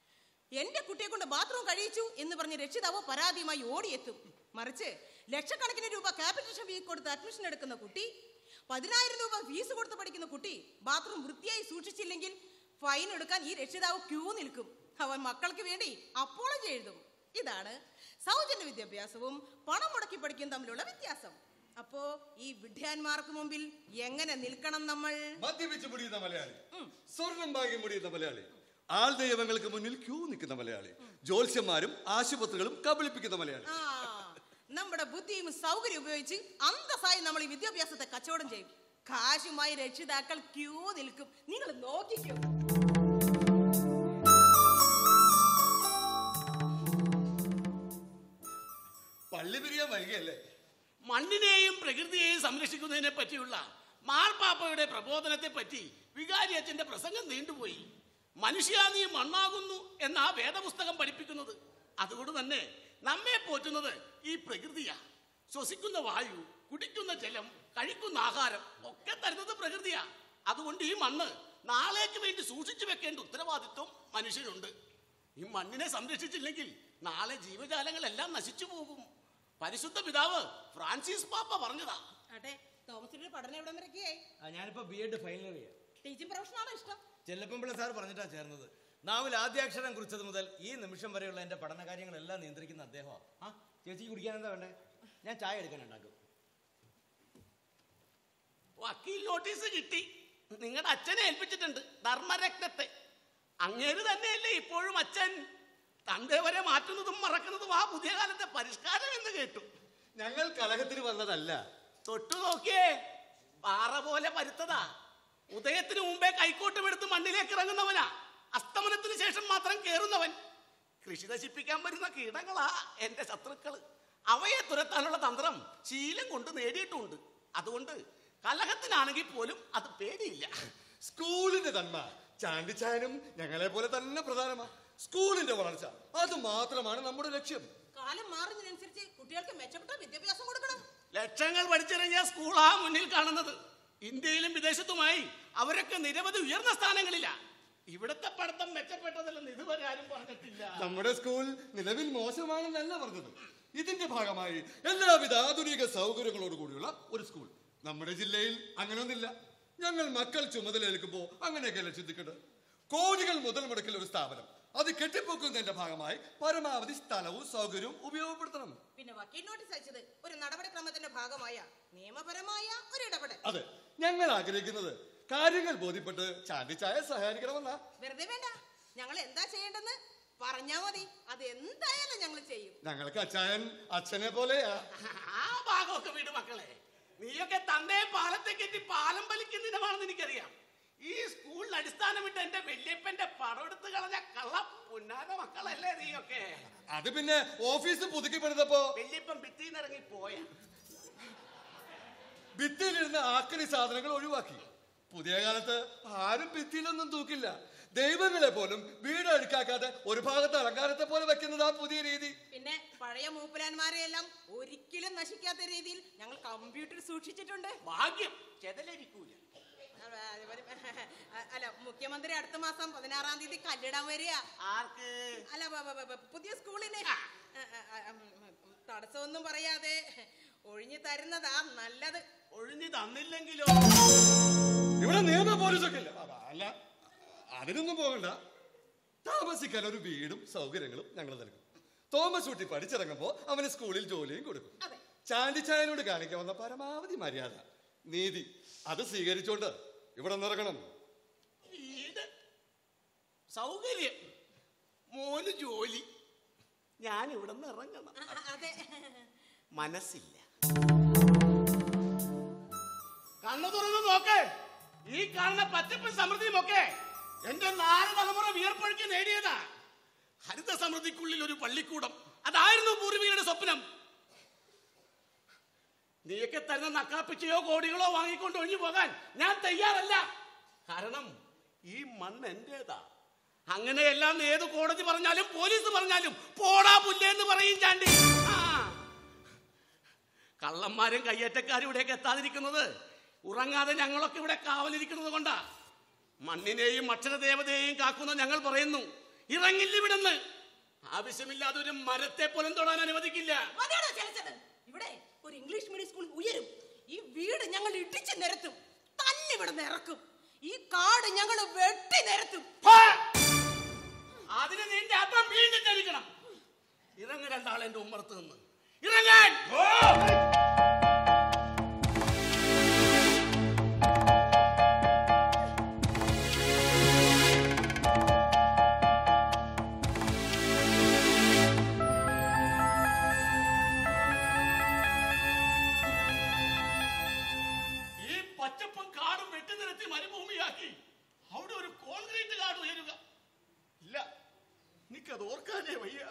Speaker 7: എന്റെ കുട്ടിയെ കൊണ്ട് ബാത്റൂം കഴിയിച്ചു എന്ന് പറഞ്ഞ് രക്ഷിതാവ് പരാതിയുമായി ഓടിയെത്തും മറിച്ച് ലക്ഷക്കണക്കിന് രൂപ ക്യാപിറ്റേഷൻ ഫീ കൊടുത്ത് അഡ്മിഷൻ എടുക്കുന്ന കുട്ടി പതിനായിരം രൂപ ഫീസ് കൊടുത്ത് പഠിക്കുന്ന കുട്ടി ബാത്റൂം വൃത്തിയായി സൂക്ഷിച്ചില്ലെങ്കിൽ ഫൈൻ എടുക്കാൻ ഈ രക്ഷിതാവ് ക്യൂ നിൽക്കും അവൻ മക്കൾക്ക് വേണ്ടി അപ്പോളജി എഴുതും ഇതാണ് സൗജന്യ വിദ്യാഭ്യാസവും പണം മുടക്കി പഠിക്കും തമ്മിലുള്ള വ്യത്യാസം അപ്പോ ഈ വിഡ്ഢാന്മാർക്ക് മുമ്പിൽ എങ്ങനെ നിൽക്കണം നമ്മൾ
Speaker 8: മദ്യപിച്ച് മുടിയുന്ന മലയാളി സ്വർണം വാങ്ങി മുടിയുന്ന മലയാളി ആൾ ദൈവങ്ങൾക്ക് മുന്നിൽ ക്യൂ നിൽക്കുന്ന മലയാളി ജ്യോത്സ്യന്മാരും ആശുപത്രികളും കബളിപ്പിക്കുന്ന മലയാളി
Speaker 7: ആ നമ്മുടെ ബുദ്ധിയും സൗകര്യം ഉപയോഗിച്ച് അന്തസ്സായി നമ്മൾ ഈ വിദ്യാഭ്യാസത്തെ കച്ചവടം ചെയ്യും കാശുമായി രക്ഷിതാക്കൾ ക്യൂ നിൽക്കും നിങ്ങൾ നോക്കിക്കോ
Speaker 8: പള്ളി പിരിയാൻ വൈകിയല്ലേ
Speaker 6: മണ്ണിനെയും പ്രകൃതിയെയും സംരക്ഷിക്കുന്നതിനെ പറ്റിയുള്ള മാർപ്പാപ്പയുടെ പ്രബോധനത്തെ പറ്റി വികാരി അച്ഛന്റെ പ്രസംഗം നീണ്ടുപോയി മനുഷ്യ നീ മണ്ണാകുന്നു എന്ന ആ വേദപുസ്തകം പഠിപ്പിക്കുന്നത് അതുകൊണ്ട് തന്നെ നമ്മെ പോറ്റുന്നത് ഈ പ്രകൃതിയാ ശ്വസിക്കുന്ന വായു കുടിക്കുന്ന ജലം കഴിക്കുന്ന ആഹാരം ഒക്കെ തരുന്നത് പ്രകൃതിയാ അതുകൊണ്ട് ഈ മണ്ണ് നാളേക്ക് വേണ്ടി സൂക്ഷിച്ചു വെക്കേണ്ട ഉത്തരവാദിത്വം മനുഷ്യനുണ്ട് ഈ മണ്ണിനെ സംരക്ഷിച്ചില്ലെങ്കിൽ നാളെ ജീവജാലങ്ങളെല്ലാം നശിച്ചു പോകും പരിശുദ്ധ പിതാവ് ഫ്രാൻസിസ് പാപ്പ പറഞ്ഞതാ
Speaker 7: അതെ തോമസിന്റെ പഠനം എവിടെ വരയ്ക്കേ
Speaker 11: ഞാനിപ്പോ B Ed final year
Speaker 7: teaching പ്രൊഫഷനാണോ ഇഷ്ടം
Speaker 11: ചെല്ലപ്പൻപിള്ള സാർ പറഞ്ഞിട്ടാ ചേർന്നത് നാവിൽ ആദ്യാക്ഷരം കുറിച്ചത് മുതൽ ഈ നിമിഷം വരെയുള്ള എന്റെ പഠന കാര്യങ്ങളെല്ലാം നിയന്ത്രിക്കുന്ന അദ്ദേഹമാണ് ആ ചേച്ചിക്ക് കുടിക്കാൻ എന്താ വേണ്ടേ ഞാൻ ചായ എടുക്കാൻ ഉണ്ടാക്കും
Speaker 6: വക്കീൽ നോട്ടീസ് കിട്ടി നിങ്ങളുടെ അച്ഛനെ ഏൽപ്പിച്ചിട്ടുണ്ട് ധർമ്മരത്നത്തെ അങ്ങേര് തന്നെയല്ലേ ഇപ്പോഴും അച്ഛൻ തന്റെ വരെ മാറ്റുന്നതും മറക്കുന്നതും ആ പുതിയ കാലത്തെ പരിഷ്കാരം എന്ന് കേട്ടു
Speaker 8: ഞങ്ങൾ കലഹത്തിന് വന്നതല്ല
Speaker 6: തൊട്ടു നോക്കിയേ പാറ പോലെ പരുത്തതാ ഉദയത്തിന് മുമ്പേ കൈക്കോട്ടും എടുത്ത് മണ്ണിലേക്ക് ഇറങ്ങുന്നവനാ അസ്തമനത്തിന് ശേഷം മാത്രം കേറുന്നവൻ കൃഷി നശിപ്പിക്കാൻ വരുന്ന കീടങ്ങളാ എന്റെ ശത്രുക്കള് അവയെ തുരത്താനുള്ള തന്ത്രം ശീലം കൊണ്ട് നേടിയിട്ടുമുണ്ട് അതുകൊണ്ട് കലഹത്തിനാണെങ്കിൽ പോലും അത് പേടിയില്ല
Speaker 8: സ്കൂളിന്റെ തന്മ ചാണ്ടിച്ചാനും ഞങ്ങളെ പോലെ തന്നെ പ്രധാനമാ സ്കൂളിന്റെ വളർച്ച അത് മാത്രമാണ് നമ്മുടെ ലക്ഷ്യം
Speaker 7: കാലം മാറുന്നതിനനുസരിച്ച് കുട്ടികൾക്ക് മെച്ചപ്പെട്ട വിദ്യാഭ്യാസം കൊടുക്കണം
Speaker 6: ലക്ഷങ്ങൾ പഠിച്ചിറങ്ങിയ സ്കൂളാ മുന്നിൽ കാണുന്നത് ഇന്ത്യയിലും വിദേശത്തുമായി അവരൊക്കെ നിരവധി ഉയർന്ന സ്ഥാനങ്ങളില്ല ഇവിടുത്തെ പഠിത്തം മെച്ചപ്പെട്ടതല്ലെന്ന് ഇതുവരെ ആരും പറഞ്ഞിട്ടില്ല
Speaker 8: നമ്മുടെ സ്കൂൾ നിലവിൽ മോശമാണെന്നല്ല പറഞ്ഞത് ഇതിന്റെ ഭാഗമായി എല്ലാവിധ ആധുനിക സൗകര്യങ്ങളോട് കൂടിയുള്ള ഒരു സ്കൂൾ നമ്മുടെ ജില്ലയിൽ അങ്ങനെയൊന്നില്ല ഞങ്ങൾ മക്കൾ ചുമതലയേൽക്കുമ്പോൾ അങ്ങനെയൊക്കെയല്ലേ ചിന്തിക്കേണ്ടത് കോടികൾ മുതൽ മുടക്കിൽ ഒരു സ്ഥാപനം അത് കെട്ടിപ്പൊക്കുന്നതിന്റെ ഭാഗമായി പരമാവധി സ്ഥലവും സൗകര്യവും ഉപയോഗപ്പെടുത്തണം
Speaker 7: പിന്നെ വക്കീൽ നോട്ടീസ് അയച്ചത് ഒരു നടപടിക്രമത്തിന്റെ ഭാഗമായ നിയമപരമായ ഒരു ഇടപെടൽ
Speaker 8: അതെ ഞങ്ങൾ ആഗ്രഹിക്കുന്നത് കാര്യങ്ങൾ ബോധ്യപ്പെട്ട് ചാണ്ടിച്ചായ സഹായിക്കണമെന്നാ
Speaker 7: വെറുതെ വേണ്ട ഞങ്ങൾ എന്താ ചെയ്യേണ്ടെന്ന് പറഞ്ഞാ മതി അത് എന്തായാലും ഞങ്ങൾ ചെയ്യും
Speaker 8: ഞങ്ങൾക്ക് അച്ചായൻ അച്ഛനെ പോലെയാ
Speaker 6: ആ ഭാഗമൊക്കെ വീട് മക്കളെ നീയൊക്കെ തന്തയെ പാലത്തെ കെട്ടി പാലം വലിക്കുന്നതിനമാണെന്ന് എനിക്കറിയാം ഈ സ്കൂളിൽ അടിസ്ഥാനമിട്ട് എന്റെ വല്യപ്പന്റെ പടം എടുത്ത് കളഞ്ഞ കള്ള പുന്നാര മക്കളല്ലേ നീയൊക്കെ
Speaker 8: അത് പിന്നെ ഓഫീസ് പുതുക്കി പണിതപ്പോ
Speaker 6: വല്യപ്പൻ ഭിത്തിന്ന് ഇറങ്ങി പോയ
Speaker 8: ഭിത്തിയിലിരുന്ന ആക്കണി സാധനങ്ങൾ ഒഴിവാക്കി പുതിയ കാലത്ത് ആരും ഭിത്തിയിലൊന്നും തൂക്കില്ല ദൈവങ്ങളെ പോലും വീട് അഴുക്കാക്കാതെ ഒരു ഭാഗത്ത് അലങ്കാരത്തെ പോലെ വെക്കുന്നതാ പുതിയ രീതി
Speaker 7: പിന്നെ പഴയ മൂപ്പരാന്മാരെയെല്ലാം ഒരിക്കലും നശിക്കാത്ത രീതിയിൽ ഞങ്ങൾ കമ്പ്യൂട്ടർ സൂക്ഷിച്ചിട്ടുണ്ട്
Speaker 6: ഭാഗ്യം ചെതലരിക്കൂല
Speaker 7: അല്ല മുഖ്യമന്ത്രി അടുത്ത മാസം പതിനാറാം തീയതി കല്ലിടാൻ വരിക
Speaker 6: ആർക്ക്
Speaker 7: അല്ല ബ- ബ- ബ- പുതിയ സ്കൂളിന് ആ, ആ, ആ, ഉം, ഉം, തടസ്സമൊന്നും പറയാതെ ഒഴിഞ്ഞു തരുന്നതാ നല്ലത്
Speaker 6: ഒഴിഞ്ഞു തന്നില്ലെങ്കിലോ
Speaker 8: ഇവിടെ നിയമ പോലീസൊക്കെ ഇല്ല അ- അല്ല അതിനൊന്നും പോകണ്ട താമസിക്കാൻ ഒരു വീടും സൗകര്യങ്ങളും ഞങ്ങൾ നൽകും തോമസ് കുട്ടി പഠിച്ചിറങ്ങുമ്പോ അവന് സ്കൂളിൽ ജോലിയും കൊടുക്കും ചാണ്ടിച്ചായനോട് കാണിക്കാവുന്ന പരമാവധി മര്യാദ നീതി അത് സ്വീകരിച്ചോണ്ട് ഇവിടെ നിറങ്ങണം
Speaker 6: വീട് സൗകര്യം മോന് ജോലി ഞാൻ ഇവിടെ നിന്ന് ഇറങ്ങണം
Speaker 7: അതെ
Speaker 6: മനസ്സില്ല കണ്ണു തുറന്ന് നോക്ക് ഈ കാണുന്ന പച്ചപ്പൻ സമൃദ്ധിയും ഒക്കെ എന്റെ നാല് തലമുറ വിയർപ്പൊഴുക്കി നേടിയതാ ഹരിത സമൃദ്ധിക്കുള്ളിൽ ഒരു പള്ളിക്കൂടം അതായിരുന്നു പൂർവികരുടെ സ്വപ്നം നീയൊക്കെ തരുന്ന നക്കാപ്പിച്ചയോ കോടികളോ വാങ്ങിക്കൊണ്ട് ഒഴിഞ്ഞു പോകാൻ ഞാൻ തയ്യാറല്ല കാരണം ഈ മണ്ണ് എന്റേതാ അങ്ങനെയെല്ലാം ഏത് കോടതി പറഞ്ഞാലും പോലീസ് പറഞ്ഞാലും പോടാ പുല്ലേന്ന് പറയും ചാണ്ടി ആ. കള്ളന്മാരും കയ്യേറ്റക്കാരും ഇവിടേക്ക് എത്താതിരിക്കുന്നത് ഉറങ്ങാതെ ഞങ്ങളൊക്കെ ഇവിടെ കാവലിരിക്കുന്നത് കൊണ്ടാ മണ്ണിനെയും അക്ഷരദേവതയെയും കാക്കുന്ന ഞങ്ങൾ പറയുന്നു ഇറങ്ങില്ല ഇവിടുന്ന് ആവശ്യമില്ലാതെ ഒരു മരത്തെ പോലും തൊടാൻ അനുവദിക്കില്ല
Speaker 7: മതിയാണോ ചലിച്ചത് ഇവിടെ ഒരു ഇംഗ്ലീഷ് മീഡിയം സ്കൂൾ ഉയരും ഈ വീട് ഞങ്ങൾ ഇടിച്ചു നിരത്തും തന്നെ ഇവിടെ ഇറക്കും ഈ കാട് ഞങ്ങൾ വെട്ടി നിരത്തും
Speaker 6: അതിന് നിന്റെ അപ്പം വീണ്ടും ചലിക്കണം ഇറങ്ങ രണ്ടാൾ എന്റെ ഉമ്മറത്ത് നിന്ന് ഇറങ്ങാൻ ഈ പച്ചപ്പും കാടും വെട്ടിനിരത്തി മരുഭൂമിയാക്കി അവിടെ ഒരു കോൺക്രീറ്റ് കാട് ഉയരുക ഇല്ല എനിക്കത് ഓർക്കാനേ വയ്യ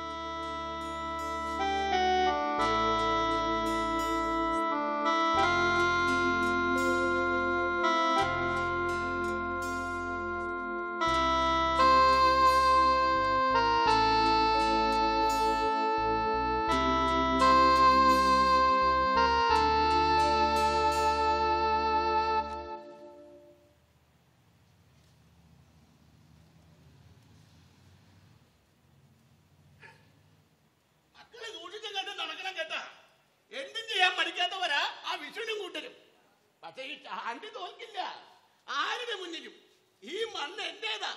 Speaker 6: മക്കളെ സൂക്ഷിച്ചും കണ്ട് നടക്കണം കേട്ടാ എന്തും ചെയ്യാൻ പഠിക്കാത്തവരാ ആ വിഷുവിനും കൂട്ടരും പക്ഷെ ഈ ചാണ്ടി തോൽക്കില്ല ആരുടെ മുന്നിലും ഈ മണ്ണ് എന്റേതാ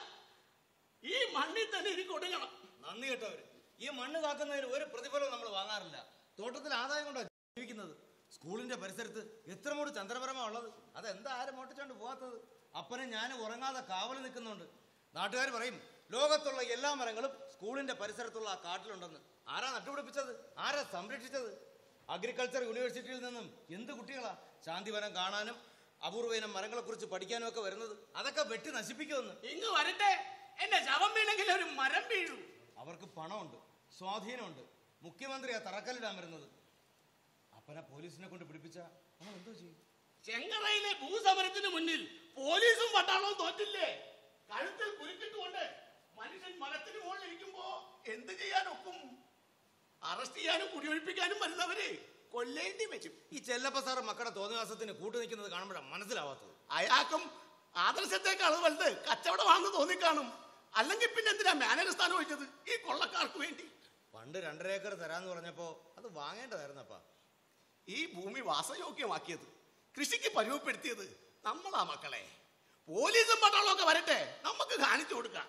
Speaker 6: ഈ മണ്ണിൽ തന്നെ എനിക്ക് ഒടുങ്ങണം
Speaker 11: നന്ദി കേട്ടവര് ഈ മണ്ണ് കാക്കുന്നതിന് ഒരു പ്രതിഫലവും നമ്മൾ വാങ്ങാറില്ല തോട്ടത്തിൽ ആദായം കൊണ്ടാണ് ജീവിക്കുന്നത് സ്കൂളിന്റെ പരിസരത്ത് എത്ര മൂട് ചന്ദ്രപരമാ ഉള്ളത് അതെന്താ ആരും മോട്ടിച്ചോണ്ട് പോകാത്തത് അപ്പനും ഞാനും ഉറങ്ങാതെ കാവൽ നിൽക്കുന്നുണ്ട് നാട്ടുകാർ പറയും ലോകത്തുള്ള എല്ലാ മരങ്ങളും സ്കൂളിന്റെ പരിസരത്തുള്ള ആ കാട്ടിലുണ്ടെന്ന് ആരാ നട്ടുപിടിപ്പിച്ചത് ആരാ സംരക്ഷിച്ചത് അഗ്രികൾച്ചർ യൂണിവേഴ്സിറ്റിയിൽ നിന്നും എന്ത് കുട്ടികളാ ശാന്തിവനം കാണാനും അപൂർവയിനം മരങ്ങളെ കുറിച്ച് പഠിക്കാനും ഒക്കെ വരുന്നത് അതൊക്കെ വെട്ടി നശിപ്പിക്കുമെന്ന്
Speaker 6: ഇങ്ങ് വരട്ടെ എന്റെ ശവം വീണെങ്കിൽ ഒരു മരം വീഴൂ
Speaker 11: അവർക്ക് പണമുണ്ട് സ്വാധീനമുണ്ട് മുഖ്യമന്ത്രിയാ തറക്കല്ലിടാൻ വരുന്നത് അപ്പനെ പോലീസിനെ കൊണ്ട് പിടിപ്പിച്ച നമ്മൾ എന്തോ ചെയ്യും
Speaker 6: ചെങ്ങറയിലെ ഭൂസമരത്തിന് മുന്നിൽ പോലീസും പട്ടാളവും തോറ്റില്ലേ കഴുത്തിൽ കുരുക്കിട്ടുകൊണ്ട് മനുഷ്യൻ മരത്തിന് മുകളിൽ ഇരിക്കുമ്പോ എന്ത് ചെയ്യാനൊക്കും അറസ്റ്റ് ചെയ്യാനും കുടിയൊഴിപ്പിക്കാനും വരുന്നവരെ കൊല്ലേണ്ടി വെച്ചും
Speaker 11: ഈ ചെല്ലപ്പ സാറ് മക്കളുടെ തോന്നിവാസത്തിന് കൂട്ടു നിൽക്കുന്നത് കാണുമ്പോഴാണ് മനസ്സിലാവാത്തത്
Speaker 6: അയാൾക്കും ആദർശത്തെക്കാൾ വലുത് കച്ചവടമാണെന്ന് തോന്നിക്കാണും അല്ലെങ്കിൽ പിന്നെ എന്തിനാ മാനേജർ സ്ഥാനം ഒഴിച്ചത് ഈ കൊള്ളക്കാർക്ക് വേണ്ടി
Speaker 11: പണ്ട് രണ്ടര ഏക്കർ തരാന്ന് പറഞ്ഞപ്പോ അത് വാങ്ങേണ്ടതായിരുന്നപ്പാ
Speaker 6: ഈ ഭൂമി വാസയോഗ്യമാക്കിയത് കൃഷിക്ക് പരിമപ്പെടുത്തിയത് നമ്മളാ മക്കളെ പോലീസും പട്ടാളവും ഒക്കെ വരട്ടെ നമുക്ക് കാണിച്ചു കൊടുക്കാം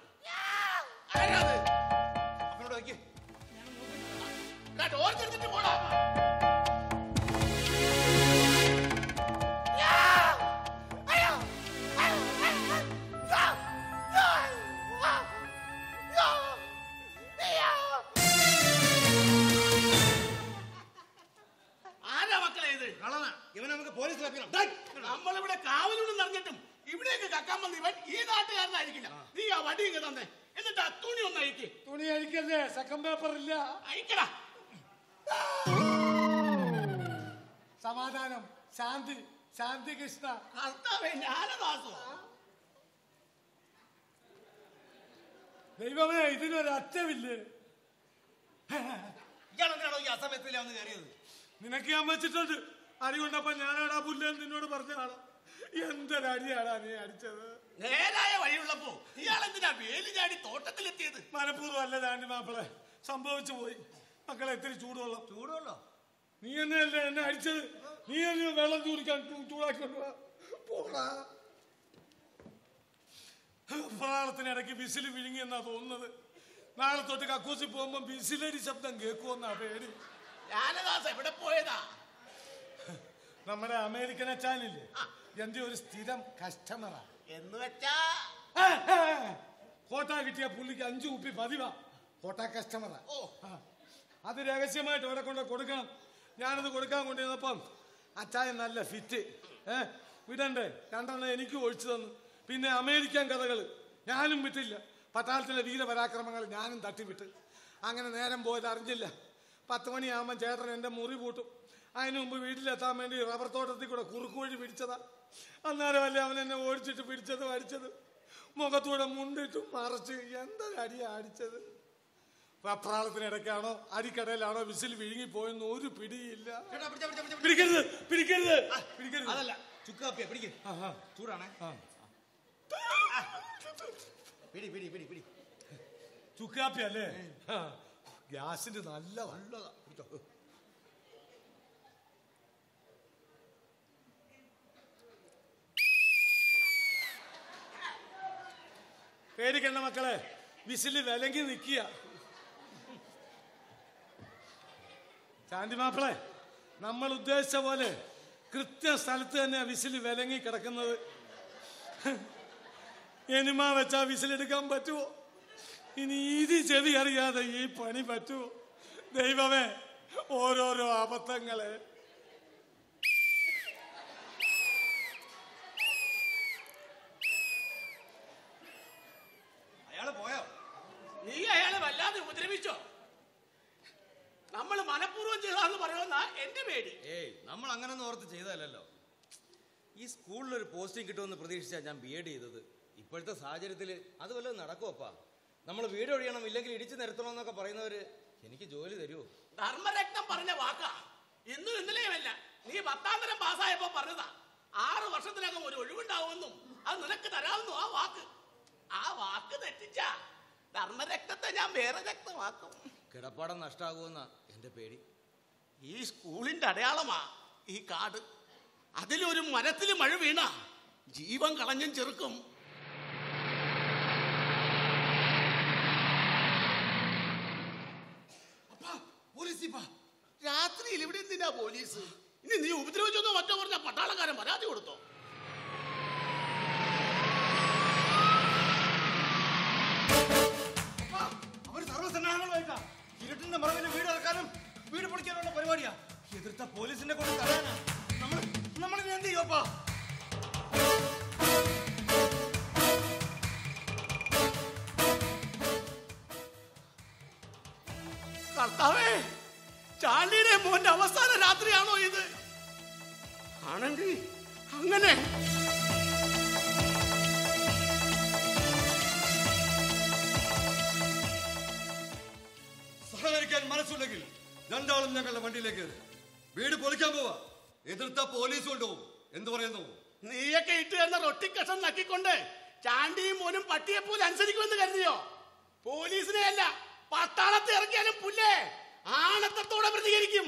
Speaker 6: ആരാ അത്?
Speaker 11: അപ്പനോട് വയ്ക്കേ
Speaker 6: ദാ torch എടുത്തിട്ട് പോടാ. വീട്ടിലേക്ക് കക്കാൻ വന്ന ഇവൻ ഈ നാട്ടുകാരനായിരിക്കില്ല നീ ആ വടി ഇങ്ങ് തന്നെ എന്നിട്ട് ആ തുണി ഒന്ന് അയക്ക്
Speaker 9: തുണി അഴിക്കല്ലേ സെക്കൻഡ് പേപ്പർ ഇല്ല
Speaker 6: അയക്കടാ
Speaker 9: സമാധാനം ശാന്തി ശാന്തി കൃഷ്ണ
Speaker 6: കർത്താവേ ജ്ഞാനദാസോ
Speaker 9: ദൈവമേ ഇതിനൊരു അറ്റമില്ലേ
Speaker 11: ഇയാളെന്തിനാണോ ഈ അസമയത്തിൽ വന്ന് കയറിയത്
Speaker 9: നിനക്ക് ഞാൻ വെച്ചിട്ടുണ്ട് അടി കൊണ്ടപ്പോ ഞാനാടാ പുല്ലെന്ന് നിന്നോട് പറഞ്ഞതാണ് എന്തൊരടിയാടാ നീ അടിച്ചത്
Speaker 6: നേരായ വഴിയുള്ളപ്പോ ഇയാൾ എന്തിനാ വേലി ചാടി തോട്ടത്തിലെത്തിയത്
Speaker 9: മനഃപൂർവ്വം അല്ല ചാണ്ടി മാപ്പിളെ സംഭവിച്ചു പോയി മക്കളെ എത്തിരി ചൂടുവെള്ളം
Speaker 11: ചൂടുവെള്ളോ
Speaker 9: നീ തന്നെയല്ലേ എന്നെ അടിച്ചത് നീ തന്നെ വെള്ളം ചൂടിക്കാൻ ചൂ- ചൂടാക്കി കൊണ്ടുവാ പോടാ പ്രാളത്തിനിടയ്ക്ക് വിസിൽ വിഴുങ്ങി എന്നാ തോന്നുന്നത് നാളെ തൊട്ട് കക്കൂസി പോകുമ്പോ വിസിലടി ശബ്ദം കേൾക്കുമെന്നാ പേടി
Speaker 6: ജ്ഞാനദാസ് എവിടെ പോയതാ
Speaker 9: നമ്മുടെ അമേരിക്കൻ അച്ചാനില്ലേ എന്റെ ഒരു സ്ഥിരം കസ്റ്റമറാ
Speaker 6: എന്ന് വെച്ചാ
Speaker 9: കോട്ട കിട്ടിയ പുള്ളിക്ക് അഞ്ചു കുപ്പി പതിവാ കോട്ട കസ്റ്റമറാ അത് രഹസ്യമായിട്ട് ഇവിടെ കൊണ്ട് കൊടുക്കണം ഞാനത് കൊടുക്കാൻ കൊണ്ടുവന്നപ്പം അച്ചായൻ നല്ല ഫിറ്റ് ഏ വിടണ്ടേ രണ്ടെണ്ണം എനിക്ക് ഒഴിച്ചു തന്നു പിന്നെ അമേരിക്കൻ കഥകൾ ഞാനും വിട്ടില്ല പട്ടാളത്തിലെ വീരപരാക്രമങ്ങൾ ഞാനും തട്ടിവിട്ട് അങ്ങനെ നേരം പോയത് അറിഞ്ഞില്ല പത്ത് മണിയാകുമ്പോൾ ചേട്ടൻ എൻ്റെ മുറി പൂട്ടും അതിനു മുമ്പ് വീട്ടിലെത്താൻ വേണ്ടി റബ്ബർ തോട്ടത്തിൽ കൂടെ കുറുക്ക് വഴി പിടിച്ചതാ അന്നേരമല്ലേ അവൻ എന്നെ ഓടിച്ചിട്ട് പിടിച്ചതും അടിച്ചത് മുഖത്തൂടെ മുണ്ടിട്ട് മറച്ച് എന്തൊരടിയാ അടിച്ചത് വെപ്രാളത്തിനിടയ്ക്കാണോ അടിക്കടയിലാണോ വിസിൽ വിഴുങ്ങിപ്പോയെന്ന് ഒരു പിടിയില്ല പിടിക്കരുത് പിടിക്കരുത് പിടിക്കരുത്
Speaker 11: അതല്ല ചുക്കാപ്പിയ പിടിക്ക് ചൂടാണേ പിടി പിടി പിടി പിടി
Speaker 9: ചുക്കാപ്പി അല്ലേ ആ, ഗ്യാസിന്റെ നല്ല നല്ലതാ പിടിച്ചോ. പേടിക്കണ്ട മക്കളെ വിസില് വിലങ്ങി നിൽക്കുക ചാണ്ടി മാപ്പിളെ നമ്മൾ ഉദ്ദേശിച്ച പോലെ കൃത്യ സ്ഥലത്ത് തന്നെ വിസില് വിലങ്ങി കിടക്കുന്നത് എനിമ വെച്ചാ വിസിലെടുക്കാൻ പറ്റുമോ ഇനി ഇത് ചെവി അറിയാതെ ഈ പണി പറ്റുമോ ദൈവമേ ഓരോരോ അബദ്ധങ്ങളെ
Speaker 11: അയാള് പോയോ
Speaker 6: നീ അയാളെ വല്ലാതെ ഉപദ്രവിച്ചോ നമ്മൾ മനഃപൂർവ്വം ചെയ്താന്ന് പറയുമെന്നാ എന്റെ പേടി
Speaker 14: ഏയ് നമ്മൾ അങ്ങനൊന്നും ഓർത്ത് ചെയ്തതല്ലല്ലോ ഈ സ്കൂളിലൊരു പോസ്റ്റിംഗ് കിട്ടുമെന്ന് പ്രതീക്ഷിച്ചാണ് ഞാൻ ബി എഡ് ചെയ്തത് ഇപ്പോഴത്തെ സാഹചര്യത്തിൽ അത് വല്ലതും നടക്കുമപ്പാ നമ്മൾ വീട് ഒഴിയണം ഇല്ലെങ്കിൽ ഇടിച്ചു നിരത്തണമെന്നൊക്കെ പറയുന്നവര് എനിക്ക് ജോലി തരുമോ
Speaker 6: ധർമ്മരത്നം പറഞ്ഞ വാക്കാ ഇന്നും ഇന്നലെയുമല്ല നീ പത്താം തരം പാസ്സായപ്പോ പറഞ്ഞതാ ആറ് വർഷത്തിനകം ഒരു ഒഴിവുണ്ടാവുമെന്നും അത് നിനക്ക് തരാമെന്നും ആ വാക്ക് ആ വാക്ക് തെറ്റിച്ച ധർമ്മരക്തത്തെ ഞാൻ വേറെ രക്തമാക്കും
Speaker 14: കിടപ്പാടം നഷ്ടാകുമെന്ന എൻ്റെ പേടി
Speaker 6: ഈ സ്കൂളിന്റെ അടയാളമാ ഈ കാട് അതിലൊരു മരത്തിൽ മഴ വീണ ജീവൻ കളഞ്ഞും ചെറുക്കും രാത്രിയിൽ ഇവിടെ എന്തിനാ പോലീസ് ഇനി നീ ഉപദ്രവിച്ചോന്നോ മറ്റോ പറഞ്ഞ പട്ടാളക്കാരൻ പരാതി കൊടുത്തോ
Speaker 11: അവര് സർവ്വസന്നാഹങ്ങളുമായിട്ടാ ഇരുട്ടിന്റെ മറവിൽ വീട് ഇറക്കാനും വീട് പൊളിക്കാനുള്ള പരിപാടിയാ എതിർത്ത പോലീസിനെ കൊണ്ട് തടയാനാ നമ്മൾ നമ്മൾ ഇനി എന്ത് ചെയ്യുമപ്പാ
Speaker 6: കർത്താവേ ചാണ്ടിയുടെ മോന്റെ അവസാന രാത്രിയാണോ ഇത് ആണെങ്കിൽ അങ്ങനെ
Speaker 8: സഹകരിക്കാൻ മനസ്സുണ്ടെങ്കിൽ രണ്ടാളും ഞങ്ങളുടെ വണ്ടിയിലേക്ക് കയറി വീട് പൊളിക്കാൻ പോവാ എതിർത്ത പോലീസ് കൊണ്ടുപോകും എന്ത് പറയുന്നു
Speaker 6: നീയൊക്കെ ഇട്ട് തരുന്ന റൊട്ടിക്കഷം നക്കിക്കൊണ്ട് ചാണ്ടിയും മോനും പട്ടിയെ പോലെ അനുസരിക്കുമെന്ന് കരുതിയോ പോലീസിനെ അല്ല പട്ടാളത്തെ ഇറക്കിയാലും പുല്ലേ ആണത്തത്തോടെ പ്രതികരിക്കും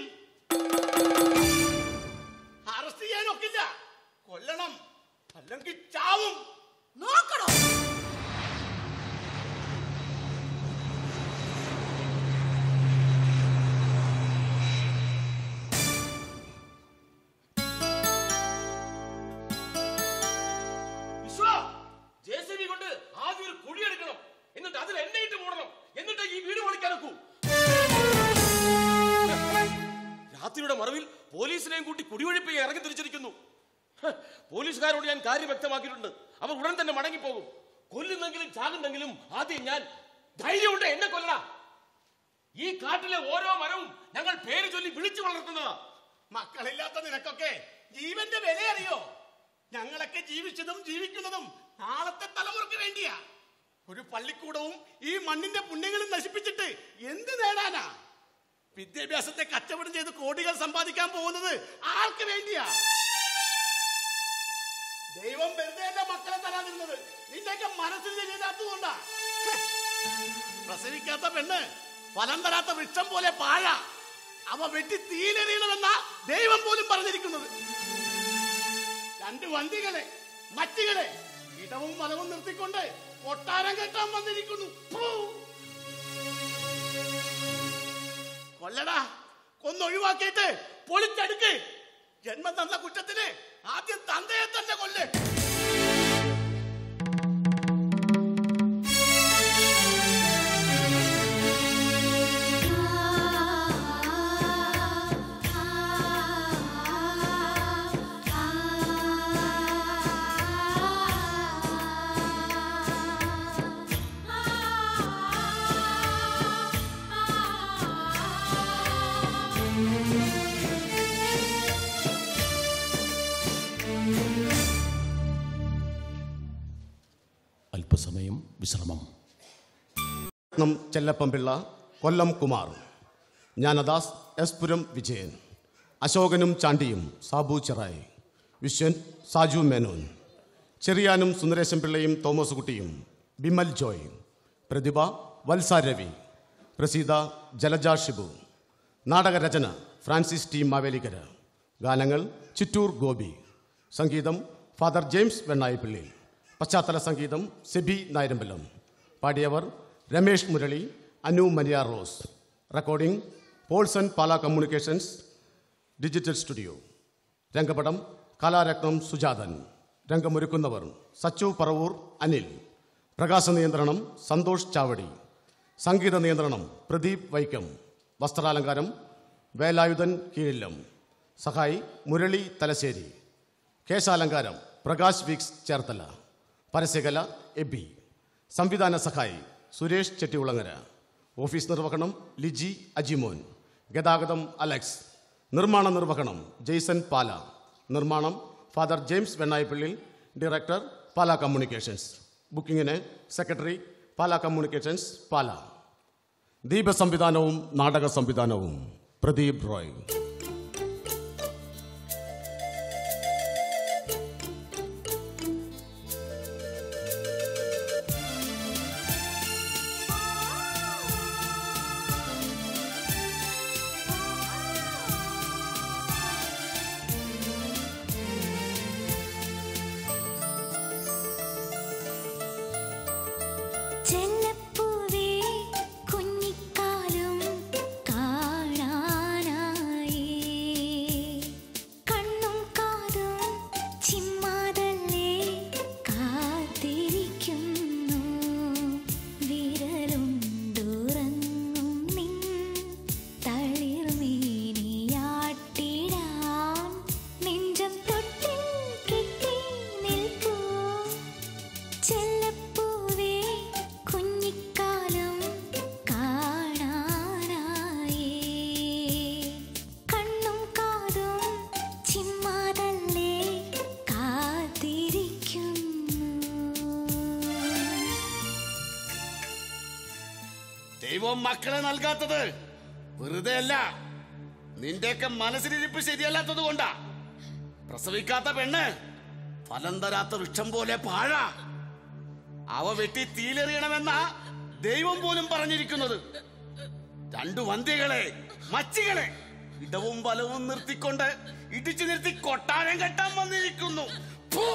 Speaker 6: അറസ്റ്റ് ചെയ്യാനൊക്കില്ല കൊല്ലണം അല്ലെങ്കിൽ ചാവും
Speaker 12: നോക്കണോ
Speaker 5: വിശ്വാ ജെ സി ബി കൊണ്ട് ആദ്യം ഒരു കുഴിയെടുക്കണം എന്നിട്ട് അതിൽ എണ്ണ ഇട്ട് മൂടണം എന്നിട്ട് ഈ വീട് പൊളിക്കാനൊക്കൂ രാത്രിയുടെ മറവിൽ പോലീസിനെയും കൂട്ടി കുടിയൊഴിപ്പ് ചെയ്യാൻ ഇറങ്ങി തിരിച്ചിരിക്കുന്നു ഹ, പോലീസുകാരോട് ഞാൻ കാര്യം വ്യക്തമാക്കിയിട്ടുണ്ട് അവർ ഉടൻ തന്നെ മടങ്ങിപ്പോകും കൊല്ലുന്നെങ്കിലും ചാകുന്നെങ്കിലും ആദ്യം ഞാൻ ധൈര്യമുണ്ട് എന്നെ കൊല്ലണം ഈ കാട്ടിലെ ഓരോ മരവും ഞങ്ങൾ പേര് ചൊല്ലി വിളിച്ചു വളർത്തുന്നതാ
Speaker 6: മക്കളില്ലാത്ത നിനക്കൊക്കെ ജീവന്റെ വില അറിയോ ഞങ്ങളൊക്കെ ജീവിച്ചതും ജീവിക്കുന്നതും നാളത്തെ തലമുറക്ക് വേണ്ടിയാ ഒരു പള്ളിക്കൂടവും ഈ മണ്ണിന്റെ പുണ്യങ്ങളും നശിപ്പിച്ചിട്ട് എന്ത് നേടാനാ വിദ്യാഭ്യാസത്തെ കച്ചവടം ചെയ്ത് കോടികൾ സമ്പാദിക്കാൻ പോകുന്നത് ആർക്ക് വേണ്ടിയാ ദൈവം വെറുതെ അല്ല മക്കളെ തരാതിരുന്നത് നിന്റെയൊക്കെ മനസ്സിൽ ചെയ്യാത്തതുകൊണ്ടാ പ്രസവിക്കാത്ത പെണ്ണ് ഫലം തരാത്ത വൃക്ഷം പോലെ പാഴ അവ വെട്ടി തീയിലെറിയണമെന്ന ദൈവം പോലും പറഞ്ഞിരിക്കുന്നത് രണ്ട് വന്തികളെ മറ്റുകളെ ഇടവും വലവും നിർത്തിക്കൊണ്ട് കൊട്ടാരം കെട്ടാൻ വന്നിരിക്കുന്നു ഫൂ. കൊല്ലടാ കൊന്നൊഴിവാക്കിയിട്ട് പൊളിച്ചടുക്ക് ജന്മം തന്ന കുറ്റത്തിന് ആദ്യം തന്തയെ തന്നെ കൊല്ല്
Speaker 13: അല്പസമയം വിശ്രമം നം ചെല്ലപ്പൻ പിള്ള കൊല്ലം കുമാർ ജ്ഞാനദാസ് എസ് പുരം വിജയൻ അശോകനും ചാണ്ടിയും സാബു ചെറായി വിശ്വൻ സാജു മേനോൻ ചെറിയാനും സുന്ദരേശൻ പിള്ളയും തോമസ് കുട്ടിയും ബിമൽ ജോയ് പ്രതിഭ വത്സ രവി പ്രസീത ജലജ ഷിബു നാടകരചന ഫ്രാൻസിസ് ടി മാവേലിക്കര ഗാനങ്ങൾ ചിറ്റൂർ ഗോപി സംഗീതം ഫാദർ ജെയിംസ് വെണ്ണായിപ്പള്ളി പശ്ചാത്തല സംഗീതം സെബി നായരമ്പലം പാടിയവർ Ramesh Murali Anu Maria Rose recording Paulson Pala communications digital studio രംഗപടം കലാരത്നം സുജാതൻ രംഗമൊരുക്കുന്നവർ സച്ചു പറവൂർ അനിൽ പ്രകാശ നിയന്ത്രണം സന്തോഷ് ചാവടി സംഗീത നിയന്ത്രണം പ്രദീപ് വൈക്കം വസ്ത്രാലങ്കാരം വേലായുധൻ കീഴില്ലം സഹായി മുരളി തലശ്ശേരി കേശാലങ്കാരം പ്രകാശ് വിക്സ് ചേർത്തല പരസ്യകല എബി സംവിധാന സഹായി സുരേഷ് ചെട്ടികുളങ്ങര ഓഫീസ് നിർവഹണം ലിജി അജിമോൻ ഗതാഗതം അലക്സ് നിർമ്മാണ നിർവഹണം ജെയ്സൺ പാല നിർമ്മാണം ഫാദർ ജെയിംസ് വെണ്ണായിപ്പള്ളിൽ ഡയറക്ടർ പാല കമ്മ്യൂണിക്കേഷൻസ് ബുക്കിങ്ങിന് സെക്രട്ടറി പാല കമ്മ്യൂണിക്കേഷൻസ് പാല ദീപ സംവിധാനവും നാടക സംവിധാനവും പ്രദീപ് റോയ്
Speaker 3: ചെല്ലപ്പൂവേ കുഞ്ഞിക്കാലും കാണാനായി കണ്ണും കാതും ചിമ്മാതല്ലേ കാത്തിരിക്കുന്നു വിരലുണ്ടുറങ്ങും നിൻ തളിർമേനിയാട്ടിടാൻ നെഞ്ചം തൊട്ടിൽ കെട്ടി നിൽപ്പൂ ചെല്ലപ്പൂവേ കുഞ്ഞിക്കാലം കാണാനായി കണ്ണും കാതും ചിമ്മാതല്ലേ കാത്തിരിക്കുന്നു
Speaker 6: ദൈവം മക്കളെ നൽകാത്തത് വെറുതെ അല്ല നിന്റെയൊക്കെ മനസ്സിലിരിപ്പ് ശരിയല്ലാത്തത് കൊണ്ടാ പ്രസവിക്കാത്ത പെണ്ണ് ഫലം തരാത്ത വൃക്ഷം പോലെ പാഴ അവ വെട്ടി തീലെറിയണമെന്ന ദൈവം പോലും പറഞ്ഞിരിക്കുന്നത് രണ്ടു വന്ധ്യകളെ മച്ചികളെ ഇടവും വലവും നിർത്തിക്കൊണ്ട് ഇടിച്ചു നിർത്തി കൊട്ടാരം കെട്ടാൻ വന്നിരിക്കുന്നു ഫൂ!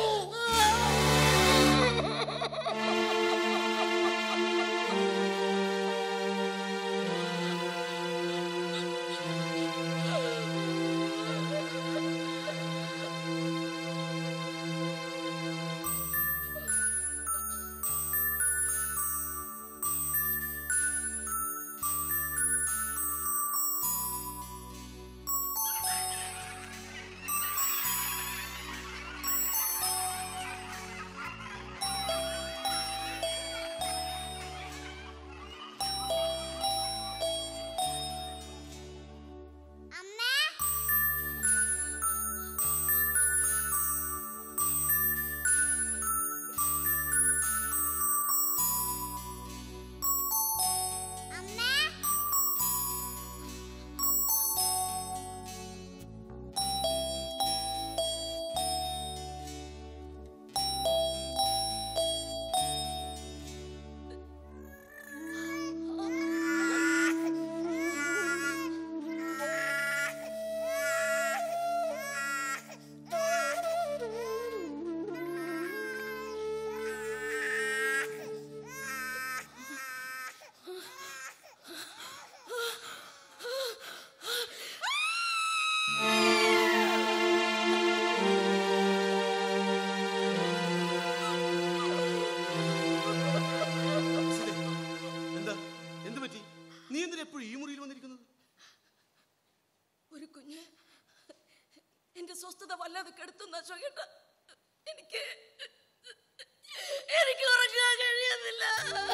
Speaker 12: സ്വസ്ഥത വല്ലാതെ കെടുത്തുന്ന അശോകേട്ട എനിക്ക് എനിക്ക് ഉറങ്ങാൻ കഴിയുന്നില്ല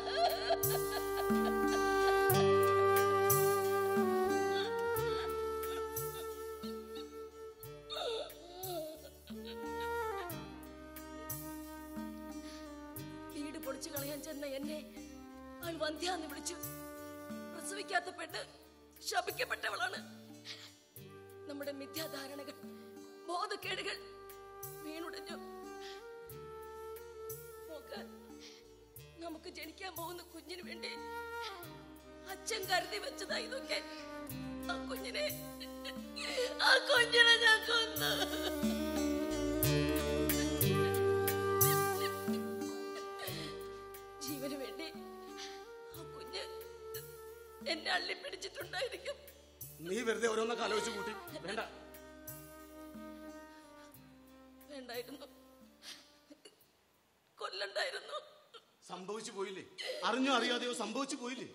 Speaker 12: വീട് പൊളിച്ചു കളയാൻ ചെന്ന എന്നെ അയാൾ വന്ധ്യാന്ന് വിളിച്ചു പ്രസവിക്കാത്ത പെണ്ണ് ശപിക്കപ്പെട്ടവളാണ് നമ്മുടെ മിഥ്യാധാരണകൾ ബോധക്കേടുകൾ വീണുടഞ്ഞു നോക്ക് നമുക്ക് ജനിക്കാൻ പോകുന്ന കുഞ്ഞിന് വേണ്ടി അച്ഛൻ കരുതി വെച്ചതാ ഇതൊക്കെ ആ കുഞ്ഞിനെ ആ കുഞ്ഞിനെ ഞാൻ കൊന്നു ജീവന് വേണ്ടി ആ കുഞ്ഞ് എന്നെ അള്ളി പിടിച്ചിട്ടുണ്ടായിരിക്കും
Speaker 13: നീ വെറുതെ ഓരോന്നൊക്കെ ആലോചിച്ച് കൂട്ടി വേണ്ട
Speaker 12: വേണ്ടായിരുന്നു കൊല്ലണ്ടായിരുന്നു
Speaker 13: സംഭവിച്ചു പോയില്ലേ അറിഞ്ഞോ അറിയാതെയോ സംഭവിച്ചു പോയില്ലേ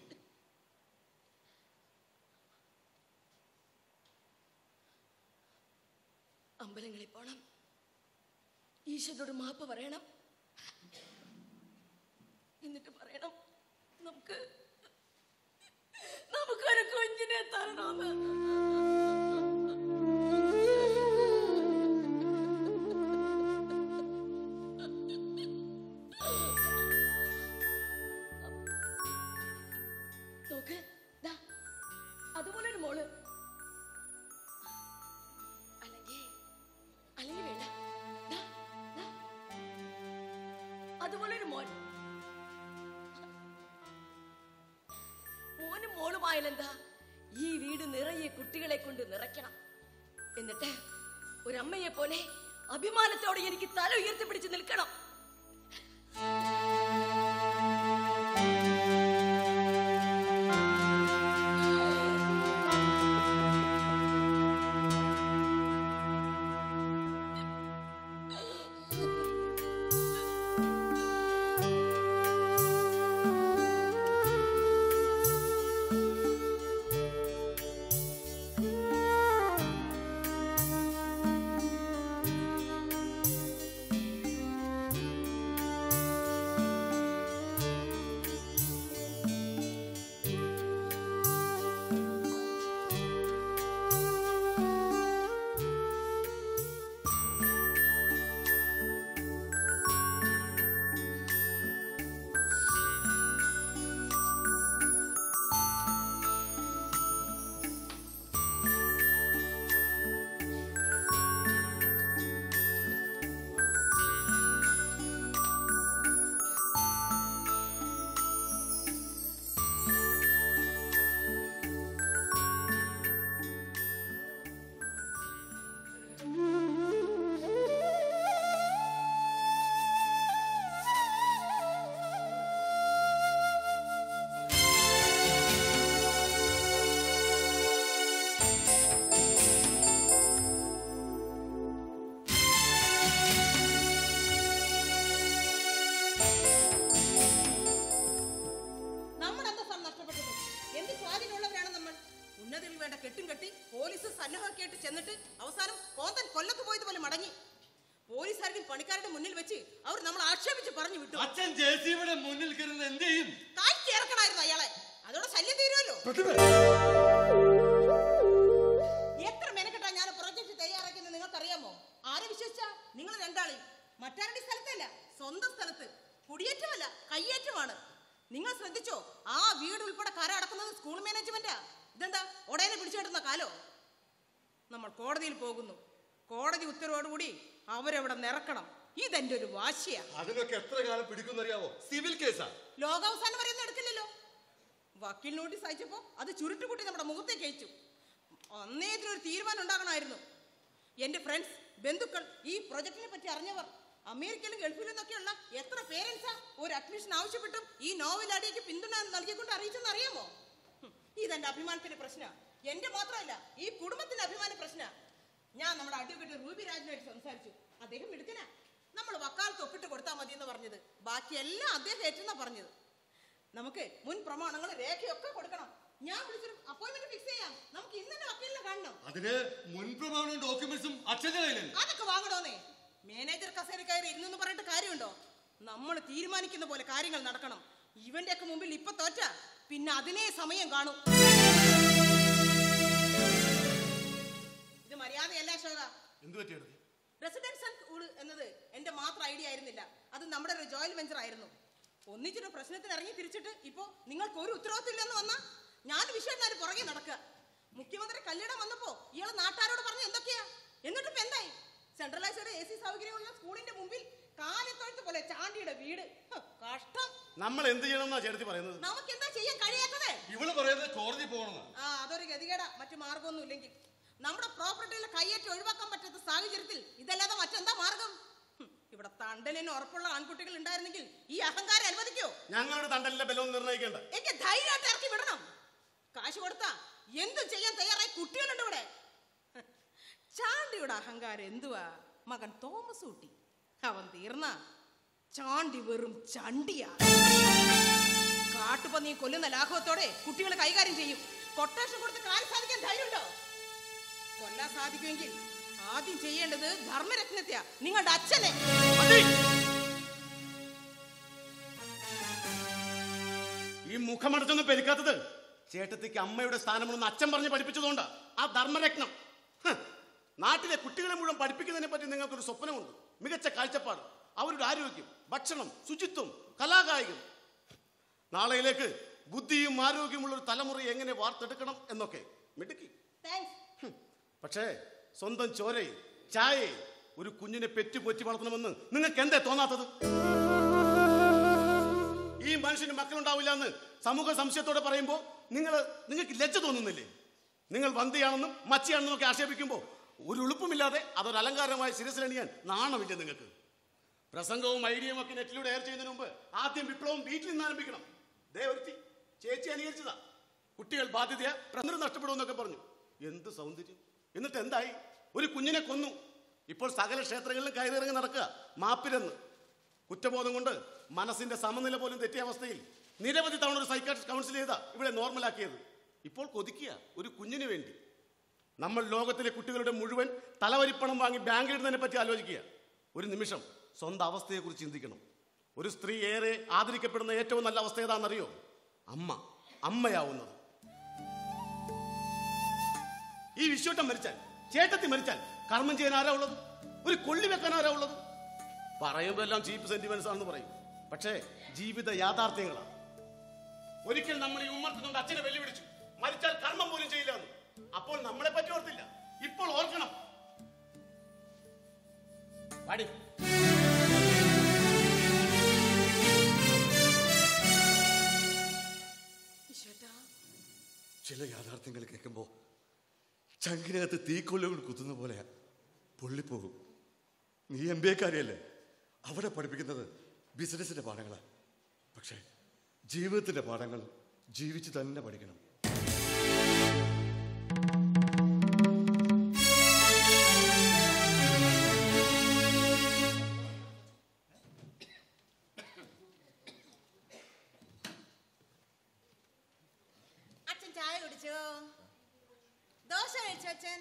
Speaker 12: അമ്പലങ്ങളിൽ പോണം ഈശ്വരനോട് മാപ്പ് പറയണം എന്നിട്ട് പറയണം നമുക്ക് നമുക്കൊരു കുഞ്ഞിനെ തരണമെന്ന് നോക്ക് ദാ അതുപോലെ ഒരു മോള് അല്ലെങ്കിൽ അല്ലെങ്കിൽ വേണ്ട ദാ, ദാ. അതുപോലെ ഒരു മോൻ മോനും മോളുമായാലെന്താ ഈ വീട് നിറയെ കുട്ടികളെ കൊണ്ട് നിറയ്ക്കണം എന്നിട്ട് ഒരമ്മയെ പോലെ അഭിമാനത്തോടെ എനിക്ക് തല ഉയർത്തിപ്പിടിച്ച് നിൽക്കണം
Speaker 7: നമ്മുടെ അന്തസ്സാണ് നഷ്ടപ്പെട്ടത് എന്ത് സ്വാധീനമുള്ളവരാണ് നമ്മൾ ഉന്നതിയിൽ വേണ്ട കെട്ടും കെട്ടി പോലീസ് സന്നഹമൊക്കെ ആയിട്ട് ചെന്നിട്ട് അവസാനം കോന്തൻ കൊല്ലത്ത് പോയതുപോലെ മടങ്ങി പോലീസുകാരുടെയും പണിക്കാരുടെ മുന്നിൽ വെച്ച് അവർ നമ്മൾ ആക്ഷേപിച്ച് പറഞ്ഞു വിട്ടു
Speaker 8: അച്ഛൻ ജെ സി ബിയുടെ മുന്നിൽ കയറുന്നത് എന്ത് ചെയ്യും
Speaker 7: താഴ്ത്തി ഇറക്കണമായിരുന്നു അയാളെ അതോടെ ശല്യം തീരുമല്ലോ എത്ര മെനക്കെട്ടാ ഞാൻ പ്രോജക്ട് തയ്യാറാക്കിയെന്ന് നിങ്ങൾക്കറിയാമോ ആരെ വിശ്വസിച്ചാ നിങ്ങൾ രണ്ടാളി മറ്റാരുടെ സ്ഥലത്തല്ല സ്വന്തം സ്ഥലത്ത് കുടിയേറ്റമല്ല കയ്യേറ്റമാണ് നിങ്ങൾ ശ്രദ്ധിച്ചോ ആ വീട് ഉൾപ്പെടെ കര അടക്കുന്നത് സ്കൂൾ മാനേജ്മെന്റാ ഇതെന്താ ഉടനെ പിടിച്ചെടുക്കുന്ന കാലോ നമ്മൾ കോടതിയിൽ പോകുന്നു കോടതി ഉത്തരവോടുകൂടി അവരവിടെ നിറക്കണം ഇതെന്റെ ഒരു വാശിയാ
Speaker 8: അതിനൊക്കെ എത്ര കാലം പിടിക്കുന്നറിയാവോ സിവിൽ കേസാ
Speaker 7: ലോകാവസാനം വരെ ഒന്നും എടുക്കില്ലല്ലോ വക്കീൽ നോട്ടീസ് അയച്ചപ്പോ അത് ചുരുട്ടുകൂട്ടി നമ്മുടെ മുഖത്തേക്ക് അയച്ചു അന്നേ ഇതിനൊരു തീരുമാനം ഉണ്ടാകണമായിരുന്നു എന്റെ ഫ്രണ്ട്സ് ബന്ധുക്കൾ ഈ പ്രൊജക്ടിനെ പറ്റി അറിഞ്ഞവർ അമേരിക്കയിലും ഗൾഫിലും നിന്നൊക്കെയുള്ള എത്ര പേരൻസാ ഒരു അഡ്മിഷൻ ആവശ്യപ്പെട്ടും ഈ നോവൽ അടിയേക്ക് പിന്തുണ നൽകിക്കൊണ്ട് അറിയിച്ചെന്ന് അറിയാമോ ഹും, ഇതെന്റെ അഭിമാനത്തിന്റെ പ്രശ്ന എന്റെ മാത്രമല്ല ഈ കുടുംബത്തിന്റെ അഭിമാന പ്രശ്ന ഞാൻ നമ്മുടെ അഡ്വക്കേറ്റ് റൂബി രാജനുമായിട്ട് സംസാരിച്ചു അദ്ദേഹം മിടുക്കനാ നമ്മൾ വക്കാലത്ത് ഒപ്പിട്ട് കൊടുത്താൽ മതി എന്ന് പറഞ്ഞത് ബാക്കിയെല്ലാം അദ്ദേഹം ഏറ്റെന്നാ പറഞ്ഞത് നമുക്ക് മുൻ പ്രമാണങ്ങൾ രേഖയൊക്കെ കൊടുക്കണം ഞാൻ വിളിച്ചൊരു അപ്പോയിന്റ്മെന്റ് ഫിക്സ് ചെയ്യാം നമുക്ക് ഇന്ന് തന്നെ വക്കീലിനെ കാണണം
Speaker 8: അതിന് മുൻപ്രമാണവും ഡോക്യുമെന്റ്സും അച്ഛന്റെ കയ്യിലുണ്ട്
Speaker 7: അതൊക്കെ വാങ്ങണോന്നേ മാനേജർ കസേര കയറി ഇരുന്നെന്ന് പറഞ്ഞിട്ട് കാര്യമുണ്ടോ നമ്മൾ തീരുമാനിക്കുന്ന പോലെ കാര്യങ്ങൾ നടക്കണം ഇവന്റെ ഒക്കെ മുമ്പിൽ ഇപ്പൊ തോറ്റ പിന്നെ അതിനേ സമയം കാണും ഇത് മര്യാദയല്ല അശോക
Speaker 8: എന്ത് പറ്റിയത്
Speaker 7: റെസിഡൻഷ്യൽ സ്കൂൾ എന്നത് എന്റെ മാത്രം ഐഡിയ ആയിരുന്നില്ല അത് നമ്മുടെ ഒരു ജോയിന്റ് വെഞ്ചർ ആയിരുന്നു ഒന്നിച്ചൊരു പ്രശ്നത്തിന് ഇറങ്ങി തിരിച്ചിട്ട് ഇപ്പോ നിങ്ങൾക്ക് ഒരു ഉത്തരവാദിത്വം ഇല്ലെന്ന് വന്നാ ഞാൻ വിഷയത്തിന് പുറകെ നടക്കുക മുഖ്യമന്ത്രി കല്യാണം വന്നപ്പോ ഇയാള് നാട്ടുകാരോട് പറഞ്ഞ എന്തൊക്കെയാ എന്നിട്ട് ഇപ്പൊ എന്തായി സെൻട്രലൈസ്ഡ് എ സി സൗകര്യമുള്ള സ്കൂളിന്റെ മുമ്പിൽ കാലിത്തൊഴുത്ത് പോലെ ചാണ്ടിയുടെ വീട് ഹ്, കഷ്ടം
Speaker 13: നമ്മൾ എന്ത് ചെയ്യണമെന്നാ ചേട്ടത്തി പറയുന്നത്
Speaker 7: നമുക്ക് എന്താ ചെയ്യാൻ കഴിയാത്തത്
Speaker 8: ഇവള് പറയുന്നത് കോടതി പോകണമെന്ന്
Speaker 7: ആ അതൊരു ഗതികേടാ മറ്റു മാർഗമൊന്നും ഇല്ലെങ്കിൽ നമ്മുടെ പ്രോപ്പർട്ടിയിലെ കയ്യേറ്റം ഒഴിവാക്കാൻ പറ്റാത്ത സാഹചര്യത്തിൽ ഇതല്ലാതെ മറ്റെന്താ മാർഗം ഹും, ഇവിടെ തണ്ടലിന് ഉറപ്പുള്ള ആൺകുട്ടികൾ ഉണ്ടായിരുന്നെങ്കിൽ ഈ അഹങ്കാരം അനുവദിക്കോ
Speaker 13: ഞങ്ങളുടെ തണ്ടലിന്റെ ബലം നിർണ്ണയിക്കേണ്ട
Speaker 7: എനിക്ക് ധൈര്യമായിട്ട് ഇറക്കി വിടണം കാശ് കൊടുത്താ എന്തും ചെയ്യാൻ തയ്യാറായി കുട്ടികളുണ്ട് ഇവിടെ ഹ്, ചാണ്ടിയുടെ അഹങ്കാരം എന്തുവാ മകൻ തോമസ് ഊട്ടി അവൻ തീർന്ന ചാണ്ടി വെറും ചണ്ടിയാ കാട്ടുപന്നിയെ കൊല്ലുന്ന ലാഘവത്തോടെ കുട്ടികൾ കൈകാര്യം ചെയ്യും കൊട്ടേഷൻ കൊടുത്ത് കാര്യം സാധിക്കാൻ ധൈര്യമുണ്ടോ കൊല്ലാൻ സാധിക്കുമെങ്കിൽ ആദ്യം ചെയ്യേണ്ടത് ധർമ്മരത്നത്തെയാ നിങ്ങളുടെ അച്ഛനെ
Speaker 13: ഈ മുഖമടച്ചൊന്നും പെരുക്കാത്തത് ചേട്ടത്തിക്ക് അമ്മയുടെ സ്ഥാനമുണ്ടെന്ന് അച്ഛൻ പറഞ്ഞ് പഠിപ്പിച്ചതുകൊണ്ടാ ആ ധർമ്മരത്നം ഹ്, നാട്ടിലെ കുട്ടികളെ മുഴുവൻ പഠിപ്പിക്കുന്നതിനെ പറ്റി നിങ്ങൾക്കൊരു സ്വപ്നമുണ്ട് മികച്ച കാഴ്ചപ്പാട് അവരുടെ ആരോഗ്യം ഭക്ഷണം ശുചിത്വം കലാകായികം നാളെയിലേക്ക് ബുദ്ധിയും ആരോഗ്യമുള്ള ഒരു തലമുറയെ എങ്ങനെ വാർത്തെടുക്കണം എന്നൊക്കെ മിടുക്കി
Speaker 7: താങ്ക്സ്
Speaker 13: പക്ഷേ സ്വന്തം ചോരയെ ചായയെ ഒരു കുഞ്ഞിനെ പെറ്റു പൊറ്റി വളർത്തണമെന്ന് നിങ്ങൾക്ക് എന്തേ തോന്നാത്തത് ഈ മനുഷ്യന് മക്കളുണ്ടാവില്ല എന്ന് സമൂഹ സംശയത്തോടെ പറയുമ്പോൾ നിങ്ങൾ നിങ്ങൾക്ക് ലജ്ജ തോന്നുന്നില്ലേ നിങ്ങൾ വന്തിയാണെന്നും മച്ചിയാണെന്നും ഒക്കെ ആക്ഷേപിക്കുമ്പോൾ ഒരു ഉളുപ്പുമില്ലാതെ അതൊരു അലങ്കാരമായി ശിരസിലണിയാൻ നാണമില്ല നിങ്ങൾക്ക് പ്രസംഗവും ഐഡിയയും ഒക്കെ നെറ്റിലൂടെ എയർ ചെയ്യുന്നതിന് മുമ്പ് ആദ്യം വിപ്ലവം വീട്ടിൽ നിന്ന് ആരംഭിക്കണം ദേ ഒരുത്തി ചേച്ചി അനുകരിച്ചതാ കുട്ടികൾ ബാധ്യതയ പ്രന്തരം നഷ്ടപ്പെടുമെന്നൊക്കെ പറഞ്ഞു എന്ത് സൗന്ദര്യം എന്നിട്ട് എന്തായി ഒരു കുഞ്ഞിനെ കൊന്നു ഇപ്പോൾ സകല ക്ഷേത്രങ്ങളിലും കയറിയിറങ്ങി നടക്കുക മാപ്പിരെന്ന് കുറ്റബോധം കൊണ്ട് മനസ്സിന്റെ സമനില പോലും തെറ്റിയ അവസ്ഥയിൽ നിരവധി തവണ ഒരു സൈക്കാട്രിസ്റ്റ് കൗൺസിൽ ചെയ്താ ഇവിടെ നോർമലാക്കിയത് ഇപ്പോൾ കൊതിക്കുക ഒരു കുഞ്ഞിന് വേണ്ടി നമ്മൾ ലോകത്തിലെ കുട്ടികളുടെ മുഴുവൻ തലവരിപ്പണം വാങ്ങി ബാങ്കിലിടുന്നതിനെ പറ്റി ആലോചിക്കുക ഒരു നിമിഷം സ്വന്തം അവസ്ഥയെക്കുറിച്ച് ചിന്തിക്കണം ഒരു സ്ത്രീ ഏറെ ആദരിക്കപ്പെടുന്ന ഏറ്റവും നല്ല അവസ്ഥ ഏതാണെന്നറിയോ അമ്മ അമ്മയാവുന്നത് ഈ വിശ്വട്ടം മരിച്ചാൽ ചേട്ടത്തി മരിച്ചാൽ കർമ്മം ചെയ്യാൻ ആരാ ഉള്ളത് ഒരു കൊള്ളി വെക്കാൻ ആരാ ഉള്ളത് പറയുമ്പോൾ എല്ലാം ചീപ്പ് സെന്റിമെന്റ്സ് ആണെന്ന് പറയും പക്ഷേ ജീവിത യാഥാർത്ഥ്യങ്ങളാണ് ഒരിക്കൽ നമ്മൾ ഈ ഉമ്മർത്തുകൊണ്ട് അച്ഛനെ വെല്ലുവിളിച്ചു മരിച്ചാൽ കർമ്മം പോലും ചെയ്യില്ല എന്ന് അപ്പോൾ നമ്മളെ പറ്റി ഓർത്തില്ല ഇപ്പോൾ ഓർക്കണം പാടി
Speaker 8: ചില യാഥാർത്ഥ്യങ്ങൾ കേൾക്കുമ്പോൾ ചങ്കിനകത്ത് തീക്കൊള്ളുകൾ കുത്തുന്ന പോലെ പൊള്ളിപ്പോകും നീ എം ബി എക്കാരിയല്ലേ അവിടെ പഠിപ്പിക്കുന്നത് ബിസിനസിന്റെ പാഠങ്ങളാണ് പക്ഷേ ജീവിതത്തിന്റെ പാഠങ്ങൾ ജീവിച്ച് തന്നെ പഠിക്കണം
Speaker 7: അച്ഛൻ ചായ കുടിച്ചോ ദോശ കഴിച്ചോ അച്ഛൻ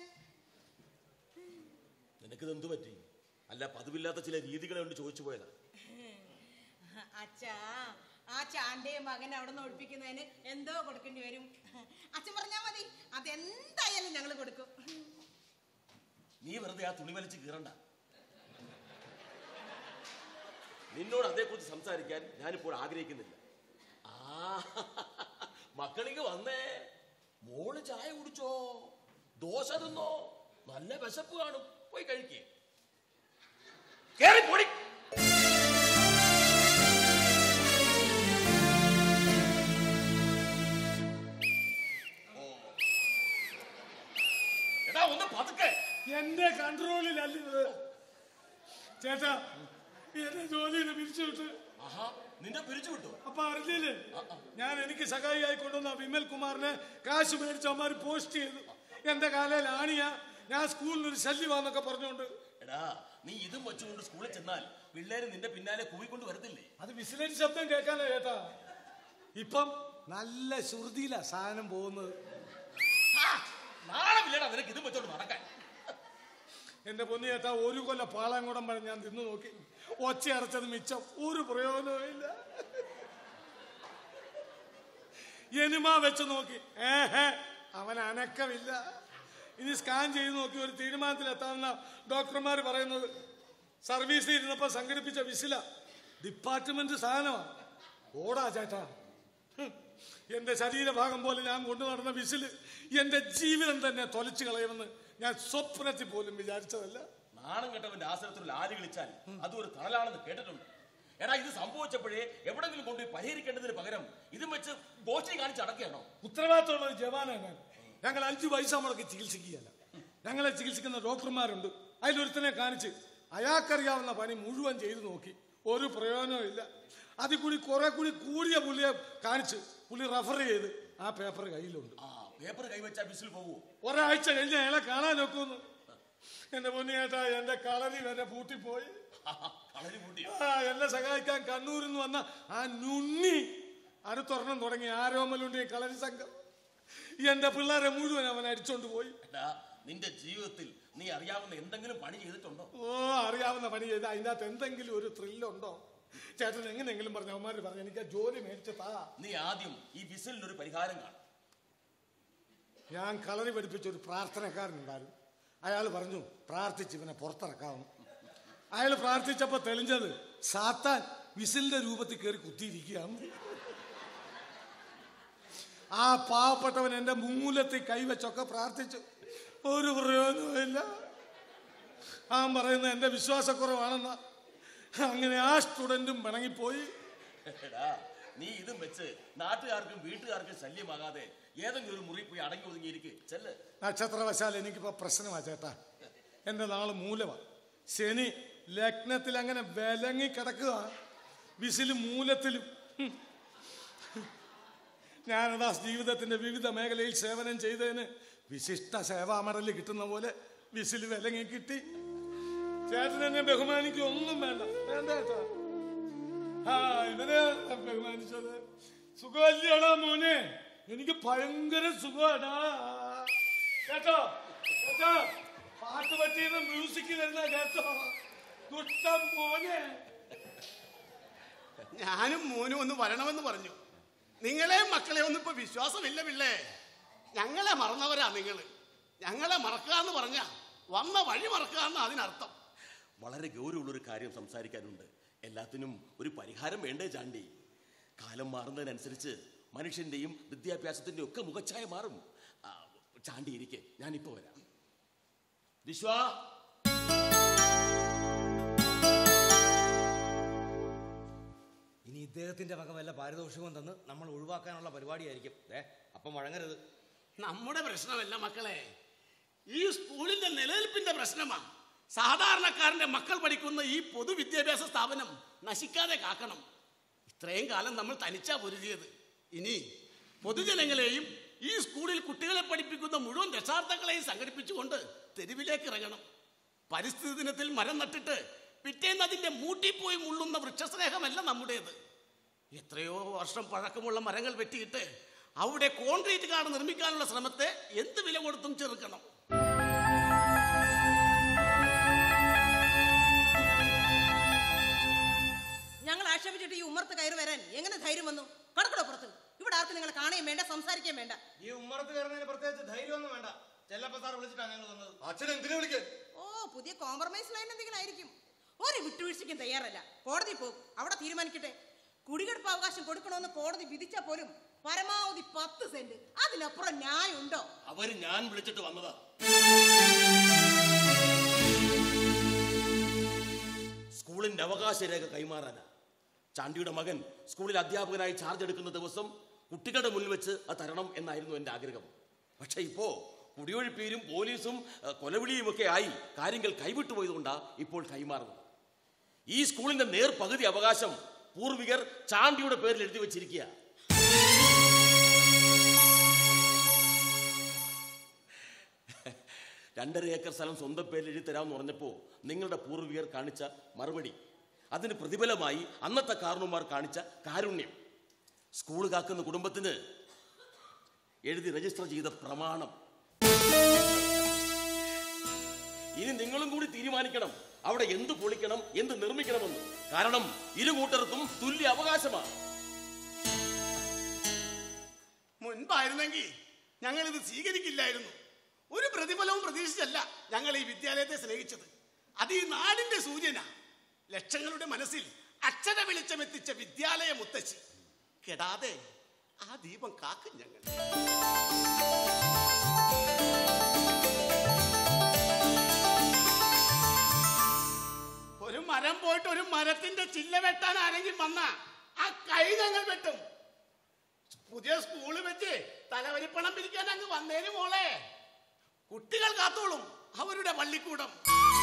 Speaker 5: നിനക്കിത് എന്തു പറ്റി അല്ല പതിവില്ലാത്ത ചില രീതികളെ കൊണ്ട് ചോദിച്ചു പോയതാ
Speaker 7: അച്ഛാ ആ ചാണ്ടയെ മകൻ അവിടെ നിന്ന് ഒഴിപ്പിക്കുന്നതിന് എന്തോ കൊടുക്കേണ്ടി വരും അച്ഛൻ പറഞ്ഞാ മതി അതെന്തായാലും ഞങ്ങൾ കൊടുക്കും
Speaker 5: നീ വെറുതെ ആ തുണി വലിച്ച് കീറണ്ട നിന്നോട് അതേക്കുറിച്ച് സംസാരിക്കാൻ ഞാനിപ്പോൾ ആഗ്രഹിക്കുന്നില്ല ആ മക്കളിക്ക് വന്നേ മോള് ചായ കുടിച്ചോ ദോശ തിന്നോ നല്ല വിശപ്പ് കാണും പോയി കഴിക്കേ കേറി പൊടി എടാ ഒന്ന് പതുക്കെ
Speaker 9: എന്റെ കൺട്രോളിലല്ലത് ചേട്ടാ എന്നെ ജോലിയിൽ പിരിച്ചുവിട്ട്
Speaker 5: ആഹാ നിന്നെ പിരിച്ചു വിട്ടു
Speaker 9: അപ്പൊ അറിഞ്ഞില്ലേ ഞാൻ എനിക്ക് സഹായിയായി കൊണ്ടുവന്ന വിമൽ കുമാറിനെ കാശ് മേടിച്ച് അവന്മാർ പോസ്റ്റ് ചെയ്തു എന്റെ കാലയിൽ ആണിയ ഞാൻ സ്കൂളിൽ ഒരു ശല്യമാന്നൊക്കെ പറഞ്ഞുകൊണ്ട്
Speaker 5: എടാ നീ ഇതും വെച്ചുകൊണ്ട് സ്കൂളിൽ ചെന്നാൽ പിള്ളേര് നിന്റെ പിന്നാലെ കൂവിക്കൊണ്ട് വരത്തില്ലേ
Speaker 9: അത് വിസിലൻസ് ശബ്ദം കേൾക്കാനോ ചേട്ടാ
Speaker 10: ഇപ്പം നല്ല ശ്രുതിയിലാ സാധനം പോകുന്നത്
Speaker 5: നാളെ നിനക്ക് ഇതും വെച്ചോണ്ട് നടക്കാൻ
Speaker 10: എന്റെ പൊന്നു ചേട്ടാ ഒരു കൊല്ല പാളാങ്കുടം പഴം ഞാൻ തിന്നു നോക്കി ഒച്ച അടച്ചത് മിച്ചം ഒരു പ്രയോജനവും ഇല്ല എനിമ വെച്ച് നോക്കി ഏഹേ അവൻ അനക്കമില്ല ഇനി സ്കാൻ ചെയ്ത് നോക്കി ഒരു തീരുമാനത്തിലെത്താമെന്ന ഡോക്ടർമാർ പറയുന്നത് സർവീസിൽ ഇരുന്നപ്പോ സംഘടിപ്പിച്ച വിസില ഡിപ്പാർട്ട്മെന്റ് സാധനമാണ് ഓടാ ചേട്ടാ ഹും. എന്റെ ശരീരഭാഗം പോലെ ഞാൻ കൊണ്ടു നടന്ന വിസില് എന്റെ ജീവിതം തന്നെ തൊലച്ചു കളയുമെന്ന് ഞാൻ സ്വപ്നത്തിൽ പോലും വിചാരിച്ചതല്ല
Speaker 5: നാണം കെട്ടവന്റെ ആശ്രയത്തിൽ ആര് കളിച്ചാൽ അതും ഒരു തണലാണെന്ന് കേട്ടിട്ടുണ്ട് എടാ ഇത് സംഭവിച്ചപ്പോഴേ എവിടെങ്കിലും കൊണ്ടുപോയി പരിഹരിക്കേണ്ടതിന് പകരം ഇതും വെച്ച് ഗോഷ്ടി കാണിച്ച് അടക്കുകയാണോ
Speaker 10: ഉത്തരവാദിത്തമുള്ള ഒരു ജവാനാണ് ഞാൻ ഞങ്ങൾ അഞ്ചു പൈസ മുടക്കി ചികിത്സിക്കുകയല്ല ഞങ്ങളെ ചികിത്സിക്കുന്ന ഡോക്ടർമാരുണ്ട് അതിലൊരുത്തനെ കാണിച്ച് അയാൾക്കറിയാവുന്ന പണി മുഴുവൻ ചെയ്തു നോക്കി ഒരു പ്രയോജനവും ഇല്ല അതിൽ കൂടി കുറെ കൂടി കൂടിയ പുള്ളിയെ കാണിച്ച് പുള്ളി റെഫർ ചെയ്ത് ആ പേപ്പർ കയ്യിലുണ്ട്
Speaker 5: ആ പേപ്പർ കൈവച്ചാ ബിസിൽ പോവൂ
Speaker 10: ഒരാഴ്ച കഴിഞ്ഞ് അയാളെ കാണാൻ നോക്കുന്നു എന്റെ പൊന്നിയേട്ടാ എന്റെ കളരി വരെ പൂട്ടിപ്പോയി
Speaker 5: കളരി പൂട്ടി
Speaker 10: ആ, എന്നെ സഹായിക്കാൻ കണ്ണൂരിൽ നിന്ന് വന്ന ആ നുണ്ണി അടുത്തൊരെണ്ണം തുടങ്ങി ആരോമലുണ്ടി കളരി സംഘം എന്റെ പിള്ളേരെ മുഴുവൻ അവൻ അടിച്ചോണ്ട് പോയി
Speaker 5: എടാ നിന്റെ ജീവിതത്തിൽ നീ അറിയാവുന്ന എന്തെങ്കിലും പണി ചെയ്തിട്ടുണ്ടോ
Speaker 10: ഓ അറിയാവുന്ന പണി ചെയ്ത് അതിൻ്റെ അകത്ത് എന്തെങ്കിലും ഒരു ത്രില്ലുണ്ടോ ചേട്ടൻ എങ്ങനെയെങ്കിലും പറഞ്ഞു അവന്മാർ പറഞ്ഞു എനിക്ക് ആ ജോലി മേടിച്ച് താ
Speaker 5: നീ ആദ്യം ഈ വിസിലിനൊരു പരിഹാരം കാണും
Speaker 10: ഞാൻ കളറി പഠിപ്പിച്ച ഒരു പ്രാർത്ഥനക്കാരനുണ്ടായിരുന്നു അയാൾ പറഞ്ഞു പ്രാർത്ഥിച്ച് ഇവനെ പുറത്തിറക്കാവുന്നു അയാൾ പ്രാർത്ഥിച്ചപ്പോ തെളിഞ്ഞത് സാത്താൻ വിസിലിന്റെ രൂപത്തിൽ കയറി കുത്തിയിരിക്കുകയാണ് ആ പാവപ്പെട്ടവൻ എന്റെ മൂലത്തിൽ കൈവച്ചൊക്കെ പ്രാർത്ഥിച്ചു ഒരു പ്രയോജനവുമില്ല ആ പറയുന്ന എന്റെ വിശ്വാസക്കുറവാണെന്ന അങ്ങനെ ആ സ്റ്റുഡന്റും പിണങ്ങിപ്പോയി
Speaker 5: എടാ നീ ഇതും വെച്ച് നാട്ടുകാർക്കും വീട്ടുകാർക്കും ശല്യമാകാതെ ഏതെങ്കിലും ഒരു മുറി പോയി അടങ്ങി ഒതുങ്ങിയിരിക്കെ ചെല്ല്
Speaker 10: നക്ഷത്രവശാൽ എനിക്കിപ്പോ പ്രശ്നമാ ചേട്ടാ എന്റെ നാള് മൂലമാ ശനി ലഗ്നത്തിൽ അങ്ങനെ വിലങ്ങി കിടക്കുക വിസിലും മൂലത്തിലും ഹും. ഞാനതാ ജീവിതത്തിന്റെ വിവിധ മേഖലയിൽ സേവനം ചെയ്തതിന് വിശിഷ്ട സേവാമടല് കിട്ടുന്ന പോലെ വിസിൽ വിലങ്ങി കിട്ടി ചേട്ടൻ എന്നെ ബഹുമാനിക്കും ഒന്നും വേണ്ട വേണ്ട ചേട്ടാ ആ ഇവരെ ബഹുമാനിച്ചത് സുഖമല്ലേടാ മോനെ എനിക്ക് ഭയങ്കര സുഖമാടാ കേട്ടോ കേട്ടോ പാട്ട് പറ്റിയത് മ്യൂസിക് വരുന്ന കേട്ടോ ദുഷ്ടം മോനെ
Speaker 13: ഞാനും മോനും ഒന്ന് വരണമെന്ന് പറഞ്ഞു നിങ്ങളെ മക്കളെ ഒന്നും ഇപ്പൊ വിശ്വാസമില്ല പിള്ളേ ഞങ്ങളെ മറന്നവരാ നിങ്ങൾ ഞങ്ങളെ മറക്കുക എന്ന് പറഞ്ഞ വന്ന വഴി മറക്കുക എന്ന് അതിനർത്ഥം
Speaker 5: വളരെ ഗൗരവമുള്ളൊരു കാര്യം സംസാരിക്കാനുണ്ട് എല്ലാത്തിനും ഒരു പരിഹാരം വേണ്ടേ ചാണ്ടി കാലം മാറുന്നതിനനുസരിച്ച് മനുഷ്യന്റെയും വിദ്യാഭ്യാസത്തിന്റെയും ഒക്കെ മുഖച്ഛായ മാറും ആ, ചാണ്ടി ഇരിക്കെ ഞാനിപ്പോ വരാം വിശ്വാ
Speaker 11: ഇനി ഇദ്ദേഹത്തിന്റെ വക വല്ല പാരിതോഷികവും തന്ന് നമ്മൾ ഒഴിവാക്കാനുള്ള പരിപാടിയായിരിക്കും ഏ അപ്പം വഴങ്ങരുത്
Speaker 13: നമ്മുടെ പ്രശ്നമല്ല മക്കളെ ഈ സ്കൂളിന്റെ നിലനിൽപ്പിന്റെ പ്രശ്നമാണ് സാധാരണക്കാരന്റെ മക്കൾ പഠിക്കുന്ന ഈ പൊതുവിദ്യാഭ്യാസ സ്ഥാപനം നശിക്കാതെ കാക്കണം ഇത്രയും കാലം നമ്മൾ തനിച്ചാ പൊരുതിയത് ഇനി പൊതുജനങ്ങളെയും ഈ സ്കൂളിൽ കുട്ടികളെ പഠിപ്പിക്കുന്ന മുഴുവൻ രക്ഷാർത്ഥങ്ങളെയും സംഘടിപ്പിച്ചുകൊണ്ട് തെരുവിലേക്ക് ഇറങ്ങണം പരിസ്ഥിതി ദിനത്തിൽ മരം നട്ടിട്ട് പിറ്റേന്ന് അതിന്റെ മൂട്ടിപ്പോയി മുള്ളുന്ന വൃക്ഷസ്നേഹമല്ല നമ്മുടേത് എത്രയോ വർഷം പഴക്കമുള്ള മരങ്ങൾ വെട്ടിയിട്ട് അവിടെ കോൺക്രീറ്റ് കാട് നിർമ്മിക്കാനുള്ള ശ്രമത്തെ എന്ത് വില കൊടുത്തും ചെറുക്കണം
Speaker 7: ഞങ്ങൾ ആക്ഷേപിച്ചിട്ട് ഈ ഉമ്മർത്ത് കയറി വരാൻ എങ്ങനെ ധൈര്യം വന്നു കടക്കടോ പുറത്ത് ഇവിടെ ആർക്കും നിങ്ങളെ കാണുകയും വേണ്ട സംസാരിക്കുകയും വേണ്ട
Speaker 11: ഈ ഉമ്മറത്ത് കയറുന്നതിന് പ്രത്യേകിച്ച് ധൈര്യമൊന്നും വേണ്ട ചെല്ലപ്പ സാർ വിളിച്ചിട്ടാണ് ഞങ്ങൾ വന്നത്
Speaker 8: അച്ഛൻ എന്തിനു വിളിക്കാൻ
Speaker 7: ഓ പുതിയ കോംപ്രമൈസ് ലൈൻ എന്തെങ്കിലും ആയിരിക്കും ഒരു വിട്ടുവീഴ്ചയ്ക്കും തയ്യാറല്ല കോടതി പോകും അവിടെ തീരുമാനിക്കട്ടെ കുടികെടുപ്പ് അവകാശം കൊടുക്കണമെന്ന് കോടതി വിധിച്ചാൽ പോലും പരമാവധി പത്ത് സെന്റ് അതിനപ്പുറം ന്യായമുണ്ടോ
Speaker 5: അവര് ഞാൻ വിളിച്ചിട്ട് വന്നതാ സ്കൂളിന്റെ അവകാശ രേഖ കൈമാറാനാ ചാണ്ടിയുടെ മകൻ സ്കൂളിൽ അധ്യാപകനായി ചാർജ് എടുക്കുന്ന ദിവസം കുട്ടികളുടെ മുന്നിൽ വെച്ച് അത് തരണം എന്നായിരുന്നു എൻ്റെ ആഗ്രഹം പക്ഷെ ഇപ്പോ കുടിയൊഴിപ്പീരും പോലീസും ഏഹ്, കൊലവിളിയും ഒക്കെ ആയി കാര്യങ്ങൾ കൈവിട്ടു പോയതുകൊണ്ടാ ഇപ്പോൾ കൈമാറുന്നത് ഈ സ്കൂളിന്റെ നേർ പകുതി അവകാശം പൂർവികർ ചാണ്ടിയുടെ പേരിൽ എഴുതി വെച്ചിരിക്കുക രണ്ടര ഏക്കർ സ്ഥലം സ്വന്തം പേരിൽ എഴുതി തരാമെന്ന് പറഞ്ഞപ്പോൾ നിങ്ങളുടെ പൂർവികർ കാണിച്ച മറുപടി അതിന് പ്രതിഫലമായി അന്നത്തെ കാരണവന്മാർ കാണിച്ച കാരുണ്യം സ്കൂൾ കാക്കുന്ന കുടുംബത്തിന് എഴുതി രജിസ്റ്റർ ചെയ്ത പ്രമാണം ഇനി നിങ്ങളും കൂടി തീരുമാനിക്കണം അവിടെ എന്ത് പൊളിക്കണം എന്ത് നിർമ്മിക്കണമെന്ന് കാരണം ഇരു കൂട്ടർക്കും തുല്യ അവകാശമാണ്
Speaker 13: മുൻപായിരുന്നെങ്കിൽ ഞങ്ങൾ ഇത് സ്വീകരിക്കില്ലായിരുന്നു ഒരു പ്രതിഫലവും പ്രതീക്ഷിച്ചല്ല ഞങ്ങൾ ഈ വിദ്യാലയത്തെ സ്നേഹിച്ചത് അത് ഈ നാടിന്റെ സൂചന ലക്ഷങ്ങളുടെ മനസ്സിൽ അക്ഷര വെളിച്ചമെത്തിച്ച വിദ്യാലയ മുത്തശ്ശി കെടാതെ ആ ദീപം കാക്കും ഞങ്ങൾ ഒരു മരം പോയിട്ട് ഒരു മരത്തിന്റെ ചില്ല വെട്ടാൻ ആരെങ്കിലും വന്ന ആ കൈ ഞങ്ങൾ വെട്ടും പുതിയ സ്കൂള് വെച്ച് തലവരിപ്പണം പിരിക്കാൻ അങ്ങ് വന്നേന് മോളെ കുട്ടികൾ കാത്തോളും അവരുടെ പള്ളിക്കൂടം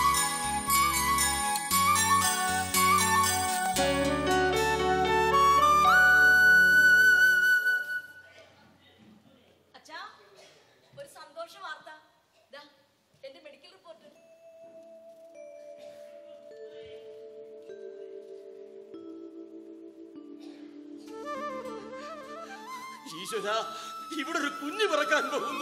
Speaker 12: അച്ഛാ ഒരു സന്തോഷ വാർത്ത ദാ, എന്റെ മെഡിക്കൽ റിപ്പോർട്ട്
Speaker 5: ഈശ്വര ഇവിടെ ഒരു കുഞ്ഞു പിറക്കാൻ പോകുന്നു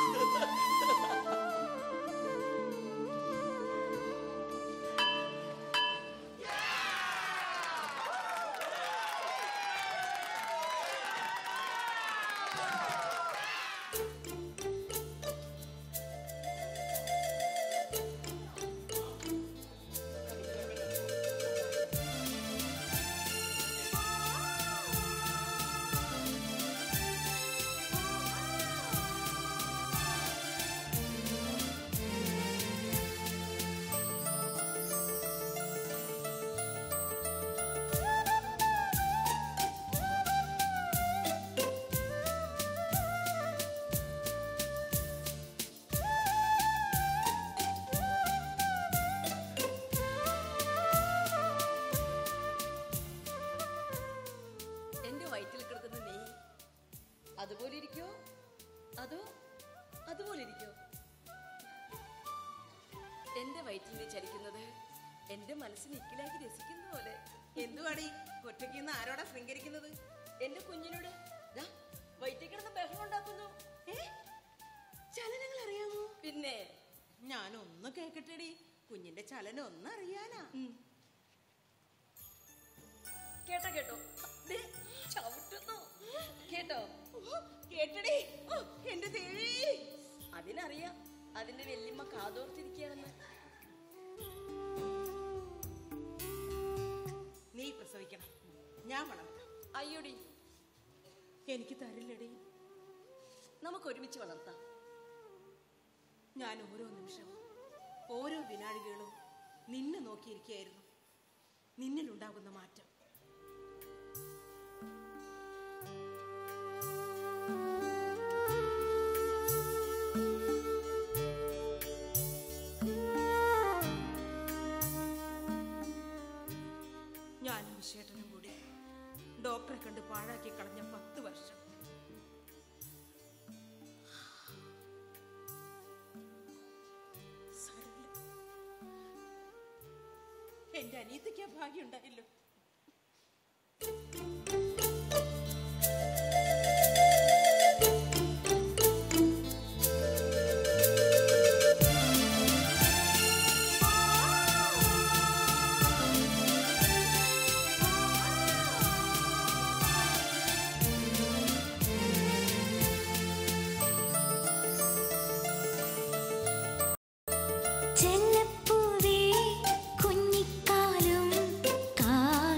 Speaker 12: എന്റെ വയറ്റിൽ കിടക്കുന്ന നീ അതുപോലെ ഇരിക്കോ അതോ അതുപോലെ ഇരിക്കോ എന്റെ വയറ്റിൽ നീ ചലിക്കുന്നത് എന്റെ മനസ്സിന് ഇക്കിലാക്കി രസിക്കുന്ന പോലെ
Speaker 7: എന്തുവാടി ഒറ്റയ്ക്ക് ആരോടാ ശൃംഗരിക്കുന്നത്
Speaker 12: എന്റെ കുഞ്ഞിനോട് ദാ, വയറ്റിൽ കിടന്ന് ബഹളം ഉണ്ടാക്കുന്നു
Speaker 7: ചലനങ്ങൾ അറിയാമോ
Speaker 12: പിന്നെ
Speaker 7: ഞാനൊന്ന് കേക്കട്ടെടി കുഞ്ഞിന്റെ ചലനം ഒന്ന് അറിയാനാ
Speaker 12: കേട്ടോ കേട്ടോ ദേ, ചവിട്ടുന്നു കേട്ടോ
Speaker 7: കേട്ടടി ഓ, എന്റെ ദേവി
Speaker 12: അതിനറിയാം അതിന്റെ വല്യമ്മ കാതോർത്തിരിക്കുകയാണെന്ന്
Speaker 7: നീ പ്രസവിക്കണം ഞാൻ വളർത്താം
Speaker 12: അയ്യോടി
Speaker 7: എനിക്ക് തരില്ലടി
Speaker 12: നമുക്ക് ഒരുമിച്ച് വളർത്താം
Speaker 7: ഞാൻ ഓരോ നിമിഷവും ഓരോ വിനാഴികളും നിന്നെ നോക്കിയിരിക്കുകയായിരുന്നു നിന്നിലുണ്ടാകുന്ന മാറ്റം ഞാനും വിശേട്ടനും കൂടി ഡോക്ടറെ കണ്ട് പാഴാക്കി കളഞ്ഞ പത്ത് വർഷം സാരമില്ല. എന്റെ അനിയത്തിക്ക് ആ ഭാഗ്യം ഉണ്ടായില്ലോ
Speaker 3: ചെല്ലപ്പൂവേ കുഞ്ഞിക്കാലും കാ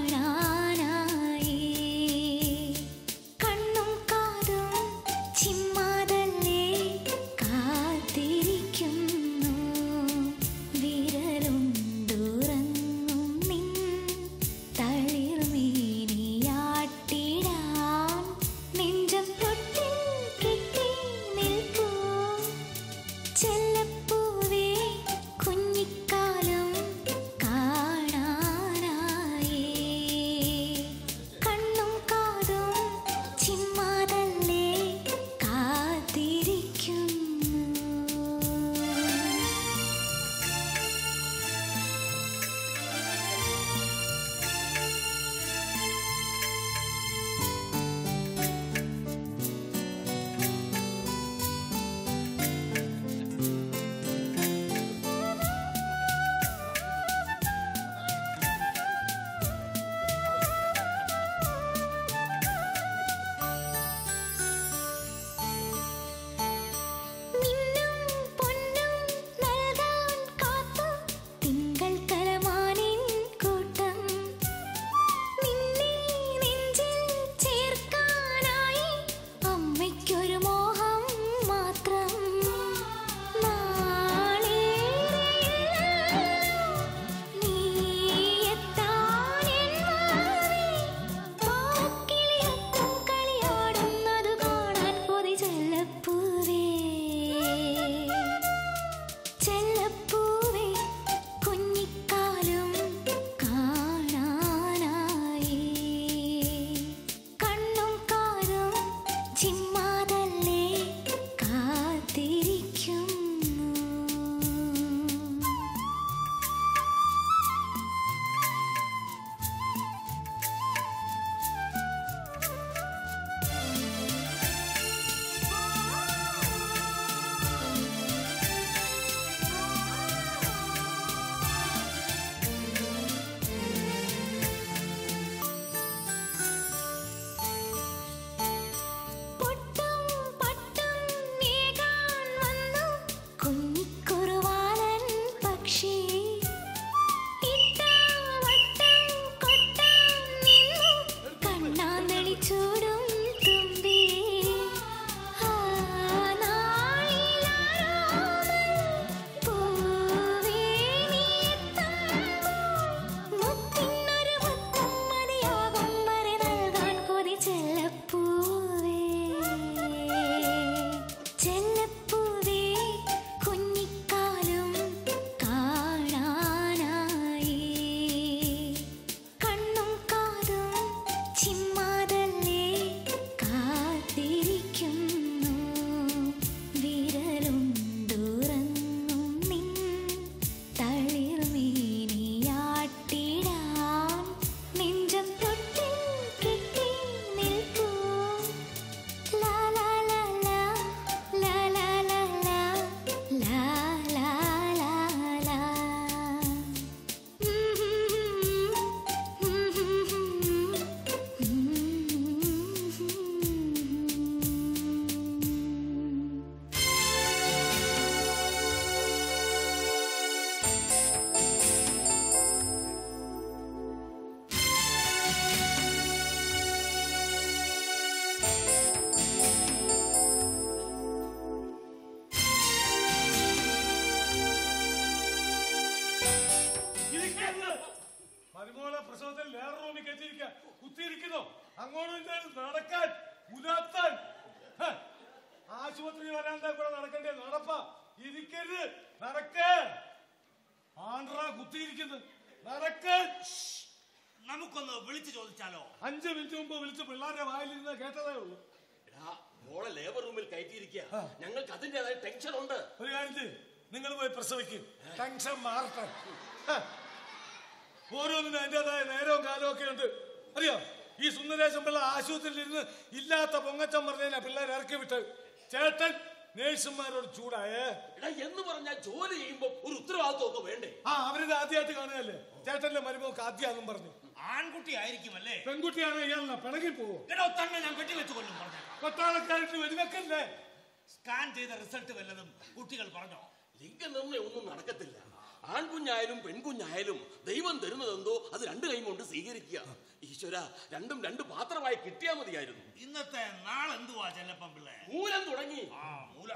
Speaker 9: അങ്ങോട്ടും ഇങ്ങോട്ടും നടക്കാൻ ഉലാത്താൻ ഹ, ആശുപത്രി വരാണ്ടാ കൂടെ നടക്കണ്ടേ നടപ്പ ഇരിക്കരുത് നടക്കേ ആണ്ട്രാ കുത്തിയിരിക്കുന്നു നടക്കാൻ
Speaker 14: നമുക്കൊന്ന് വിളിച്ചു ചോദിച്ചാലോ
Speaker 9: അഞ്ചു മിനിറ്റ് മുമ്പ് വിളിച്ച് പിള്ളേരുടെ വായിലിരുന്ന് കേട്ടതേ ഉള്ളൂ
Speaker 5: എടാ, മോളെ ലേബർ റൂമിൽ കയറ്റിയിരിക്കുക ഞങ്ങൾക്ക് അതിൻ്റെതായ ടെൻഷൻ ഉണ്ട്
Speaker 9: ഒരു കാര്യം ചെയ്യ്, നിങ്ങൾ പോയി പ്രസവിക്കും ടെൻഷൻ മാറട്ടെ ഹ. ഓരോന്നിനും അതിൻ്റെതായ നേരവും കാലവും ഒക്കെ ഉണ്ട് അറിയോ ഈ സുന്ദരേശൻ പിള്ള ആശുപത്രിയിൽ ഇരുന്ന് ഇല്ലാത്ത പൊങ്ങച്ചം പറഞ്ഞാ പിള്ളേർ ഇറക്കി വിട്ട് ചേട്ടൻ നേഴ്സുമാരോട് ചൂടായേ
Speaker 5: എടാ എന്ന് പറഞ്ഞാൽ ജോലി ചെയ്യുമ്പോ ഒരു ഉത്തരവാദിത്വം ഒക്കെ വേണ്ടേ
Speaker 9: ആ അവരിത് ആദ്യമായിട്ട് കാണുകയല്ലേ ചേട്ടന്റെ മരുമോക്ക് ആദ്യാന്നും പറഞ്ഞു
Speaker 14: ആൺകുട്ടി ആയിരിക്കുമല്ലേ
Speaker 9: പെൺകുട്ടിയാണ് ഇയാളെ പിണങ്ങി പോവോ
Speaker 14: എടോ തന്നെ ഞാൻ വെട്ടിവെച്ച് കൊല്ലും പറഞ്ഞേക്കാം
Speaker 9: പട്ടാളക്കാരിട്ട് വെടിവെക്കല്ലേ
Speaker 14: സ്കാൻ ചെയ്ത റിസൾട്ട് വല്ലതും കുട്ടികൾ പറഞ്ഞോ
Speaker 5: ലിംഗനിർണ്ണയം ഒന്നും നടക്കത്തില്ല ആൺകുഞ്ഞായാലും പെൺകുഞ്ഞായാലും ദൈവം തരുന്നതെന്തോ അത് രണ്ട് കൈ കൊണ്ട് സ്വീകരിക്കുക ഈശ്വര രണ്ടും രണ്ട് പാത്രമായി കിട്ടിയാ മതിയായിരുന്നു
Speaker 14: ഇന്നത്തെ നാളെന്തുവാ ചെല്ലപ്പം പിള്ളേ
Speaker 5: മൂലം തുടങ്ങി
Speaker 14: ആ മൂലം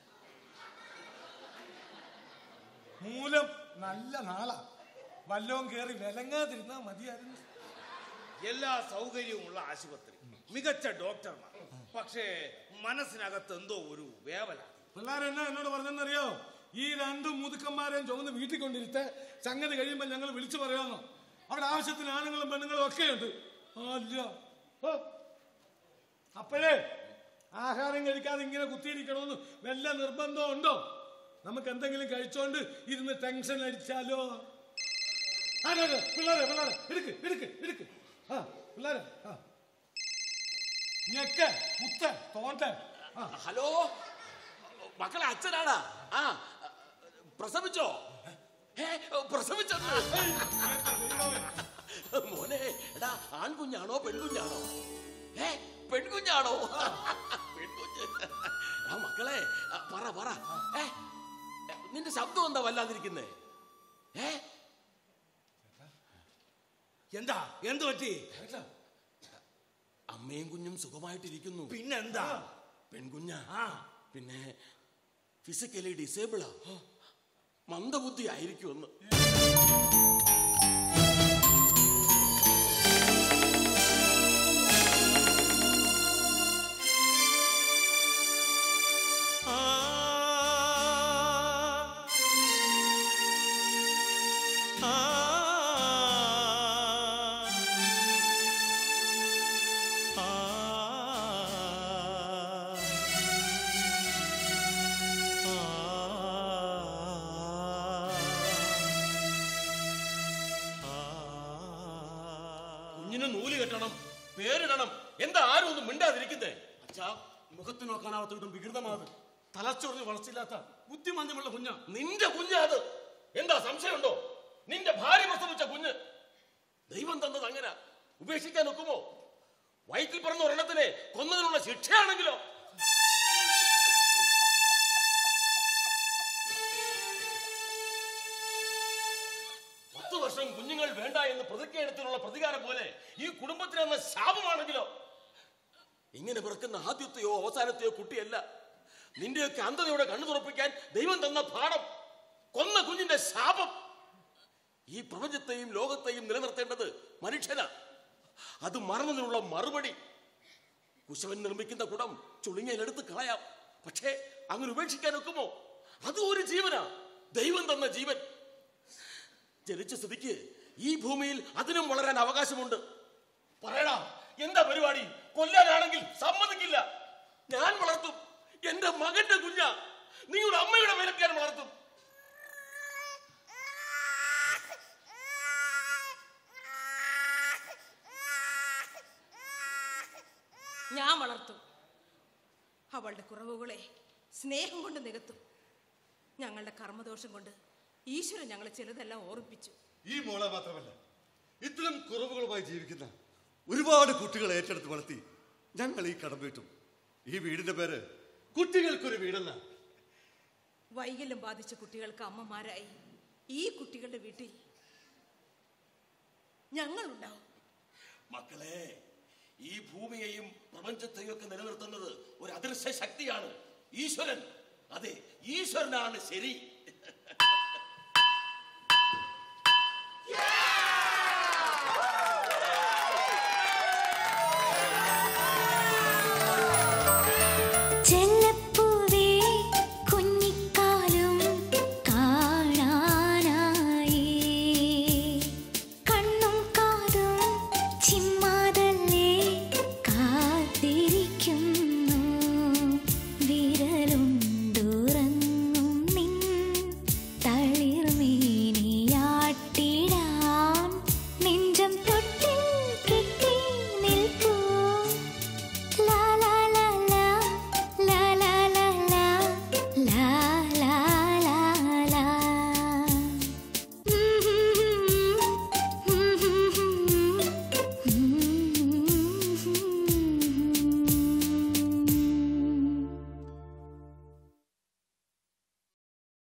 Speaker 9: മൂലം നല്ല നാളാ വല്ലവും കേറി വിലങ്ങാതിരുന്നാ മതിയായിരുന്നു
Speaker 14: എല്ലാ സൗകര്യവും ഉള്ള ആശുപത്രി മികച്ച ഡോക്ടർമാർ പക്ഷേ മനസ്സിനകത്ത് എന്തോ ഒരു വേവല
Speaker 9: പിള്ളേരെന്നാ എന്നോട് പറഞ്ഞെന്നറിയോ ഈ രണ്ട് മുതുക്കന്മാരെയും ചുമന്ന് വീട്ടിൽ കൊണ്ടിരുത്തെ സംഗതി കഴിയുമ്പോൾ ഞങ്ങൾ വിളിച്ചു പറയാമെന്നോ അവിടെ ആവശ്യത്തിന് ആണുങ്ങളും പെണ്ണുങ്ങളും ഒക്കെ ഉണ്ട് അല്ല ഹോ. അപ്പോഴേ ആഹാരം കഴിക്കാതെ ഇങ്ങനെ കുത്തിയിരിക്കണമെന്ന് വല്ല നിർബന്ധം ഉണ്ടോ നമുക്ക് എന്തെങ്കിലും കഴിച്ചോണ്ട് ഇരുന്ന് ടെൻഷൻ അടിച്ചാലോ അതെ അതെ പിള്ളേരെ പിള്ളേരെ എടുക്ക് എടുക്ക് എടുക്ക് ആ പിള്ളേരെ ആ ഞെക്ക കുത്ത തോണ്ട ആ
Speaker 5: ഹലോ മക്കളെ അച്ഛനാടാ ആ പ്രസവിച്ചോ ഏ പ്രസവിച്ചെന്ന് മോനെ എടാ ആൺകുഞ്ഞാണോ പെൺകുഞ്ഞാണോ ഏ പെൺകുഞ്ഞാണോ പെൺകുഞ്ഞ് ആ മക്കളെ ആ, പറ പറ ഏ നിന്റെ ശബ്ദം എന്താ വല്ലാതിരിക്കുന്നേ ഏ
Speaker 14: എന്താ എന്ത് പറ്റി
Speaker 5: അമ്മയും കുഞ്ഞും സുഖമായിട്ടിരിക്കുന്നു
Speaker 14: പിന്നെന്താ
Speaker 5: പെൺകുഞ്ഞ
Speaker 14: ആ
Speaker 5: പിന്നെ ഫിസിക്കലി ഡിസേബിളാ മന്ദബുദ്ധി ആയിരിക്കുമെന്ന് കുഞ്ഞിന് നൂല് കെട്ടണം പേരിടണം എന്താ ആരും ഒന്നും മിണ്ടാതിരിക്കുന്നേ
Speaker 13: അച്ഛാ മുഖത്ത് നോക്കാനാവാത്ത വിധം വികൃതമാത് തലച്ചോറിന് വളർച്ചയില്ലാത്ത ബുദ്ധിമാന്ദ്യമുള്ള കുഞ്ഞ
Speaker 5: നിന്റെ കുഞ്ഞ് അത് എന്താ സംശയമുണ്ടോ നിന്റെ ഭാര്യ പ്രസവിച്ച കുഞ്ഞ് ദൈവം തന്നത് അങ്ങനെ ഉപേക്ഷിക്കാൻ ഒക്കുമോ വയറ്റിൽ പറഞ്ഞ ഒരെണ്ണത്തിനെ കൊന്നതിനുള്ള ശിക്ഷയാണെങ്കിലോ പത്തു വർഷം കുഞ്ഞുങ്ങൾ വേണ്ട എന്ന് പ്രതിജ്ഞയെടുത്തിനുള്ള പ്രതികാരം പോലെ ഈ കുടുംബത്തിന് എന്ന ശാപമാണെങ്കിലോ ഇങ്ങനെ പിറക്കുന്ന ആദ്യത്തെയോ അവസാനത്തെയോ കുട്ടിയല്ല നിന്റെയൊക്കെ അന്ധതയോടെ കണ്ണു തുറപ്പിക്കാൻ ദൈവം തന്ന പാഠം കൊന്ന കുഞ്ഞിന്റെ ശാപം ഈ പ്രപഞ്ചത്തെയും ലോകത്തെയും നിലനിർത്തേണ്ടത് മനുഷ്യനാ അത് മറന്നതിനുള്ള മറുപടി കുശവൻ നിർമ്മിക്കുന്ന കുടം ചുളുങ്ങിയിലെടുത്ത് കളയാം പക്ഷേ അങ്ങനെ ഉപേക്ഷിക്കാൻ ഒക്കുമോ അതും ഒരു ജീവനാ ദൈവം തന്ന ജീവൻ ജനിച്ച സ്ഥിതിക്ക് ഈ ഭൂമിയിൽ അതിനും വളരാൻ അവകാശമുണ്ട് പറയടാ എന്താ പരിപാടി കൊല്ലാനാണെങ്കിൽ സമ്മതിക്കില്ല ഞാൻ വളർത്തും എന്റെ മകന്റെ കുഞ്ഞ നിങ്ങളുടെ അമ്മയുടെ മേലക്കാൻ വളർത്തും
Speaker 7: ഞാൻ വളർത്തും അവളുടെ കുറവുകളെ സ്നേഹം കൊണ്ട് നികത്തും ഞങ്ങളുടെ കർമ്മദോഷം കൊണ്ട് ഈശ്വരൻ ഞങ്ങളെ ചിലതെല്ലാം ഓർമ്മിപ്പിച്ചു
Speaker 8: ഈ മോളെ മാത്രമല്ല ഇത്തരം കുറവുകളുമായി ജീവിക്കുന്ന ഒരുപാട് കുട്ടികളെ ഏറ്റെടുത്ത് വളർത്തി ഞങ്ങൾ ഈ കടം വീട്ടും ഈ വീടിന്റെ പേര് കുട്ടികൾക്കൊരു വീടെന്ന
Speaker 7: വൈകല്യം ബാധിച്ച കുട്ടികൾക്ക് അമ്മമാരായി ഈ കുട്ടികളുടെ വീട്ടിൽ ഞങ്ങളുണ്ടാവും
Speaker 5: മക്കളെ ഈ ഭൂമിയെയും പ്രപഞ്ചത്തെയും ഒക്കെ നിലനിർത്തുന്നത് ഒരു അദൃശ്യ ശക്തിയാണ് ഈശ്വരൻ അതെ ഈശ്വരനാണ് ശരി